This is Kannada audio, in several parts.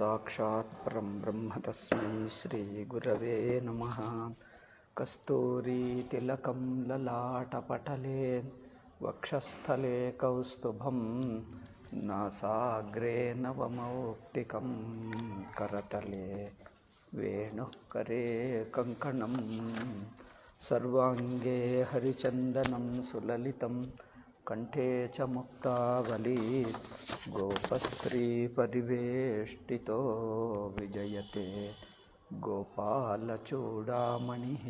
साक्षात् परं ब्रह्म तस्मै श्रीगुरवे नमः कस्तूरीतिलकं ललाटपटले वक्षस्थले कौस्तुभं नासाग्रे नवमौक्तिकं करतले वेणुः करे कङ्कणं सर्वाङ्गे हरिचन्दनं सुललितं कण्ठे च मुक्तावली गोपस्त्रीपरिवेष्टितो विजयते गोपालचूडामणिः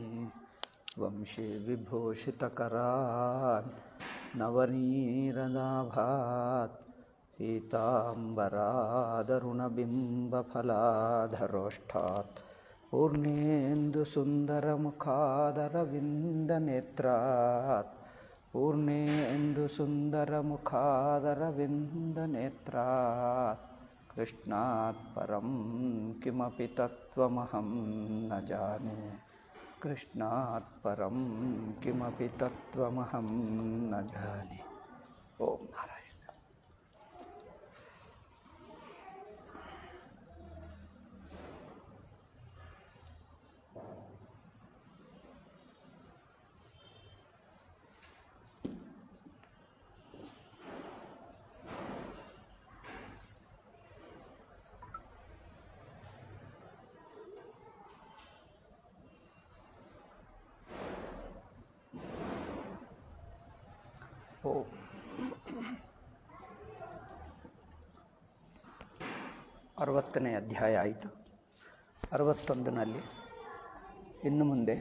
वंशीविभूषितकरान् नवनीरदाभात् पीताम्बरादरुणबिम्बफलाधरोष्ठात् पूर्णेन्दुसुन्दरमुखादरविन्दनेत्रात् पूर्णेन्दुसुन्दरमुखादरविन्दनेत्रात् कृष्णात् परं किमपि तत्त्वमहं न जाने कृष्णात् परं किमपि तत्त्वमहं न जाने ॐ नारायण ಓಂ ಅರವತ್ತನೇ ಅಧ್ಯಾಯ ಆಯಿತು ಅರವತ್ತೊಂದನಲ್ಲಿ ಇನ್ನು ಮುಂದೆ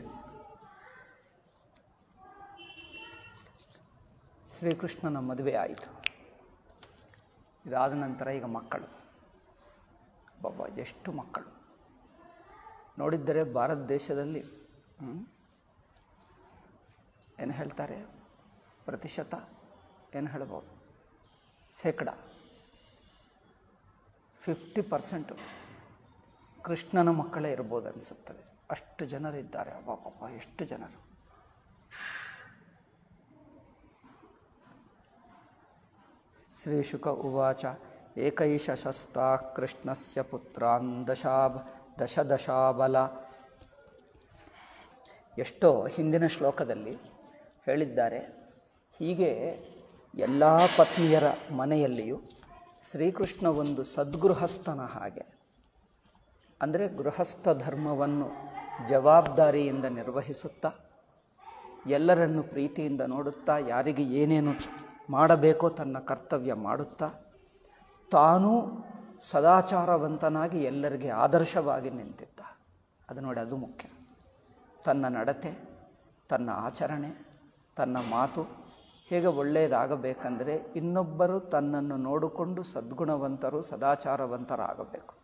ಶ್ರೀಕೃಷ್ಣನ ಮದುವೆ ಆಯಿತು ಇದಾದ ನಂತರ ಈಗ ಮಕ್ಕಳು ಬಾಬಾ ಎಷ್ಟು ಮಕ್ಕಳು ನೋಡಿದ್ದರೆ ಭಾರತ ದೇಶದಲ್ಲಿ ಹ್ಮ್, ಏನು ಹೇಳ್ತಾರೆ ಪ್ರತಿಶತ ಏನು ಹೇಳ್ಬೋದು ಶೇಕಡ ಫಿಫ್ಟಿ ಪರ್ಸೆಂಟು ಕೃಷ್ಣನ ಮಕ್ಕಳೇ ಇರ್ಬೋದು ಅನಿಸುತ್ತದೆ ಅಷ್ಟು ಜನರಿದ್ದಾರೆ ಅಬ್ಬಾಪಪ್ಪ ಎಷ್ಟು ಜನರು ಶ್ರೀಶುಕ ಉವಾಚ ಏಕೈಷ ಶಸ್ತಾ ಕೃಷ್ಣಸ್ಯ ಪುತ್ರಾನ್ ದಶಾಬ ದಶ ದಶಾಬಲ ಎಷ್ಟೋ ಹಿಂದಿನ ಶ್ಲೋಕದಲ್ಲಿ ಹೇಳಿದ್ದಾರೆ ಹೀಗೆ ಎಲ್ಲ ಪತ್ನಿಯರ ಮನೆಯಲ್ಲಿಯೂ ಶ್ರೀಕೃಷ್ಣ ಒಂದು ಸದ್ಗೃಹಸ್ಥನ ಹಾಗೆ ಅಂದರೆ ಗೃಹಸ್ಥ ಧರ್ಮವನ್ನು ಜವಾಬ್ದಾರಿಯಿಂದ ನಿರ್ವಹಿಸುತ್ತಾ ಎಲ್ಲರನ್ನು ಪ್ರೀತಿಯಿಂದ ನೋಡುತ್ತಾ ಯಾರಿಗೆ ಏನೇನು ಮಾಡಬೇಕೋ ತನ್ನ ಕರ್ತವ್ಯ ಮಾಡುತ್ತಾ ತಾನೂ ಸದಾಚಾರವಂತನಾಗಿ ಎಲ್ಲರಿಗೆ ಆದರ್ಶವಾಗಿ ನಿಂತಿದ್ದ ಅದು ನೋಡಿ ಅದು ಮುಖ್ಯ ತನ್ನ ನಡತೆ ತನ್ನ ಆಚರಣೆ ತನ್ನ ಮಾತು ಹೇಗೆ ಒಳ್ಳೆಯದಾಗಬೇಕಂದರೆ ಇನ್ನೊಬ್ಬರು ತನ್ನನ್ನು ನೋಡಿಕೊಂಡು ಸದ್ಗುಣವಂತರು ಸದಾಚಾರವಂತರಾಗಬೇಕು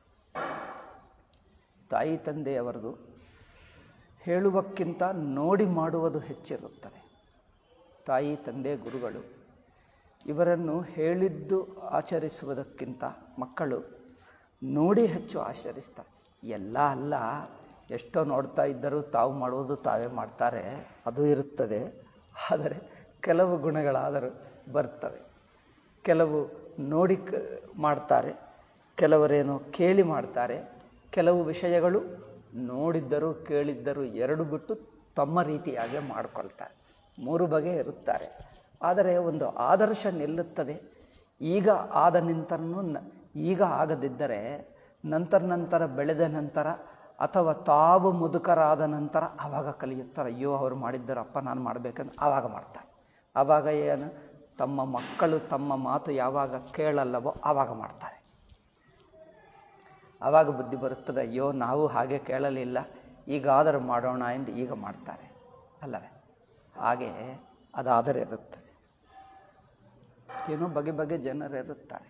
ತಾಯಿ ತಂದೆಯವರದು ಹೇಳುವಕ್ಕಿಂತ ನೋಡಿ ಮಾಡುವುದು ಹೆಚ್ಚಿರುತ್ತದೆ ತಾಯಿ ತಂದೆ ಗುರುಗಳು ಇವರನ್ನು ಹೇಳಿದ್ದು ಆಚರಿಸುವುದಕ್ಕಿಂತ ಮಕ್ಕಳು ನೋಡಿ ಹೆಚ್ಚು ಆಚರಿಸ್ತಾರೆ ಎಲ್ಲ ಅಲ್ಲ ಎಷ್ಟೋ ನೋಡ್ತಾ ಇದ್ದರೂ ತಾವು ಮಾಡುವುದು ತಾವೇ ಮಾಡ್ತಾರೆ ಅದು ಇರುತ್ತದೆ ಆದರೆ ಕೆಲವು ಗುಣಗಳಾದರೂ ಬರ್ತವೆ ಕೆಲವು ನೋಡಿ ಕ ಮಾಡ್ತಾರೆ ಕೆಲವರೇನೋ ಕೇಳಿ ಮಾಡ್ತಾರೆ ಕೆಲವು ವಿಷಯಗಳು ನೋಡಿದ್ದರೂ ಕೇಳಿದ್ದರೂ ಎರಡು ಬಿಟ್ಟು ತಮ್ಮ ರೀತಿಯಾಗೆ ಮಾಡಿಕೊಳ್ತಾರೆ ಮೂರು ಬಗೆ ಇರುತ್ತಾರೆ ಆದರೆ ಒಂದು ಆದರ್ಶ ನಿಲ್ಲುತ್ತದೆ ಈಗ ಆದ ನಂತರನೂ ನ ಈಗ ಆಗದಿದ್ದರೆ ನಂತರ ನಂತರ ಬೆಳೆದ ನಂತರ ಅಥವಾ ತಾವು ಮುದುಕರಾದ ನಂತರ ಆವಾಗ ಕಲಿಯುತ್ತಾರೆ ಅಯ್ಯೋ ಅವರು ಮಾಡಿದ್ದಾರಪ್ಪ ನಾನು ಮಾಡಬೇಕಂತ ಆವಾಗ ಮಾಡ್ತಾರೆ ಆವಾಗ ಏನು ತಮ್ಮ ಮಕ್ಕಳು ತಮ್ಮ ಮಾತು ಯಾವಾಗ ಕೇಳಲ್ಲವೋ ಆವಾಗ ಮಾಡ್ತಾರೆ ಆವಾಗ ಬುದ್ಧಿ ಬರುತ್ತದೆ ಅಯ್ಯೋ ನಾವು ಹಾಗೆ ಕೇಳಲಿಲ್ಲ ಈಗಾದರೂ ಮಾಡೋಣ ಎಂದು ಈಗ ಮಾಡ್ತಾರೆ ಅಲ್ಲವೇ ಹಾಗೆ ಅದಾದರೆ ಇರುತ್ತದೆ ಏನೋ ಬಗೆ ಬಗೆ ಜನರಿರುತ್ತಾರೆ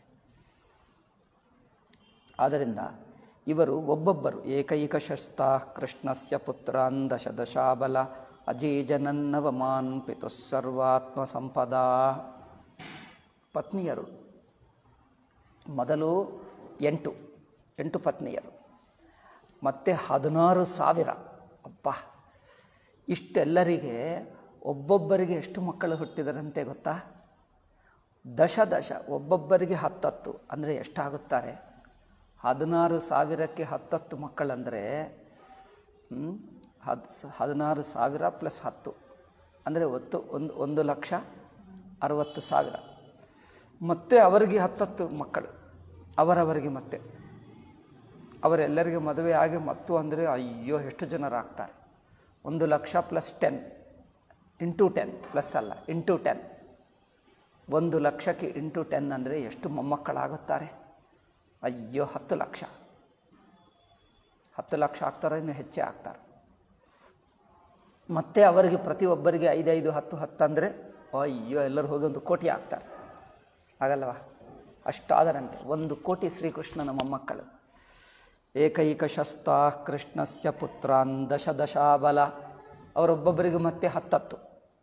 ಆದ್ದರಿಂದ ಇವರು ಒಬ್ಬೊಬ್ಬರು ಏಕೈಕ ಶಸ್ತ ಕೃಷ್ಣಸ್ಯ ಪುತ್ರಾನ್ ದಶ ದಶಾಬಲ ಅಜೀಜನನ್ನವಮಾನ್ ಪಿತುಸ್ಸರ್ವಾತ್ಮ ಸಂಪದ ಪತ್ನಿಯರು ಮೊದಲು ಎಂಟು ಎಂಟು ಪತ್ನಿಯರು ಮತ್ತು ಹದಿನಾರು ಸಾವಿರ ಅಪ್ಪ ಇಷ್ಟೆಲ್ಲರಿಗೆ ಒಬ್ಬೊಬ್ಬರಿಗೆ ಎಷ್ಟು ಮಕ್ಕಳು ಹುಟ್ಟಿದರಂತೆ ಗೊತ್ತಾ ದಶ ದಶ ಒಬ್ಬೊಬ್ಬರಿಗೆ ಹತ್ತತ್ತು ಅಂದರೆ ಎಷ್ಟಾಗುತ್ತಾರೆ ಹದಿನಾರು ಸಾವಿರಕ್ಕೆ ಹತ್ತತ್ತು ಮಕ್ಕಳಂದರೆ ಹ್ಮ್, ಹದ್ ಹದಿನಾರು ಸಾವಿರ ಪ್ಲಸ್ ಹತ್ತು ಅಂದರೆ ಒತ್ತು ಒಂದು ಒಂದು ಲಕ್ಷ ಅರವತ್ತು ಸಾವಿರ ಮತ್ತೆ ಅವರಿಗೆ ಹತ್ತತ್ತು ಮಕ್ಕಳು ಅವರವರಿಗೆ ಮತ್ತೆ ಅವರೆಲ್ಲರಿಗೆ ಮದುವೆ ಆಗಿ ಮತ್ತು ಅಂದರೆ ಅಯ್ಯೋ ಎಷ್ಟು ಜನರಾಗ್ತಾರೆ ಒಂದು lakh plus ten into ten plus ಅಲ್ಲ ಇಂಟು ಟೆನ್ ಒಂದು ಲಕ್ಷಕ್ಕೆ ಇಂಟು ಟೆನ್ ಅಂದರೆ ಎಷ್ಟು ಮೊಮ್ಮಕ್ಕಳಾಗುತ್ತಾರೆ ಅಯ್ಯೋ ಹತ್ತು ಲಕ್ಷ ಹತ್ತು ಲಕ್ಷ ಆಗ್ತಾರೆ ಇನ್ನು ಹೆಚ್ಚೇ ಆಗ್ತಾರೆ ಮತ್ತೆ ಅವರಿಗೆ ಪ್ರತಿಯೊಬ್ಬರಿಗೆ ಐದೈದು ಹತ್ತು ಹತ್ತು ಅಂದರೆ ಅಯ್ಯೋ ಎಲ್ಲರೂ ಹೋಗಿ ಒಂದು ಕೋಟಿ ಆಗ್ತಾರೆ ಆಗಲ್ವಾ ಅಷ್ಟಾದರಂತೆ ಒಂದು ಕೋಟಿ ಶ್ರೀಕೃಷ್ಣನ ಮೊಮ್ಮಕ್ಕಳು ಏಕೈಕ ಶಸ್ತಾ ಕೃಷ್ಣಸ್ಯ ಪುತ್ರಾನ್ ದಶ ದಶಾಬಲ ಅವರೊಬ್ಬೊಬ್ಬರಿಗೆ ಮತ್ತೆ ಹತ್ತತ್ತು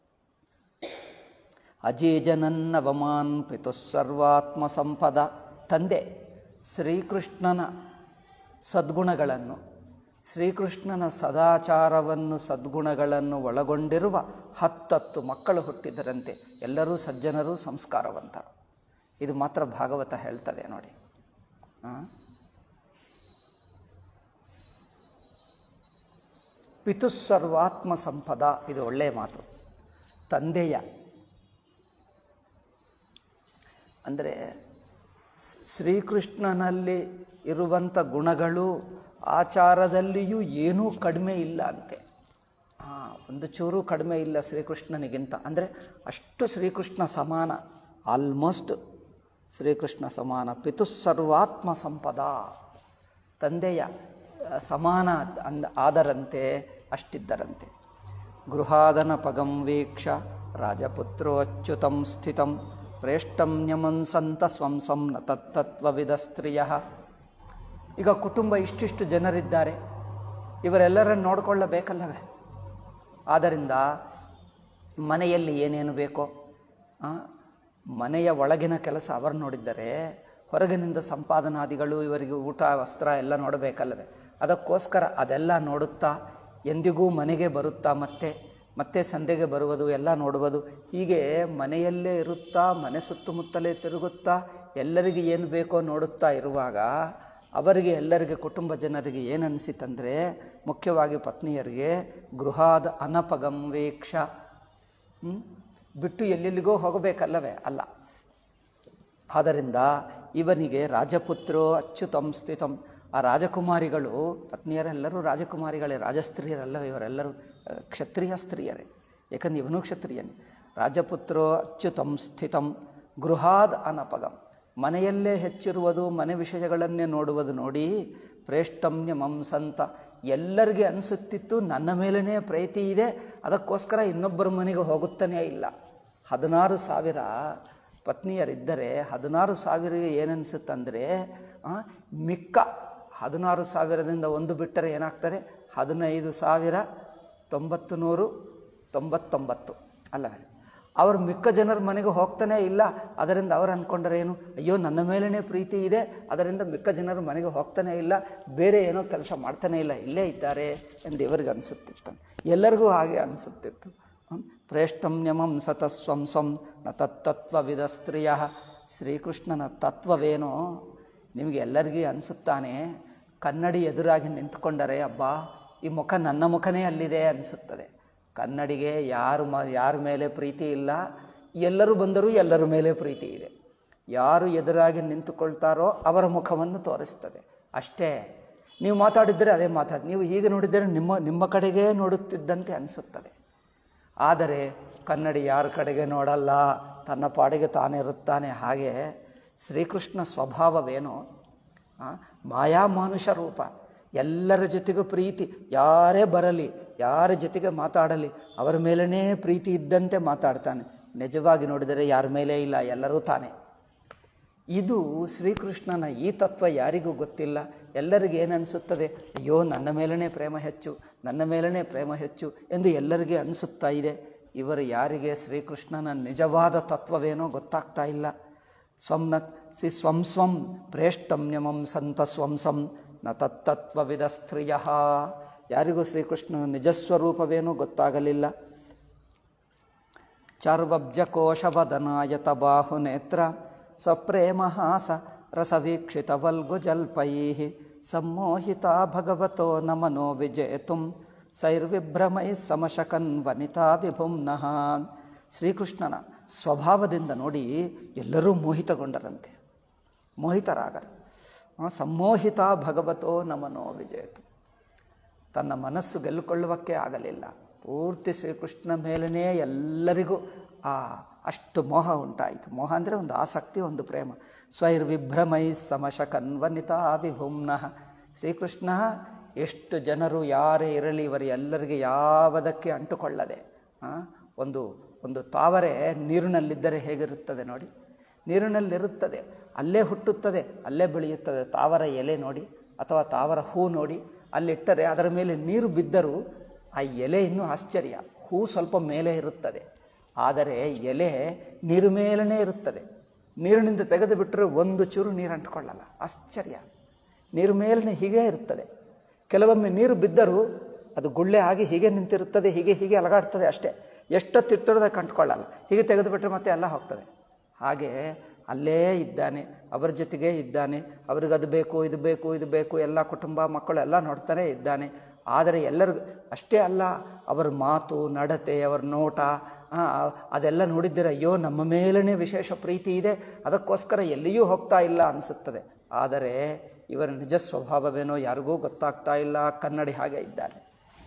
ಅಜೇಜನನ್ನವಮಾನ್ ಪಿತು ಸರ್ವಾತ್ಮ ಸಂಪದ ತಂದೆ ಶ್ರೀಕೃಷ್ಣನ ಸದ್ಗುಣಗಳನ್ನು ಶ್ರೀಕೃಷ್ಣನ ಸದಾಚಾರವನ್ನು ಸದ್ಗುಣಗಳನ್ನು ಒಳಗೊಂಡಿರುವ ಹತ್ತತ್ತು ಮಕ್ಕಳು ಹುಟ್ಟಿದರಂತೆ ಎಲ್ಲರೂ ಸಜ್ಜನರು ಸಂಸ್ಕಾರವಂತರು ಇದು ಮಾತ್ರ ಭಾಗವತ ಹೇಳ್ತದೆ ನೋಡಿ ಆ? ಪಿತುಸ್ಸರ್ವಾತ್ಮ ಸಂಪದ ಇದು ಒಳ್ಳೆಯ ಮಾತು ತಂದೆಯ ಅಂದರೆ ಸ್- ಶ್ರೀಕೃಷ್ಣನಲ್ಲಿ ಇರುವಂಥ ಗುಣಗಳು ಆಚಾರದಲ್ಲಿಯೂ ಏನೂ ಕಡಿಮೆ ಇಲ್ಲ ಅಂತೆ ಹಾಂ ಒಂದು ಚೂರು ಕಡಿಮೆ ಇಲ್ಲ ಶ್ರೀಕೃಷ್ಣನಿಗಿಂತ ಅಂದರೆ ಅಷ್ಟು ಶ್ರೀಕೃಷ್ಣ ಸಮಾನ ಆಲ್ಮೋಸ್ಟ್ ಶ್ರೀಕೃಷ್ಣ ಸಮಾನ ಪಿತುಸ್ಸರ್ವಾತ್ಮ ಸಂಪದ ತಂದೆಯ ಆ, ಸಮಾನ ಅಂದ ಆದರಂತೆ ಅಷ್ಟಿದ್ದರಂತೆ ಗೃಹಾದನ ಪಗಂ ವೀಕ್ಷ ರಾಜಪುತ್ರೋಚ್ಯುತಂ ಸ್ಥಿತಂ ಪ್ರೇಷ್ಟಂ ನ್ಯಮನ್ಸಂತ ಸ್ವಂಸಂ ನ ತತ್ತತ್ವವಿದ ಸ್ತ್ರೀಯ ಈಗ ಕುಟುಂಬ ಇಷ್ಟಿಷ್ಟು ಜನರಿದ್ದಾರೆ ಇವರೆಲ್ಲರನ್ನು ನೋಡಿಕೊಳ್ಳಬೇಕಲ್ಲವೇ ಆದ್ದರಿಂದ ಮನೆಯಲ್ಲಿ ಏನೇನು ಬೇಕೋ ಆ, ಮನೆಯ ಒಳಗಿನ ಕೆಲಸ ಅವರು ನೋಡಿದ್ದರೆ ಹೊರಗಿನಿಂದ ಸಂಪಾದನಾದಿಗಳು ಇವರಿಗೆ ಊಟ ವಸ್ತ್ರ ಎಲ್ಲ ನೋಡಬೇಕಲ್ಲವೇ ಅದಕ್ಕೋಸ್ಕರ ಅದೆಲ್ಲ ನೋಡುತ್ತಾ ಎಂದಿಗೂ ಮನೆಗೆ ಬರುತ್ತಾ ಮತ್ತೆ ಮತ್ತೆ ಸಂದೆಗೆ ಬರುವುದು ಎಲ್ಲ ನೋಡುವುದು ಹೀಗೆ ಮನೆಯಲ್ಲೇ ಇರುತ್ತಾ ಮನೆ ಸುತ್ತಮುತ್ತಲೇ ತಿರುಗುತ್ತಾ ಎಲ್ಲರಿಗೆ ಏನು ಬೇಕೋ ನೋಡುತ್ತಾ ಇರುವಾಗ ಅವರಿಗೆ ಎಲ್ಲರಿಗೆ ಕುಟುಂಬ ಜನರಿಗೆ ಏನು ಅನಿಸಿತಂದರೆ ಮುಖ್ಯವಾಗಿ ಪತ್ನಿಯರಿಗೆ ಗೃಹಾದ ಅನಪಗಂ ವೇಕ್ಷ ಹ್ಮ್? ಬಿಟ್ಟು ಎಲ್ಲೆಲ್ಲಿಗೋ ಹೋಗಬೇಕಲ್ಲವೇ ಅಲ್ಲ ಆದ್ದರಿಂದ ಇವನಿಗೆ ರಾಜಪುತ್ರೋ ಅಚ್ಯುತಂ ಸ್ಥಿತಂ ಆ ರಾಜಕುಮಾರಿಗಳು ಪತ್ನಿಯರೆಲ್ಲರೂ ರಾಜಕುಮಾರಿಗಳೇ ರಾಜಸ್ತ್ರೀಯರಲ್ಲ ಇವರೆಲ್ಲರೂ ಆ, ಕ್ಷತ್ರಿಯ ಸ್ತ್ರೀಯರೇ ಯಾಕಂದ್ರೆ ಇವನು ಕ್ಷತ್ರಿಯನೇ ರಾಜಪುತ್ರೋ ಅಚ್ಯುತಂ ಸ್ಥಿತಂ ಗೃಹಾದ್ ಅನಪಗಂ ಮನೆಯಲ್ಲೇ ಹೆಚ್ಚಿರುವುದು ಮನೆ ವಿಷಯಗಳನ್ನೇ ನೋಡುವುದು ನೋಡಿ ಪ್ರೇಷ್ಟಮ್ಯ ಮಂಸಂತ ಎಲ್ಲರಿಗೆ ಅನಿಸುತ್ತಿತ್ತು ನನ್ನ ಮೇಲೇ ಪ್ರೀತಿ ಇದೆ ಅದಕ್ಕೋಸ್ಕರ ಇನ್ನೊಬ್ಬರ ಮನೆಗೆ ಹೋಗುತ್ತಾನೇ ಇಲ್ಲ ಹದಿನಾರು ಸಾವಿರ ಪತ್ನಿಯರಿದ್ದರೆ ಹದಿನಾರು ಸಾವಿರಿಗೆ ಏನನ್ಸುತ್ತಂದರೆ ಮಿಕ್ಕ ಹದಿನಾರು ಸಾವಿರದಿಂದ ಒಂದು ಬಿಟ್ಟರೆ ಏನಾಗ್ತದೆ ಹದಿನೈದು ಸಾವಿರ ತೊಂಬತ್ತು ನೂರು ತೊಂಬತ್ತೊಂಬತ್ತು ಅಲ್ಲವೇ ಅವರು ಮಿಕ್ಕ ಜನರ ಮನೆಗೆ ಹೋಗ್ತಾನೇ ಇಲ್ಲ ಅದರಿಂದ ಅವ್ರು ಅಂದ್ಕೊಂಡ್ರೆ ಏನು ಅಯ್ಯೋ ನನ್ನ ಮೇಲೇ ಪ್ರೀತಿ ಇದೆ ಅದರಿಂದ ಮಿಕ್ಕ ಜನರ ಮನೆಗೆ ಹೋಗ್ತಾನೇ ಇಲ್ಲ ಬೇರೆ ಏನೋ ಕೆಲಸ ಮಾಡ್ತಾನೇ ಇಲ್ಲ ಇಲ್ಲೇ ಇದ್ದಾರೆ ಎಂದು ಇವರಿಗೆ ಅನಿಸುತ್ತಿತ್ತು ಎಲ್ಲರಿಗೂ ಹಾಗೆ ಅನಿಸುತ್ತಿತ್ತು ಹ್ಮ್. ಪ್ರೇಷ್ಟಂ ನ್ಯಮಂ ಸತಸ್ವಂ ಸ್ವಂ ನ ತತ್ತತ್ವವಿದ ಸ್ತ್ರೀಯ ಶ್ರೀಕೃಷ್ಣನ ತತ್ವವೇನೋ ನಿಮಗೆ ಎಲ್ಲರಿಗೂ ಅನಿಸುತ್ತಾನೆ ಕನ್ನಡಿ ಎದುರಾಗಿ ನಿಂತ್ಕೊಂಡರೆ ಅಬ್ಬಾ ಈ ಮುಖ ನನ್ನ ಮುಖನೇ ಅಲ್ಲಿದೆ ಅನಿಸುತ್ತದೆ ಕನ್ನಡಿಗೆ ಯಾರು ಮ ಯಾರ ಮೇಲೆ ಪ್ರೀತಿ ಇಲ್ಲ ಎಲ್ಲರೂ ಬಂದರೂ ಎಲ್ಲರ ಮೇಲೆ ಪ್ರೀತಿ ಇದೆ ಯಾರು ಎದುರಾಗಿ ನಿಂತುಕೊಳ್ತಾರೋ ಅವರ ಮುಖವನ್ನು ತೋರಿಸ್ತದೆ ಅಷ್ಟೇ ನೀವು ಮಾತಾಡಿದರೆ ಅದೇ ಮಾತಾಡಿ ನೀವು ಹೀಗೆ ನೋಡಿದರೆ ನಿಮ್ಮ ನಿಮ್ಮ ಕಡೆಗೇ ನೋಡುತ್ತಿದ್ದಂತೆ ಅನಿಸುತ್ತದೆ ಆದರೆ ಕನ್ನಡಿ ಯಾರ ಕಡೆಗೆ ನೋಡಲ್ಲ ತನ್ನ ಪಾಡಿಗೆ ತಾನಿರುತ್ತಾನೆ ಹಾಗೆ ಶ್ರೀಕೃಷ್ಣ ಸ್ವಭಾವವೇನೋ ಆ, ಮಾಯಾಮಾನುಷ ರೂಪ ಎಲ್ಲರ ಜೊತೆಗೂ ಪ್ರೀತಿ ಯಾರೇ ಬರಲಿ ಯಾರ ಜೊತೆಗೆ ಮಾತಾಡಲಿ ಅವರ ಮೇಲೇ ಪ್ರೀತಿ ಇದ್ದಂತೆ ಮಾತಾಡ್ತಾನೆ ನಿಜವಾಗಿ ನೋಡಿದರೆ ಯಾರ ಮೇಲೆ ಇಲ್ಲ ಎಲ್ಲರೂ ತಾನೇ ಇದು ಶ್ರೀಕೃಷ್ಣನ ಈ ತತ್ವ ಯಾರಿಗೂ ಗೊತ್ತಿಲ್ಲ ಎಲ್ಲರಿಗೆ ಏನನ್ನಿಸುತ್ತದೆ ಅಯ್ಯೋ ನನ್ನ ಮೇಲೇ ಪ್ರೇಮ ಹೆಚ್ಚು ನನ್ನ ಮೇಲೇ ಪ್ರೇಮ ಹೆಚ್ಚು ಎಂದು ಎಲ್ಲರಿಗೆ ಅನಿಸುತ್ತಾ ಇದೆ ಇವರು ಯಾರಿಗೆ ಶ್ರೀಕೃಷ್ಣನ ನಿಜವಾದ ತತ್ವವೇನೋ ಗೊತ್ತಾಗ್ತಾ ಇಲ್ಲ ಸ್ವಂನ ಸಿ ಸ್ವಂ ಸ್ವಂ ಪ್ರೇಷ್ಟಮ್ಯಮಂ ಸಂತ ಸ್ವಂ ಸಂ ನ ತತ್ತತ್ವವಿದ ಸ್ತ್ರೀಯ ಯಾರಿಗೂ ಶ್ರೀಕೃಷ್ಣನ ನಿಜಸ್ವರೂಪವೇನೋ ಗೊತ್ತಾಗಲಿಲ್ಲ ಚಾರ್ವಬ್ಜಕೋಶವದನಾಯತ ಬಾಹುನೇತ್ರ ಸ್ವಪ್ರೇಮಹಾಸ ರಸವೀಕ್ಷಿತವಲ್ಗುಜಲ್ಪೈ ಸಮ್ಮೋಹಿತ ಭಗವತೋ ನಮನೋ ವಿಜೇತುಂ ಸೈರ್ವಿಭ್ರಮೈ ಸಮಶಕನ್ ವನಿತಾ ವಿಭುಮ್ನಃ ಶ್ರೀಕೃಷ್ಣನ ಸ್ವಭಾವದಿಂದ ನೋಡಿ ಎಲ್ಲರೂ ಮೋಹಿತಗೊಂಡರಂತೆ ಮೋಹಿತರಾಗರು ಆ, ಸಮ್ಮೋಹಿತ ಭಗವತೋ ನಮನೋ ವಿಜೇತು ತನ್ನ ಮನಸ್ಸು ಗೆಲ್ಲುಕೊಳ್ಳುವಕ್ಕೆ ಆಗಲಿಲ್ಲ ಪೂರ್ತಿ ಶ್ರೀಕೃಷ್ಣ ಮೇಲೇ ಎಲ್ಲರಿಗೂ ಆ ಅಷ್ಟು ಮೋಹ ಉಂಟಾಯಿತು ಮೋಹ ಅಂದರೆ ಒಂದು ಆಸಕ್ತಿ ಒಂದು ಪ್ರೇಮ ಸ್ವೈರ್ವಿಭ್ರಮೈ ಸಮಶಕನ್ವನಿತಾ ವಿಭುಮ್ನಃ ಶ್ರೀಕೃಷ್ಣ ಎಷ್ಟು ಜನರು ಯಾರೇ ಇರಲಿ ಇವರು ಎಲ್ಲರಿಗೆ ಯಾವುದಕ್ಕೆ ಅಂಟುಕೊಳ್ಳದೆ ಆ, ಒಂದು ಒಂದು ತಾವರೆ ನೀರಿನಲ್ಲಿದ್ದರೆ ಹೇಗಿರುತ್ತದೆ ನೋಡಿ ನೀರಿನಲ್ಲಿರುತ್ತದೆ ಅಲ್ಲೇ ಹುಟ್ಟುತ್ತದೆ ಅಲ್ಲೇ ಬೆಳೆಯುತ್ತದೆ ತಾವರ ಎಲೆ ನೋಡಿ ಅಥವಾ ತಾವರ ಹೂ ನೋಡಿ ಅಲ್ಲಿಟ್ಟರೆ ಅದರ ಮೇಲೆ ನೀರು ಬಿದ್ದರೂ ಆ ಎಲೆ ಇನ್ನೂ ಆಶ್ಚರ್ಯ ಹೂ ಸ್ವಲ್ಪ ಮೇಲೆ ಇರುತ್ತದೆ ಆದರೆ ಎಲೆ ನೀರು ಮೇಲೇ ಇರುತ್ತದೆ ನೀರಿನಿಂದ ತೆಗೆದು ಬಿಟ್ಟರೆ ಒಂದು ಚೂರು ನೀರು ಅಂಟ್ಕೊಳ್ಳಲ್ಲ ಆಶ್ಚರ್ಯ ನೀರು ಮೇಲೇ ಹೀಗೆ ಇರುತ್ತದೆ ಕೆಲವೊಮ್ಮೆ ನೀರು ಬಿದ್ದರೂ ಅದು ಗುಳ್ಳೆ ಆಗಿ ಹೀಗೆ ನಿಂತಿರುತ್ತದೆ ಹೀಗೆ ಹೀಗೆ ಅಲಗಾಡ್ತದೆ ಅಷ್ಟೇ ಎಷ್ಟೊತ್ತಿಟ್ಟರೂ ಅದಕ್ಕೆ ಅಂಟ್ಕೊಳ್ಳಲ್ಲ ಹೀಗೆ ತೆಗೆದುಬಿಟ್ರೆ ಮತ್ತೆ ಎಲ್ಲ ಹೋಗ್ತದೆ ಹಾಗೆ ಅಲ್ಲೇ ಇದ್ದಾನೆ ಅವರ ಜೊತೆಗೇ ಇದ್ದಾನೆ ಅವ್ರಿಗೆ ಅದು ಬೇಕು ಇದು ಬೇಕು ಇದು ಬೇಕು ಎಲ್ಲ ಕುಟುಂಬ ಮಕ್ಕಳು ಎಲ್ಲ ನೋಡ್ತಾನೆ ಇದ್ದಾನೆ ಆದರೆ ಎಲ್ಲರಿಗೂ ಅಷ್ಟೇ ಅಲ್ಲ ಅವರ ಮಾತು ನಡತೆ ಅವರ ನೋಟ ಆ, ಅದೆಲ್ಲ ನೋಡಿದ್ದರೆ ಅಯ್ಯೋ ನಮ್ಮ ಮೇಲೇ ವಿಶೇಷ ಪ್ರೀತಿ ಇದೆ ಅದಕ್ಕೋಸ್ಕರ ಎಲ್ಲಿಯೂ ಹೋಗ್ತಾ ಇಲ್ಲ ಅನಿಸುತ್ತದೆ ಆದರೆ ಇವರ ನಿಜ ಸ್ವಭಾವವೇನೋ ಯಾರಿಗೂ ಗೊತ್ತಾಗ್ತಾ ಇಲ್ಲ ಕನ್ನಡಿ ಹಾಗೆ ಇದ್ದಾನೆ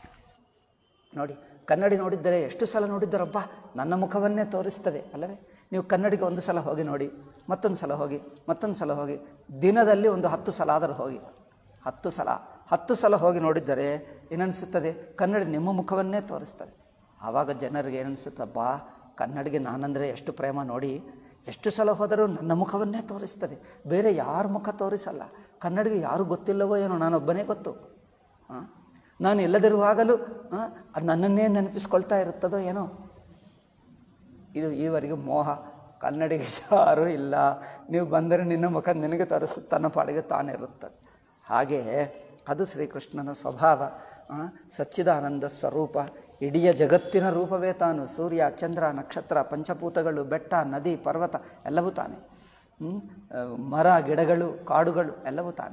ನೋಡಿ ಕನ್ನಡಿ ನೋಡಿದ್ದರೆ ಎಷ್ಟು ಸಲ ನೋಡಿದ್ದರಬ್ಬ ನನ್ನ ಮುಖವನ್ನೇ ತೋರಿಸ್ತದೆ ಅಲ್ಲವೇ ನೀವು ಕನ್ನಡಿಗೆ ಒಂದು ಸಲ ಹೋಗಿ ನೋಡಿ ಮತ್ತೊಂದು ಸಲ ಹೋಗಿ ಮತ್ತೊಂದು ಸಲ ಹೋಗಿ ದಿನದಲ್ಲಿ ಒಂದು ಹತ್ತು ಸಲ ಆದರೂ ಹೋಗಿ ಹತ್ತು ಸಲ ಹತ್ತು ಸಲ ಹೋಗಿ ನೋಡಿದ್ದರೆ ಏನನ್ನಿಸುತ್ತದೆ ಕನ್ನಡಿ ನಿಮ್ಮ ಮುಖವನ್ನೇ ತೋರಿಸ್ತದೆ ಆವಾಗ ಜನರಿಗೆ ಏನನ್ನಿಸುತ್ತಬ್ಬ ಕನ್ನಡಿಗೆ ನಾನಂದರೆ ಎಷ್ಟು ಪ್ರೇಮ ನೋಡಿ ಎಷ್ಟು ಸಲ ಹೋದರೂ ನನ್ನ ಮುಖವನ್ನೇ ತೋರಿಸ್ತದೆ ಬೇರೆ ಯಾರ ಮುಖ ತೋರಿಸಲ್ಲ ಕನ್ನಡಿಗೆ ಯಾರು ಗೊತ್ತಿಲ್ಲವೋ ಏನೋ ನಾನೊಬ್ಬನೇ ಗೊತ್ತು ಆ? ನಾನು ಎಲ್ಲದಿರುವಾಗಲೂ ಆ, ಅದು ನನ್ನನ್ನೇ ನೆನಪಿಸ್ಕೊಳ್ತಾ ಇರುತ್ತದೋ ಏನೋ ಇದು ಈವರೆಗೆ ಮೋಹ ಕನ್ನಡಿಗೆ ಯಾರೂ ಇಲ್ಲ ನೀವು ಬಂದರೆ ನಿನ್ನ ಮುಖ ನಿನಗೆ ತರಿಸ ತನ್ನ ಪಾಡಿಗೆ ತಾನಿರುತ್ತದೆ ಹಾಗೆ ಅದು ಶ್ರೀಕೃಷ್ಣನ ಸ್ವಭಾವ ಆ, ಸಚ್ಚಿದಾನಂದ ಸ್ವರೂಪ ಇಡೀ ಜಗತ್ತಿನ ರೂಪವೇ ತಾನು ಸೂರ್ಯ ಚಂದ್ರ ನಕ್ಷತ್ರ ಪಂಚಭೂತಗಳು ಬೆಟ್ಟ ನದಿ ಪರ್ವತ ಎಲ್ಲವೂ ತಾನೆ ಹ್ಮ್? ಆ, ಮರ ಗಿಡಗಳು ಕಾಡುಗಳು ಎಲ್ಲವೂ ತಾನೆ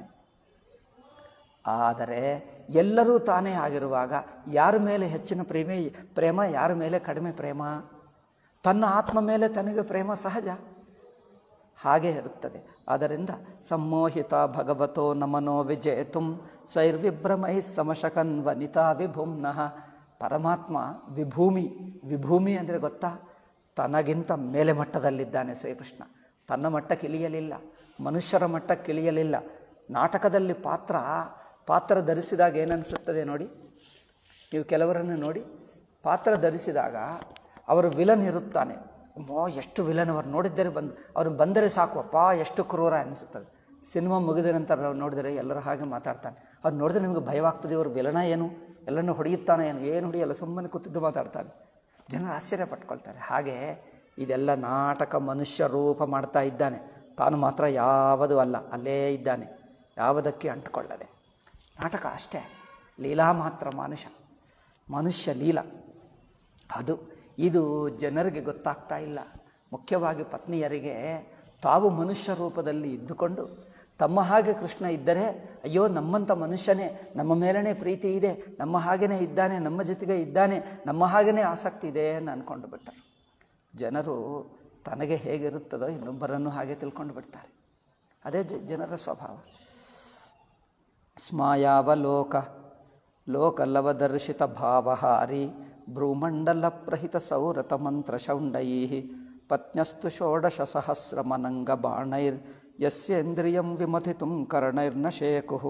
ಆದರೆ ಎಲ್ಲರೂ ತಾನೇ ಆಗಿರುವಾಗ ಯಾರ ಮೇಲೆ ಹೆಚ್ಚಿನ ಪ್ರೇಮ ಪ್ರೇಮ ಯಾರ ಮೇಲೆ ಕಡಿಮೆ ಪ್ರೇಮ ತನ್ನ ಆತ್ಮ ಮೇಲೆ ತನಗೆ ಪ್ರೇಮ ಸಹಜ ಹಾಗೆ ಇರುತ್ತದೆ ಆದ್ದರಿಂದ ಸಮ್ಮೋಹಿತ ಭಗವತೋ ನಮನೋ ವಿಜೇತುಂ ಸ್ವೈರ್ವಿಭ್ರಮೈ ಸಮಶಕನ್ ವನಿತಾ ವಿಭುಮ್ನಃ ಪರಮಾತ್ಮ ವಿಭೂಮಿ ವಿಭೂಮಿ ಅಂದರೆ ಗೊತ್ತಾ ತನಗಿಂತ ಮೇಲೆ ಮಟ್ಟದಲ್ಲಿದ್ದಾನೆ ಶ್ರೀಕೃಷ್ಣ ತನ್ನ ಮಟ್ಟಕ್ಕೆ ಇಳಿಯಲಿಲ್ಲ ಮನುಷ್ಯರ ಮಟ್ಟಕ್ಕೆ ಇಳಿಯಲಿಲ್ಲ ನಾಟಕದಲ್ಲಿ ಪಾತ್ರ ಪಾತ್ರ ಧರಿಸಿದಾಗ ಏನನ್ನಿಸುತ್ತದೆ ನೋಡಿ ನೀವು ಕೆಲವರನ್ನು ನೋಡಿ ಪಾತ್ರ ಧರಿಸಿದಾಗ ಅವರು ವಿಲನ್ ಇರುತ್ತಾನೆ ಅಮ್ಮೋ ಎಷ್ಟು ವಿಲನ್ ಅವ್ರು ನೋಡಿದ್ದರೆ ಬಂದು ಅವ್ರು ಬಂದರೆ ಸಾಕು ಅಪ್ಪ ಎಷ್ಟು ಕ್ರೂರ ಅನಿಸುತ್ತದೆ ಸಿನಿಮಾ ಮುಗಿದ ನಂತರ ನಾವು ನೋಡಿದರೆ ಎಲ್ಲರೂ ಹಾಗೆ ಮಾತಾಡ್ತಾನೆ ಅವ್ರು ನೋಡಿದ್ರೆ ನಿಮಗೆ ಭಯವಾಗ್ತದೆ ಇವರು ವಿಲನ ಏನು ಎಲ್ಲನೂ ಹೊಡೆಯುತ್ತಾನೆ ಏನು ಏನು ಹೊಡೆಯಲ್ಲ ಸುಮ್ಮನೆ ಕೂತಿದ್ದು ಮಾತಾಡ್ತಾನೆ ಜನರು ಆಶ್ಚರ್ಯ ಪಟ್ಕೊಳ್ತಾರೆ ಹಾಗೆ ಇದೆಲ್ಲ ನಾಟಕ ಮನುಷ್ಯ ರೂಪ ಮಾಡ್ತಾ ಇದ್ದಾನೆ ತಾನು ಮಾತ್ರ ಯಾವುದು ಅಲ್ಲ ಅಲ್ಲೇ ಇದ್ದಾನೆ ಯಾವುದಕ್ಕೆ ಅಂಟುಕೊಳ್ಳದೆ ನಾಟಕ ಅಷ್ಟೇ ಲೀಲಾ ಮಾತ್ರ ಮನುಷ್ಯ ಮನುಷ್ಯ ಲೀಲ ಅದು ಇದು ಜನರಿಗೆ ಗೊತ್ತಾಗ್ತಾ ಇಲ್ಲ ಮುಖ್ಯವಾಗಿ ಪತ್ನಿಯರಿಗೆ ತಾವು ಮನುಷ್ಯ ರೂಪದಲ್ಲಿ ಇದ್ದುಕೊಂಡು ತಮ್ಮ ಹಾಗೆ ಕೃಷ್ಣ ಇದ್ದರೆ ಅಯ್ಯೋ ನಮ್ಮಂಥ ಮನುಷ್ಯನೇ ನಮ್ಮ ಮೇಲೇ ಪ್ರೀತಿ ಇದೆ ನಮ್ಮ ಹಾಗೇ ಇದ್ದಾನೆ ನಮ್ಮ ಜೊತೆಗೆ ಇದ್ದಾನೆ ನಮ್ಮ ಹಾಗೇ ಆಸಕ್ತಿ ಇದೆ ಅಂತ ಅಂದ್ಕೊಂಡು ಬಿಟ್ಟರು ಜನರು ತನಗೆ ಹೇಗಿರುತ್ತದೋ ಇನ್ನೊಬ್ಬರನ್ನು ಹಾಗೆ ತಿಳ್ಕೊಂಡು ಬಿಡ್ತಾರೆ ಅದೇ ಜ ಜನರ ಸ್ವಭಾವ ಸ್ಮಾಯಾವಲೋಕ ಲೋಕಲವದರ್ಶಿತ ಭಾವಹಾರಿ ಭ್ರೂಮಂಡಲ ಪ್ರಹಿತ ಸೌರತ ಮಂತ್ರ ಶೌಂಡೈ ಪತ್ನ್ಯಸ್ತು ಷೋಡಶ ಸಹಸ್ರ ಮನಂಗ ಬಾಣೈರ್ ಯಸ್ಯೇಂದ್ರಿಯಂ ವಿಮಥಿತುಂ ಕರ್ಣೈರ್ನ ಶೇಕು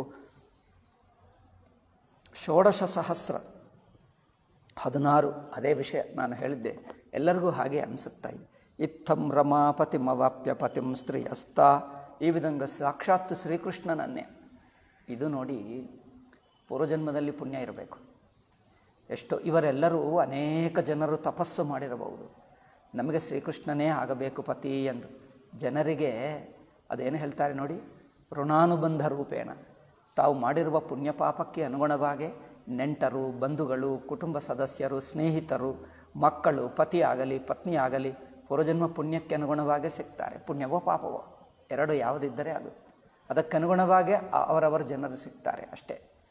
ಷೋಡಶ ಸಹಸ್ರ ಹದಿನಾರು ಅದೇ ವಿಷಯ ನಾನು ಹೇಳಿದ್ದೆ ಎಲ್ಲರಿಗೂ ಹಾಗೆ ಅನಿಸುತ್ತಾ ಇದೆ ಇತ್ತಂ ರಮಾಪತಿಮವಾಪ್ಯ ಪತಿಂ ಸ್ತ್ರೀಯಸ್ತ ಈ ವಿಧಂಗ ಸಾಕ್ಷಾತ್ ಶ್ರೀಕೃಷ್ಣನನ್ನೇ ಇದು ನೋಡಿ ಪೂರ್ವಜನ್ಮದಲ್ಲಿ ಪುಣ್ಯ ಇರಬೇಕು ಎಷ್ಟೋ ಇವರೆಲ್ಲರೂ ಅನೇಕ ಜನರು ತಪಸ್ಸು ಮಾಡಿರಬಹುದು ನಮಗೆ ಶ್ರೀಕೃಷ್ಣನೇ ಆಗಬೇಕು ಪತಿ ಎಂದು ಜನರಿಗೆ ಅದೇನು ಹೇಳ್ತಾರೆ ನೋಡಿ ಋಣಾನುಬಂಧ ರೂಪೇಣ ತಾವು ಮಾಡಿರುವ ಪುಣ್ಯ ಪಾಪಕ್ಕೆ ಅನುಗುಣವಾಗಿ ನೆಂಟರು ಬಂಧುಗಳು ಕುಟುಂಬ ಸದಸ್ಯರು ಸ್ನೇಹಿತರು ಮಕ್ಕಳು ಪತಿ ಆಗಲಿ ಪತ್ನಿ ಆಗಲಿ ಪೂರ್ವಜನ್ಮ ಪುಣ್ಯಕ್ಕೆ ಅನುಗುಣವಾಗಿ ಸಿಗ್ತಾರೆ ಪುಣ್ಯವೋ ಪಾಪವೋ ಎರಡು ಯಾವುದಿದ್ದರೆ ಅದು ಅದಕ್ಕನುಗುಣವಾಗಿ ಅ- ಅವರವರ ಜನರು ಸಿಗ್ತಾರೆ ಅಷ್ಟೇ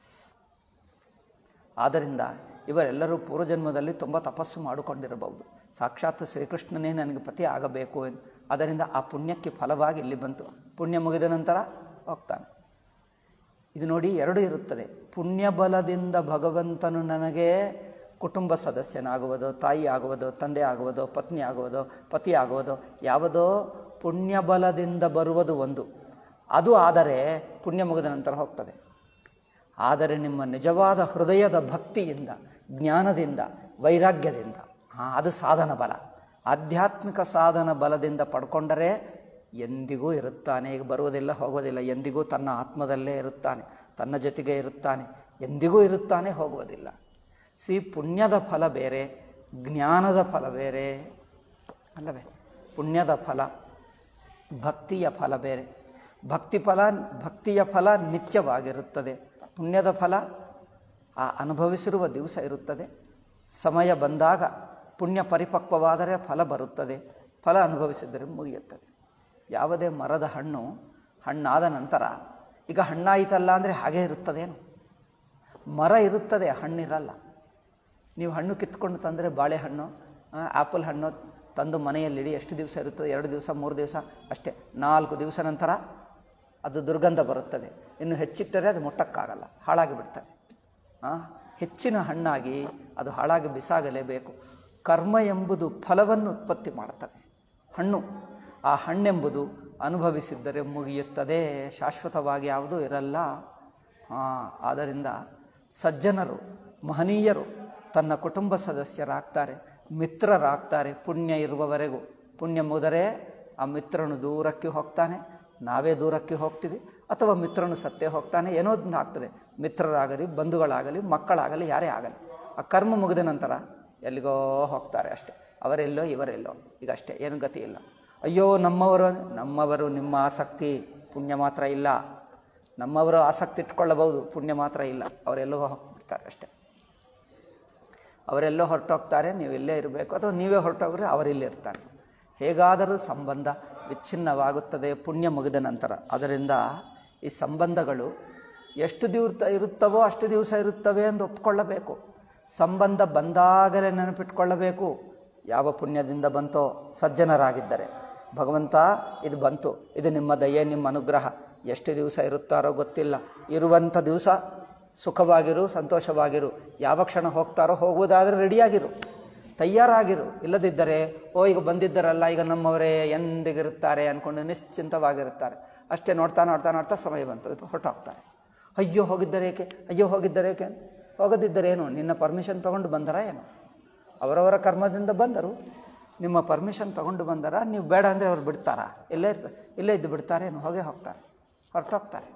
ಆದ್ದರಿಂದ ಇವರೆಲ್ಲರೂ ಪೂರ್ವಜನ್ಮದಲ್ಲಿ ತುಂಬ ತಪಸ್ಸು ಮಾಡಿಕೊಂಡಿರಬಹುದು ಸಾಕ್ಷಾತ್ ಶ್ರೀಕೃಷ್ಣನೇ ನನಗೆ ಪತಿ ಆಗಬೇಕು ಎಂದು ಅದರಿಂದ ಆ ಪುಣ್ಯಕ್ಕೆ ಫಲವಾಗಿ ಇಲ್ಲಿ ಬಂತು ಪುಣ್ಯ ಮುಗಿದ ನಂತರ ಹೋಗ್ತಾನೆ ಇದು ನೋಡಿ ಎರಡು ಇರುತ್ತದೆ ಪುಣ್ಯ ಬಲದಿಂದ ಭಗವಂತನು ನನಗೆ ಕುಟುಂಬ ಸದಸ್ಯನಾಗುವುದೋ ತಾಯಿ ಆಗುವುದೋ ತಂದೆ ಆಗುವುದೋ ಪತ್ನಿ ಆಗುವುದೋ ಪತಿ ಆಗುವುದೋ ಯಾವುದೋ ಪುಣ್ಯ ಬಲದಿಂದ ಬರುವುದು ಒಂದು ಅದು ಆದರೆ ಪುಣ್ಯ ಮುಗಿದ ನಂತರ ಹೋಗ್ತದೆ ಆದರೆ ನಿಮ್ಮ ನಿಜವಾದ ಹೃದಯದ ಭಕ್ತಿಯಿಂದ ಜ್ಞಾನದಿಂದ ವೈರಾಗ್ಯದಿಂದ ಹಾಂ ಅದು ಸಾಧನ ಬಲ ಆಧ್ಯಾತ್ಮಿಕ ಸಾಧನ ಬಲದಿಂದ ಪಡ್ಕೊಂಡರೆ ಎಂದಿಗೂ ಇರುತ್ತಾನೆ ಈಗ ಬರುವುದಿಲ್ಲ ಹೋಗೋದಿಲ್ಲ ಎಂದಿಗೂ ತನ್ನ ಆತ್ಮದಲ್ಲೇ ಇರುತ್ತಾನೆ ತನ್ನ ಜೊತೆಗೆ ಇರುತ್ತಾನೆ ಎಂದಿಗೂ ಇರುತ್ತಾನೆ ಹೋಗುವುದಿಲ್ಲ ಸಿ ಪುಣ್ಯದ ಫಲ ಬೇರೆ ಜ್ಞಾನದ ಫಲ ಬೇರೆ ಅಲ್ಲವೇ ಪುಣ್ಯದ ಫಲ ಭಕ್ತಿಯ ಫಲ ಬೇರೆ ಭಕ್ತಿ ಫಲ ಭಕ್ತಿಯ ಫಲ ನಿತ್ಯವಾಗಿರುತ್ತದೆ ಪುಣ್ಯದ ಫಲ ಆ ಅನುಭವಿಸಿರುವ ದಿವಸ ಇರುತ್ತದೆ ಸಮಯ ಬಂದಾಗ ಪುಣ್ಯ ಪರಿಪಕ್ವವಾದರೆ ಫಲ ಬರುತ್ತದೆ ಫಲ ಅನುಭವಿಸಿದರೆ ಮುಗಿಯುತ್ತದೆ ಯಾವುದೇ ಮರದ ಹಣ್ಣು ಹಣ್ಣಾದ ನಂತರ ಈಗ ಹಣ್ಣಾಯಿತಲ್ಲ ಅಂದರೆ ಹಾಗೇ ಇರುತ್ತದೇನು ಮರ ಇರುತ್ತದೆ ಹಣ್ಣಿರಲ್ಲ ನೀವು ಹಣ್ಣು ಕಿತ್ಕೊಂಡು ತಂದರೆ ಬಾಳೆಹಣ್ಣು ಆ, ಆ್ಯಪಲ್ ಹಣ್ಣು ತಂದು ಮನೆಯಲ್ಲಿಡಿ ಎಷ್ಟು ದಿವಸ ಇರುತ್ತದೆ ಎರಡು ದಿವಸ ಮೂರು ದಿವಸ ಅಷ್ಟೇ ನಾಲ್ಕು ದಿವಸ ನಂತರ ಅದು ದುರ್ಗಂಧ ಬರುತ್ತದೆ ಇನ್ನು ಹೆಚ್ಚಿಟ್ಟರೆ ಅದು ಮುಟ್ಟಕ್ಕಾಗಲ್ಲ ಹಾಳಾಗಿ ಬಿಡ್ತದೆ ಆ, ಹೆಚ್ಚಿನ ಹಣ್ಣಾಗಿ ಅದು ಹಾಳಾಗಿ ಬಿಸಾಗಲೇಬೇಕು ಕರ್ಮ ಎಂಬುದು ಫಲವನ್ನು ಉತ್ಪತ್ತಿ ಮಾಡುತ್ತದೆ ಹಣ್ಣು ಆ ಹಣ್ಣೆಂಬುದು ಅನುಭವಿಸಿದ್ದರೆ ಮುಗಿಯುತ್ತದೆ ಶಾಶ್ವತವಾಗಿ ಯಾವುದೂ ಇರಲ್ಲ ಆ, ಆದ್ದರಿಂದ ಸಜ್ಜನರು ಮಹನೀಯರು ತನ್ನ ಕುಟುಂಬ ಸದಸ್ಯರಾಗ್ತಾರೆ ಮಿತ್ರರಾಗ್ತಾರೆ ಪುಣ್ಯ ಇರುವವರೆಗೂ ಪುಣ್ಯ ಮುದರೆ ಆ ಮಿತ್ರನು ದೂರಕ್ಕೆ ಹೋಗ್ತಾನೆ ನಾವೇ ದೂರಕ್ಕೆ ಹೋಗ್ತೀವಿ ಅಥವಾ ಮಿತ್ರನು ಸತ್ತೇ ಹೋಗ್ತಾನೆ ಏನೋ ಒಂದು ಆಗ್ತದೆ ಮಿತ್ರರಾಗಲಿ ಬಂಧುಗಳಾಗಲಿ ಮಕ್ಕಳಾಗಲಿ ಯಾರೇ ಆಗಲಿ ಆ ಕರ್ಮ ಮುಗಿದ ನಂತರ ಎಲ್ಲಿಗೋ ಹೋಗ್ತಾರೆ ಅಷ್ಟೇ ಅವರೆಲ್ಲೋ ಇವರೆಲ್ಲೋ ಈಗ ಅಷ್ಟೇ ಏನು ಗತಿ ಇಲ್ಲ ಅಯ್ಯೋ ನಮ್ಮವರು ನಮ್ಮವರು ನಿಮ್ಮ ಆಸಕ್ತಿ ಪುಣ್ಯ ಮಾತ್ರ ಇಲ್ಲ ನಮ್ಮವರು ಆಸಕ್ತಿ ಇಟ್ಕೊಳ್ಳಬಹುದು ಪುಣ್ಯ ಮಾತ್ರ ಇಲ್ಲ ಅವರೆಲ್ಲೋ ಹೋಗ್ಬಿಡ್ತಾರೆ ಅಷ್ಟೇ ಅವರೆಲ್ಲೋ ಹೊರಟೋಗ್ತಾರೆ ನೀವು ಇಲ್ಲೇ ಇರಬೇಕು ಅಥವಾ ನೀವೇ ಹೊರಟೋಗ್ರೆ ಅವರಿಲ್ಲೇ ಇರ್ತಾರೆ ಹೇಗಾದರೂ ಸಂಬಂಧ ವಿಚ್ಛಿನ್ನವಾಗುತ್ತದೆ ಪುಣ್ಯ ಮುಗಿದ ನಂತರ ಅದರಿಂದ ಈ ಸಂಬಂಧಗಳು ಎಷ್ಟು ದಿವಸ ಇರುತ್ತವೋ ಅಷ್ಟು ದಿವಸ ಇರುತ್ತವೆ ಎಂದು ಒಪ್ಕೊಳ್ಳಬೇಕು ಸಂಬಂಧ ಬಂದಾಗಲೇ ನೆನಪಿಟ್ಕೊಳ್ಳಬೇಕು ಯಾವ ಪುಣ್ಯದಿಂದ ಬಂತೋ ಸಜ್ಜನರಾಗಿದ್ದರೆ ಭಗವಂತ ಇದು ಬಂತು ಇದು ನಿಮ್ಮ ದಯೆ ನಿಮ್ಮ ಅನುಗ್ರಹ ಎಷ್ಟು ದಿವಸ ಇರುತ್ತಾರೋ ಗೊತ್ತಿಲ್ಲ ಇರುವಂಥ ದಿವಸ ಸುಖವಾಗಿರು ಸಂತೋಷವಾಗಿರು ಯಾವ ಕ್ಷಣ ಹೋಗ್ತಾರೋ ಹೋಗುವುದಾದರೆ ರೆಡಿಯಾಗಿರು ತಯಾರಾಗಿರು ಇಲ್ಲದಿದ್ದರೆ ಓ ಈಗ ಬಂದಿದ್ದರಲ್ಲ ಈಗ ನಮ್ಮವರೇ ಎಂದಿಗಿರುತ್ತಾರೆ ಅಂದ್ಕೊಂಡು ನಿಶ್ಚಿಂತವಾಗಿರುತ್ತಾರೆ ಅಷ್ಟೇ ನೋಡ್ತಾ ನೋಡ್ತಾ ನೋಡ್ತಾ ಸಮಯ ಬಂತು ಹೊರಟೋಗ್ತಾರೆ ಅಯ್ಯೋ ಹೋಗಿದ್ದರೇಕೆ ಅಯ್ಯೋ ಹೋಗಿದ್ದರೇಕೆ ಹೋಗದಿದ್ದರೇನು ನಿನ್ನ ಪರ್ಮಿಷನ್ ತೊಗೊಂಡು ಬಂದರಾ ಏನು ಅವರವರ ಕರ್ಮದಿಂದ ಬಂದರು ನಿಮ್ಮ ಪರ್ಮಿಷನ್ ತೊಗೊಂಡು ಬಂದರ ನೀವು ಬೇಡ ಅಂದರೆ ಅವ್ರು ಬಿಡ್ತಾರಾ ಇಲ್ಲೇ ಇರ್ತ ಇಲ್ಲೇ ಇದ್ದು ಬಿಡ್ತಾರೇನು ಹೋಗೇ ಹೋಗ್ತಾರೆ ಹೊರಟೋಗ್ತಾರೆ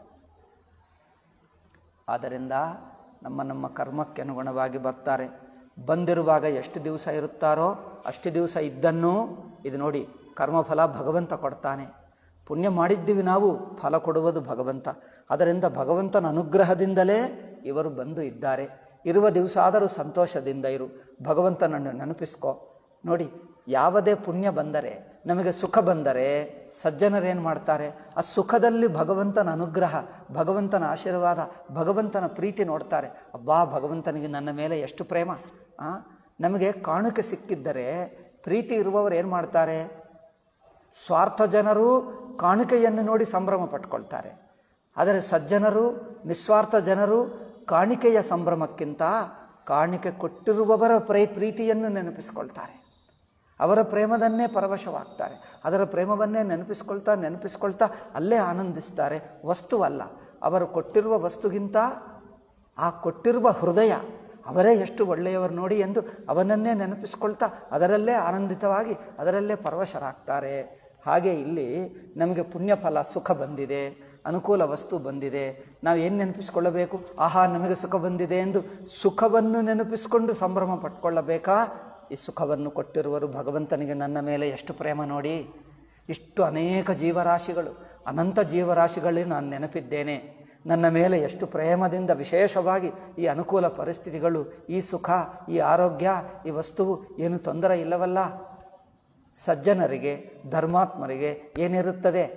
ಆದ್ದರಿಂದ ನಮ್ಮ ನಮ್ಮ ಕರ್ಮಕ್ಕೆ ಅನುಗುಣವಾಗಿ ಬರ್ತಾರೆ ಬಂದಿರುವಾಗ ಎಷ್ಟು ದಿವಸ ಇರುತ್ತಾರೋ ಅಷ್ಟು ದಿವಸ ಇದ್ದನ್ನೂ ಇದು ನೋಡಿ ಕರ್ಮಫಲ ಭಗವಂತ ಕೊಡ್ತಾನೆ ಪುಣ್ಯ ಮಾಡಿದ್ದೀವಿ ನಾವು ಫಲ ಕೊಡುವುದು ಭಗವಂತ ಅದರಿಂದ ಭಗವಂತನ ಅನುಗ್ರಹದಿಂದಲೇ ಇವರು ಬಂದು ಇದ್ದಾರೆ ಇರುವ ದಿವಸ ಆದರೂ ಸಂತೋಷದಿಂದ ಇರು ಭಗವಂತನನ್ನು ನೆನಪಿಸ್ಕೋ ನೋಡಿ ಯಾವುದೇ ಪುಣ್ಯ ಬಂದರೆ ನಮಗೆ ಸುಖ ಬಂದರೆ ಸಜ್ಜನರೇನು ಮಾಡ್ತಾರೆ ಆ ಸುಖದಲ್ಲಿ ಭಗವಂತನ ಅನುಗ್ರಹ ಭಗವಂತನ ಆಶೀರ್ವಾದ ಭಗವಂತನ ಪ್ರೀತಿ ನೋಡ್ತಾರೆ ಅಬ್ಬಾ ಭಗವಂತನಿಗೆ ನನ್ನ ಮೇಲೆ ಎಷ್ಟು ಪ್ರೇಮ ಆ? ನಮಗೆ ಕಾಣಿಕೆ ಸಿಕ್ಕಿದ್ದರೆ ಪ್ರೀತಿ ಇರುವವರು ಏನು ಮಾಡ್ತಾರೆ ಸ್ವಾರ್ಥ ಜನರು ಕಾಣಿಕೆಯನ್ನು ನೋಡಿ ಸಂಭ್ರಮ ಪಟ್ಕೊಳ್ತಾರೆ ಆದರೆ ಸಜ್ಜನರು ನಿಸ್ವಾರ್ಥ ಜನರು ಕಾಣಿಕೆಯ ಸಂಭ್ರಮಕ್ಕಿಂತ ಕಾಣಿಕೆ ಕೊಟ್ಟಿರುವವರ ಪ್ರೇ ಪ್ರೀತಿಯನ್ನು ನೆನಪಿಸ್ಕೊಳ್ತಾರೆ ಅವರ ಪ್ರೇಮದನ್ನೇ ಪರವಶವಾಗ್ತಾರೆ ಅದರ ಪ್ರೇಮವನ್ನೇ ನೆನಪಿಸ್ಕೊಳ್ತಾ ನೆನಪಿಸ್ಕೊಳ್ತಾ ಅಲ್ಲೇ ಆನಂದಿಸ್ತಾರೆ ವಸ್ತುವಲ್ಲ ಅವರು ಕೊಟ್ಟಿರುವ ವಸ್ತುಗಿಂತ ಆ ಕೊಟ್ಟಿರುವ ಹೃದಯ ಅವರೇ ಎಷ್ಟು ಒಳ್ಳೆಯವರು ನೋಡಿ ಎಂದು ಅವನನ್ನೇ ನೆನಪಿಸ್ಕೊಳ್ತಾ ಅದರಲ್ಲೇ ಆನಂದಿತವಾಗಿ ಅದರಲ್ಲೇ ಪರವಶರಾಗ್ತಾರೆ ಹಾಗೆ ಇಲ್ಲಿ ನಮಗೆ ಪುಣ್ಯಫಲ ಸುಖ ಬಂದಿದೆ ಅನುಕೂಲ ವಸ್ತು ಬಂದಿದೆ ನಾವು ಏನು ನೆನಪಿಸ್ಕೊಳ್ಳಬೇಕು ಆಹಾ ನಮಗೆ ಸುಖ ಬಂದಿದೆ ಎಂದು ಸುಖವನ್ನು ನೆನಪಿಸ್ಕೊಂಡು ಸಂಭ್ರಮ ಪಟ್ಕೊಳ್ಳಬೇಕಾ ಈ ಸುಖವನ್ನು ಕೊಟ್ಟಿರುವರು ಭಗವಂತನಿಗೆ ನನ್ನ ಮೇಲೆ ಎಷ್ಟು ಪ್ರೇಮ ನೋಡಿ ಇಷ್ಟು ಅನೇಕ ಜೀವರಾಶಿಗಳು ಅನಂತ ಜೀವರಾಶಿಗಳಲ್ಲಿ ನಾನು ನೆನಪಿದ್ದೇನೆ ನನ್ನ ಮೇಲೆ ಎಷ್ಟು ಪ್ರೇಮದಿಂದ ವಿಶೇಷವಾಗಿ ಈ ಅನುಕೂಲ ಪರಿಸ್ಥಿತಿಗಳು ಈ ಸುಖ ಈ ಆರೋಗ್ಯ ಈ ವಸ್ತುವು ಏನು ತೊಂದರೆ ಇಲ್ಲವಲ್ಲ ಸಜ್ಜನರಿಗೆ ಧರ್ಮಾತ್ಮರಿಗೆ ಏನಿರುತ್ತದೆ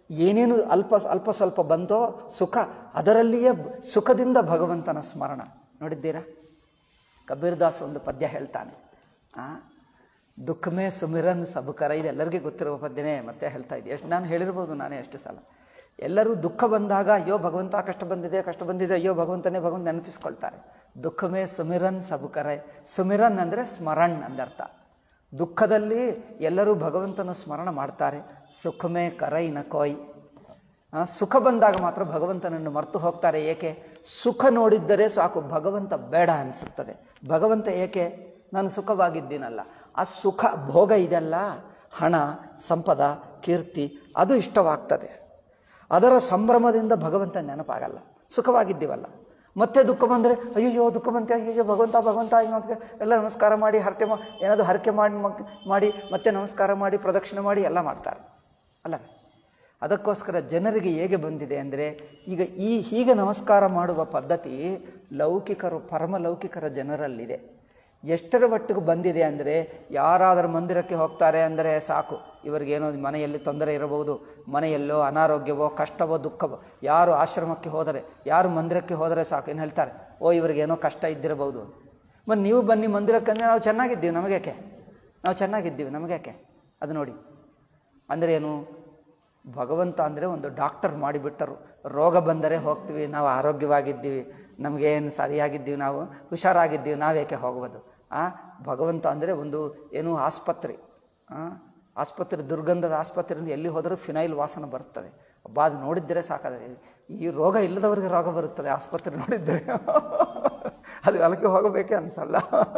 ಏನೇನು ಅಲ್ಪ ಅಲ್ಪ ಸ್ವಲ್ಪ ಬಂತೋ ಸುಖ ಅದರಲ್ಲಿಯೇ ಬ- ಸುಖದಿಂದ ಭಗವಂತನ ಸ್ಮರಣ ನೋಡಿದ್ದೀರಾ ಕಬೀರ್ದಾಸ್ ಒಂದು ಪದ್ಯ ಹೇಳ್ತಾನೆ ಆ ದುಃಖಮೇ ಸುಮಿರನ್ ಸಬುಕರ ಇದು ಎಲ್ಲರಿಗೂ ಗೊತ್ತಿರುವ ಪದ್ಯನೇ ಮತ್ತೆ ಹೇಳ್ತಾ ಇದ್ದೆ ಎಷ್ಟು ನಾನು ಹೇಳಿರ್ಬೋದು ನಾನೇ ಎಷ್ಟು ಸಲ ಎಲ್ಲರೂ ದುಃಖ ಬಂದಾಗ ಅಯ್ಯೋ ಭಗವಂತ ಕಷ್ಟ ಬಂದಿದೆ ಕಷ್ಟ ಬಂದಿದೆ ಅಯ್ಯೋ ಭಗವಂತನೇ ಭಗವಂತ ನೆನಪಿಸ್ಕೊಳ್ತಾರೆ ದುಃಖಮೇ ಸುಮಿರನ್ ಸಬುಕರೈ ಸುಮಿರನ್ ಅಂದರೆ ಸ್ಮರಣ್ ಅಂದರ್ಥ ದುಃಖದಲ್ಲಿ ಎಲ್ಲರೂ ಭಗವಂತನ ಸ್ಮರಣ ಮಾಡ್ತಾರೆ ಸುಖಮೇ ಕರೈ ನಕೋಯ್ ಆ, ಸುಖ ಬಂದಾಗ ಮಾತ್ರ ಭಗವಂತನನ್ನು ಮರೆತು ಹೋಗ್ತಾರೆ ಏಕೆ ಸುಖ ನೋಡಿದ್ದರೆ ಸಾಕು ಭಗವಂತ ಬೇಡ ಅನಿಸುತ್ತದೆ ಭಗವಂತ ಏಕೆ ನಾನು ಸುಖವಾಗಿದ್ದೀನಲ್ಲ ಆ ಸುಖ ಭೋಗ ಇದೆಲ್ಲ ಹಣ ಸಂಪದ ಕೀರ್ತಿ ಅದು ಇಷ್ಟವಾಗ್ತದೆ ಅದರ ಸಂಭ್ರಮದಿಂದ ಭಗವಂತ ನೆನಪಾಗಲ್ಲ ಸುಖವಾಗಿದ್ದೀವಲ್ಲ ಮತ್ತೆ ದುಃಖ ಬಂದರೆ ಅಯ್ಯೋ ದುಃಖ ಬಂತೆ ಅಯ್ಯೋ ಭಗವಂತ ಭಗವಂತ ಅಯ್ಯೋ ಅಂತ ಎಲ್ಲ ನಮಸ್ಕಾರ ಮಾಡಿ ಹರಕೆ ಮಾ ಏನಾದರೂ ಹರಕೆ ಮಾಡಿ ಮಕ್- ಮಾಡಿ ಮತ್ತೆ ನಮಸ್ಕಾರ ಮಾಡಿ ಪ್ರದಕ್ಷಿಣೆ ಮಾಡಿ ಎಲ್ಲ ಮಾಡ್ತಾರೆ ಅಲ್ಲವೇ ಅದಕ್ಕೋಸ್ಕರ ಜನರಿಗೆ ಹೇಗೆ ಬಂದಿದೆ ಅಂದರೆ ಈಗ ಈ ಹೀಗೆ ನಮಸ್ಕಾರ ಮಾಡುವ ಪದ್ಧತಿ ಲೌಕಿಕರು ಪರಮ ಲೌಕಿಕರ ಜನರಲ್ಲಿದೆ ಎಷ್ಟರ ಮಟ್ಟಿಗೆ ಬಂದಿದೆ ಅಂದರೆ ಯಾರಾದರೂ ಮಂದಿರಕ್ಕೆ ಹೋಗ್ತಾರೆ ಅಂದರೆ ಸಾಕು ಇವರಿಗೇನೋ ಮನೆಯಲ್ಲಿ ತೊಂದರೆ ಇರಬಹುದು ಮನೆಯಲ್ಲೋ ಅನಾರೋಗ್ಯವೋ ಕಷ್ಟವೋ ದುಃಖವೋ ಯಾರು ಆಶ್ರಮಕ್ಕೆ ಹೋದರೆ ಯಾರು ಮಂದಿರಕ್ಕೆ ಹೋದರೆ ಸಾಕು ಏನು ಹೇಳ್ತಾರೆ ಓ ಇವರಿಗೇನೋ ಕಷ್ಟ ಇದ್ದಿರಬಹುದು ಮತ್ತು ನೀವು ಬನ್ನಿ ಮಂದಿರಕ್ಕೆ ಅಂದರೆ ನಾವು ಚೆನ್ನಾಗಿದ್ದೀವಿ ನಮಗೇಕೆ ನಾವು ಚೆನ್ನಾಗಿದ್ದೀವಿ ನಮಗೇಕೆ ಅದು ನೋಡಿ ಅಂದರೆ ಏನು ಭಗವಂತ ಅಂದರೆ ಒಂದು ಡಾಕ್ಟರ್ ಮಾಡಿಬಿಟ್ಟರು ರೋಗ ಬಂದರೆ ಹೋಗ್ತೀವಿ ನಾವು ಆರೋಗ್ಯವಾಗಿದ್ದೀವಿ ನಮಗೇನು ಸರಿಯಾಗಿದ್ದೀವಿ ನಾವು ಹುಷಾರಾಗಿದ್ದೀವಿ ನಾವೇಕೆ ಹೋಗ್ಬೋದು ಆ ಭಗವಂತ ಅಂದರೆ ಒಂದು ಏನು ಆಸ್ಪತ್ರೆ ಆ, ಆಸ್ಪತ್ರೆ ದುರ್ಗಂಧದ ಆಸ್ಪತ್ರೆಯಿಂದ ಎಲ್ಲಿ ಹೋದರೂ ಫಿನೈಲ್ ವಾಸನೆ ಬರ್ತದೆ ಅಬ್ಬಾ ಅದು ನೋಡಿದ್ದರೆ ಸಾಕಾದ್ರೆ ಈ ರೋಗ ಇಲ್ಲದವರಿಗೆ ರೋಗ ಬರುತ್ತದೆ ಆಸ್ಪತ್ರೆ ನೋಡಿದ್ದರೆ ಅದು ಅಲ್ಲಿಗೆ ಹೋಗಬೇಕೇ ಅನಿಸಲ್ಲ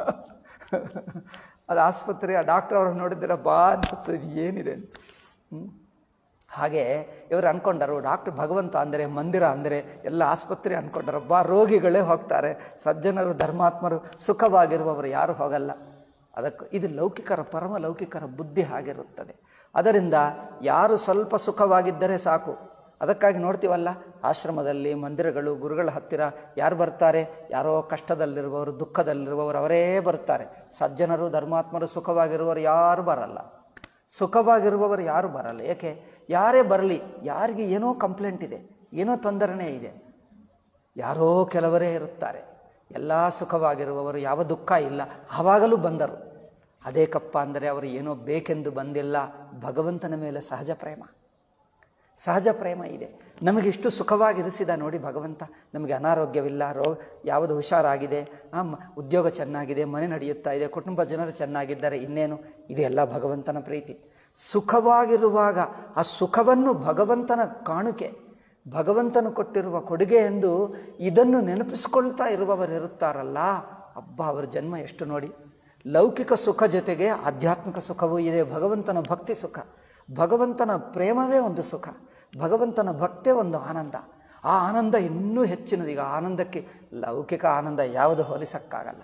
ಅದು ಆಸ್ಪತ್ರೆ ಆ ಡಾಕ್ಟರ್ ಅವ್ರನ್ನ ನೋಡಿದ್ರೆ ಬಾ ಅನ್ಸುತ್ತೆ ಇದು ಏನಿದೆ ಹ್ಮ್? ಹಾಗೆ ಇವರು ಅನ್ಕೊಂಡರು ಡಾಕ್ಟರ್ ಭಗವಂತ ಅಂದರೆ ಮಂದಿರ ಅಂದರೆ ಎಲ್ಲ ಆಸ್ಪತ್ರೆ ಅನ್ಕೊಂಡರು ಬಾ ರೋಗಿಗಳೇ ಹೋಗ್ತಾರೆ ಸಜ್ಜನರು ಧರ್ಮಾತ್ಮರು ಸುಖವಾಗಿರುವವರು ಯಾರು ಹೋಗಲ್ಲ ಅದಕ್ಕೆ ಇದು ಲೌಕಿಕರ ಪರಮ ಲೌಕಿಕರ ಬುದ್ಧಿ ಹಾಗಿರುತ್ತದೆ ಅದರಿಂದ ಯಾರು ಸ್ವಲ್ಪ ಸುಖವಾಗಿದ್ದರೆ ಸಾಕು ಅದಕ್ಕಾಗಿ ನೋಡ್ತೀವಲ್ಲ ಆಶ್ರಮದಲ್ಲಿ ಮಂದಿರಗಳು ಗುರುಗಳ ಹತ್ತಿರ ಯಾರು ಬರ್ತಾರೆ ಯಾರೋ ಕಷ್ಟದಲ್ಲಿರುವವರು ದುಃಖದಲ್ಲಿರುವವರು ಅವರೇ ಬರ್ತಾರೆ ಸಜ್ಜನರು ಧರ್ಮಾತ್ಮರು ಸುಖವಾಗಿರುವವರು ಯಾರು ಬರಲ್ಲ ಸುಖವಾಗಿರುವವರು ಯಾರು ಬರಲ್ಲ ಏಕೆ ಯಾರೇ ಬರಲಿ ಯಾರಿಗೆ ಏನೋ ಕಂಪ್ಲೇಂಟ್ ಇದೆ ಏನೋ ತೊಂದರೆನೇ ಇದೆ ಯಾರೋ ಕೆಲವರೇ ಇರುತ್ತಾರೆ ಎಲ್ಲ ಸುಖವಾಗಿರುವವರು ಯಾವ ದುಃಖ ಇಲ್ಲ ಆವಾಗಲೂ ಬಂದರು ಅದೇ ಕಪ್ಪ ಅಂದರೆ ಅವರು ಏನೋ ಬೇಕೆಂದು ಬಂದಿಲ್ಲ ಭಗವಂತನ ಮೇಲೆ ಸಹಜ ಪ್ರೇಮ ಸಹಜ ಪ್ರೇಮ ಇದೆ ನಮಗೆ ಇಷ್ಟು ಸುಖವಾಗಿರಿಸಿದ ನೋಡಿ ಭಗವಂತ ನಮಗೆ ಅನಾರೋಗ್ಯವಿಲ್ಲ ರೋಗ ಯಾವುದು ಹುಷಾರಾಗಿದೆ ಆ, ಮ- ಉದ್ಯೋಗ ಚೆನ್ನಾಗಿದೆ ಮನೆ ನಡೆಯುತ್ತಾ ಇದೆ ಕುಟುಂಬ ಜನರು ಚೆನ್ನಾಗಿದ್ದಾರೆ ಇನ್ನೇನು ಇದೆಲ್ಲ ಭಗವಂತನ ಪ್ರೀತಿ ಸುಖವಾಗಿರುವಾಗ ಆ ಸುಖವನ್ನು ಭಗವಂತನ ಕಾಣುಕೆ ಭಗವಂತನು ಕೊಟ್ಟಿರುವ ಕೊಡುಗೆ ಎಂದು ಇದನ್ನು ನೆನಪಿಸ್ಕೊಳ್ತಾ ಇರುವವರು ಇರುತ್ತಾರಲ್ಲ ಅಬ್ಬ ಅವರ ಜನ್ಮ ಎಷ್ಟು ನೋಡಿ ಲೌಕಿಕ ಸುಖ ಜೊತೆಗೆ ಆಧ್ಯಾತ್ಮಿಕ ಸುಖವೂ ಇದೆ ಭಗವಂತನ ಭಕ್ತಿ ಸುಖ ಭಗವಂತನ ಪ್ರೇಮವೇ ಒಂದು ಸುಖ ಭಗವಂತನ ಭಕ್ತೇ ಒಂದು ಆನಂದ ಆ ಆನಂದ ಇನ್ನೂ ಹೆಚ್ಚಿನದು ಈಗ ಆನಂದಕ್ಕೆ ಲೌಕಿಕ ಆನಂದ ಯಾವುದು ಹೋಲಿಸಕ್ಕಾಗಲ್ಲ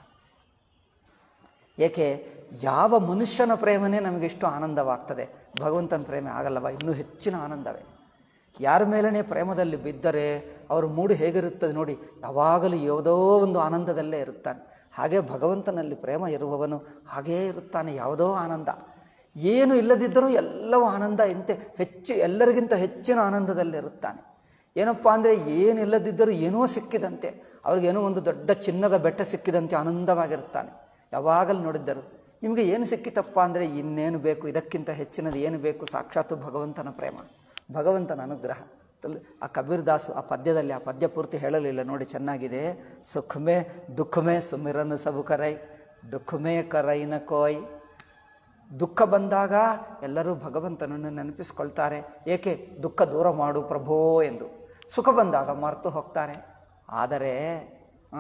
ಏಕೆ ಯಾವ ಮನುಷ್ಯನ ಪ್ರೇಮನೇ ನಮಗಿಷ್ಟು ಆನಂದವಾಗ್ತದೆ ಭಗವಂತನ ಪ್ರೇಮ ಆಗಲ್ಲವ ಇನ್ನೂ ಹೆಚ್ಚಿನ ಆನಂದವೇ ಯಾರ ಮೇಲೇ ಪ್ರೇಮದಲ್ಲಿ ಬಿದ್ದರೆ ಅವರ ಮೂಡು ಹೇಗಿರುತ್ತದೆ ನೋಡಿ ಯಾವಾಗಲೂ ಯಾವುದೋ ಒಂದು ಆನಂದದಲ್ಲೇ ಇರುತ್ತಾನೆ ಹಾಗೆ ಭಗವಂತನಲ್ಲಿ ಪ್ರೇಮ ಇರುವವನು ಹಾಗೇ ಇರುತ್ತಾನೆ ಯಾವುದೋ ಆನಂದ ಏನು ಇಲ್ಲದಿದ್ದರೂ ಎಲ್ಲವೂ ಆನಂದ ಇಂತೆ ಹೆಚ್ಚು ಎಲ್ಲರಿಗಿಂತ ಹೆಚ್ಚಿನ ಆನಂದದಲ್ಲಿರುತ್ತಾನೆ ಏನಪ್ಪ ಅಂದರೆ ಏನಿಲ್ಲದಿದ್ದರೂ ಏನೋ ಸಿಕ್ಕಿದಂತೆ ಅವ್ರಿಗೇನೋ ಒಂದು ದೊಡ್ಡ ಚಿನ್ನದ ಬೆಟ್ಟ ಸಿಕ್ಕಿದಂತೆ ಆನಂದವಾಗಿರುತ್ತಾನೆ ಯಾವಾಗಲೂ ನೋಡಿದ್ದರು ನಿಮಗೆ ಏನು ಸಿಕ್ಕಿತಪ್ಪ ಅಂದರೆ ಇನ್ನೇನು ಬೇಕು ಇದಕ್ಕಿಂತ ಹೆಚ್ಚಿನದು ಏನು ಬೇಕು ಸಾಕ್ಷಾತ್ತು ಭಗವಂತನ ಪ್ರೇಮ ಭಗವಂತನ ಅನುಗ್ರಹ ತಲ್- ಆ ಕಬೀರ್ ದಾಸು ಆ ಪದ್ಯದಲ್ಲಿ ಆ ಪದ್ಯ ಪೂರ್ತಿ ಹೇಳಲಿಲ್ಲ ನೋಡಿ ಚೆನ್ನಾಗಿದೆ ಸುಖಮೇ ದುಃಖಮೇ ಸುಮಿರನ್ ಸಬುಕರೈ ದುಃಖಮೇ ಕರೈನ ಕೋಯ್ ದುಃಖ ಬಂದಾಗ ಎಲ್ಲರೂ ಭಗವಂತನನ್ನು ನೆನಪಿಸ್ಕೊಳ್ತಾರೆ ಏಕೆ ದುಃಖ ದೂರ ಮಾಡು ಪ್ರಭೋ ಎಂದು ಸುಖ ಬಂದಾಗ ಮರೆತು ಹೋಗ್ತಾರೆ ಆದರೆ ಆ,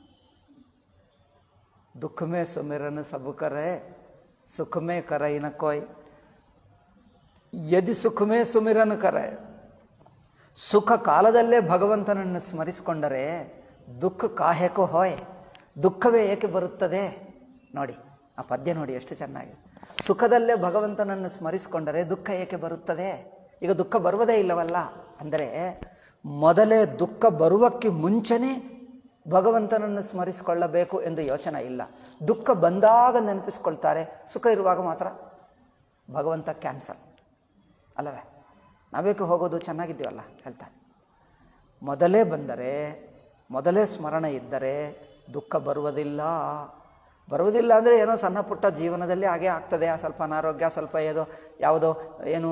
ದುಃಖಮೇ ಸುಮಿರನ್ ಸಬುಕರೆ ಸುಖಮೇ ಕರೈನ ಕೋಯ್ ಯದಿ ಸುಖಮೇ ಸುಮಿರನ್ ಕರೆ ಸುಖ ಕಾಲದಲ್ಲೇ ಭಗವಂತನನ್ನು ಸ್ಮರಿಸಿಕೊಂಡರೆ ದುಃಖ ಕಾಹೆಕೋ ಹೋಯ್ ದುಃಖವೇ ಏಕೆ ಬರುತ್ತದೆ ನೋಡಿ ಆ ಪದ್ಯ ನೋಡಿ ಎಷ್ಟು ಚೆನ್ನಾಗಿದೆ ಸುಖದಲ್ಲೇ ಭಗವಂತನನ್ನು ಸ್ಮರಿಸಿಕೊಂಡರೆ ದುಃಖ ಏಕೆ ಬರುತ್ತದೆ ಈಗ ದುಃಖ ಬರುವುದೇ ಇಲ್ಲವಲ್ಲ ಅಂದರೆ ಮೊದಲೇ ದುಃಖ ಬರುವಕ್ಕೆ ಮುಂಚೆನೇ ಭಗವಂತನನ್ನು ಸ್ಮರಿಸಿಕೊಳ್ಳಬೇಕು ಎಂದು ಯೋಚನೆ ಇಲ್ಲ ದುಃಖ ಬಂದಾಗ ನೆನಪಿಸ್ಕೊಳ್ತಾರೆ ಸುಖ ಇರುವಾಗ ಮಾತ್ರ ಭಗವಂತ ಕ್ಯಾನ್ಸಲ್ ಅಲ್ಲವೇ ನಾವೇಕೆ ಹೋಗೋದು ಚೆನ್ನಾಗಿದ್ದೀವಲ್ಲ ಹೇಳ್ತಾರೆ ಮೊದಲೇ ಬಂದರೆ ಮೊದಲೇ ಸ್ಮರಣೆ ಇದ್ದರೆ ದುಃಖ ಬರುವುದಿಲ್ಲ ಬರುವುದಿಲ್ಲ ಅಂದರೆ ಏನೋ ಸಣ್ಣ ಪುಟ್ಟ ಜೀವನದಲ್ಲಿ ಹಾಗೆ ಆಗ್ತದೆ ಆ ಸ್ವಲ್ಪ ಅನಾರೋಗ್ಯ ಸ್ವಲ್ಪ ಏನೋ ಯಾವುದೋ ಏನು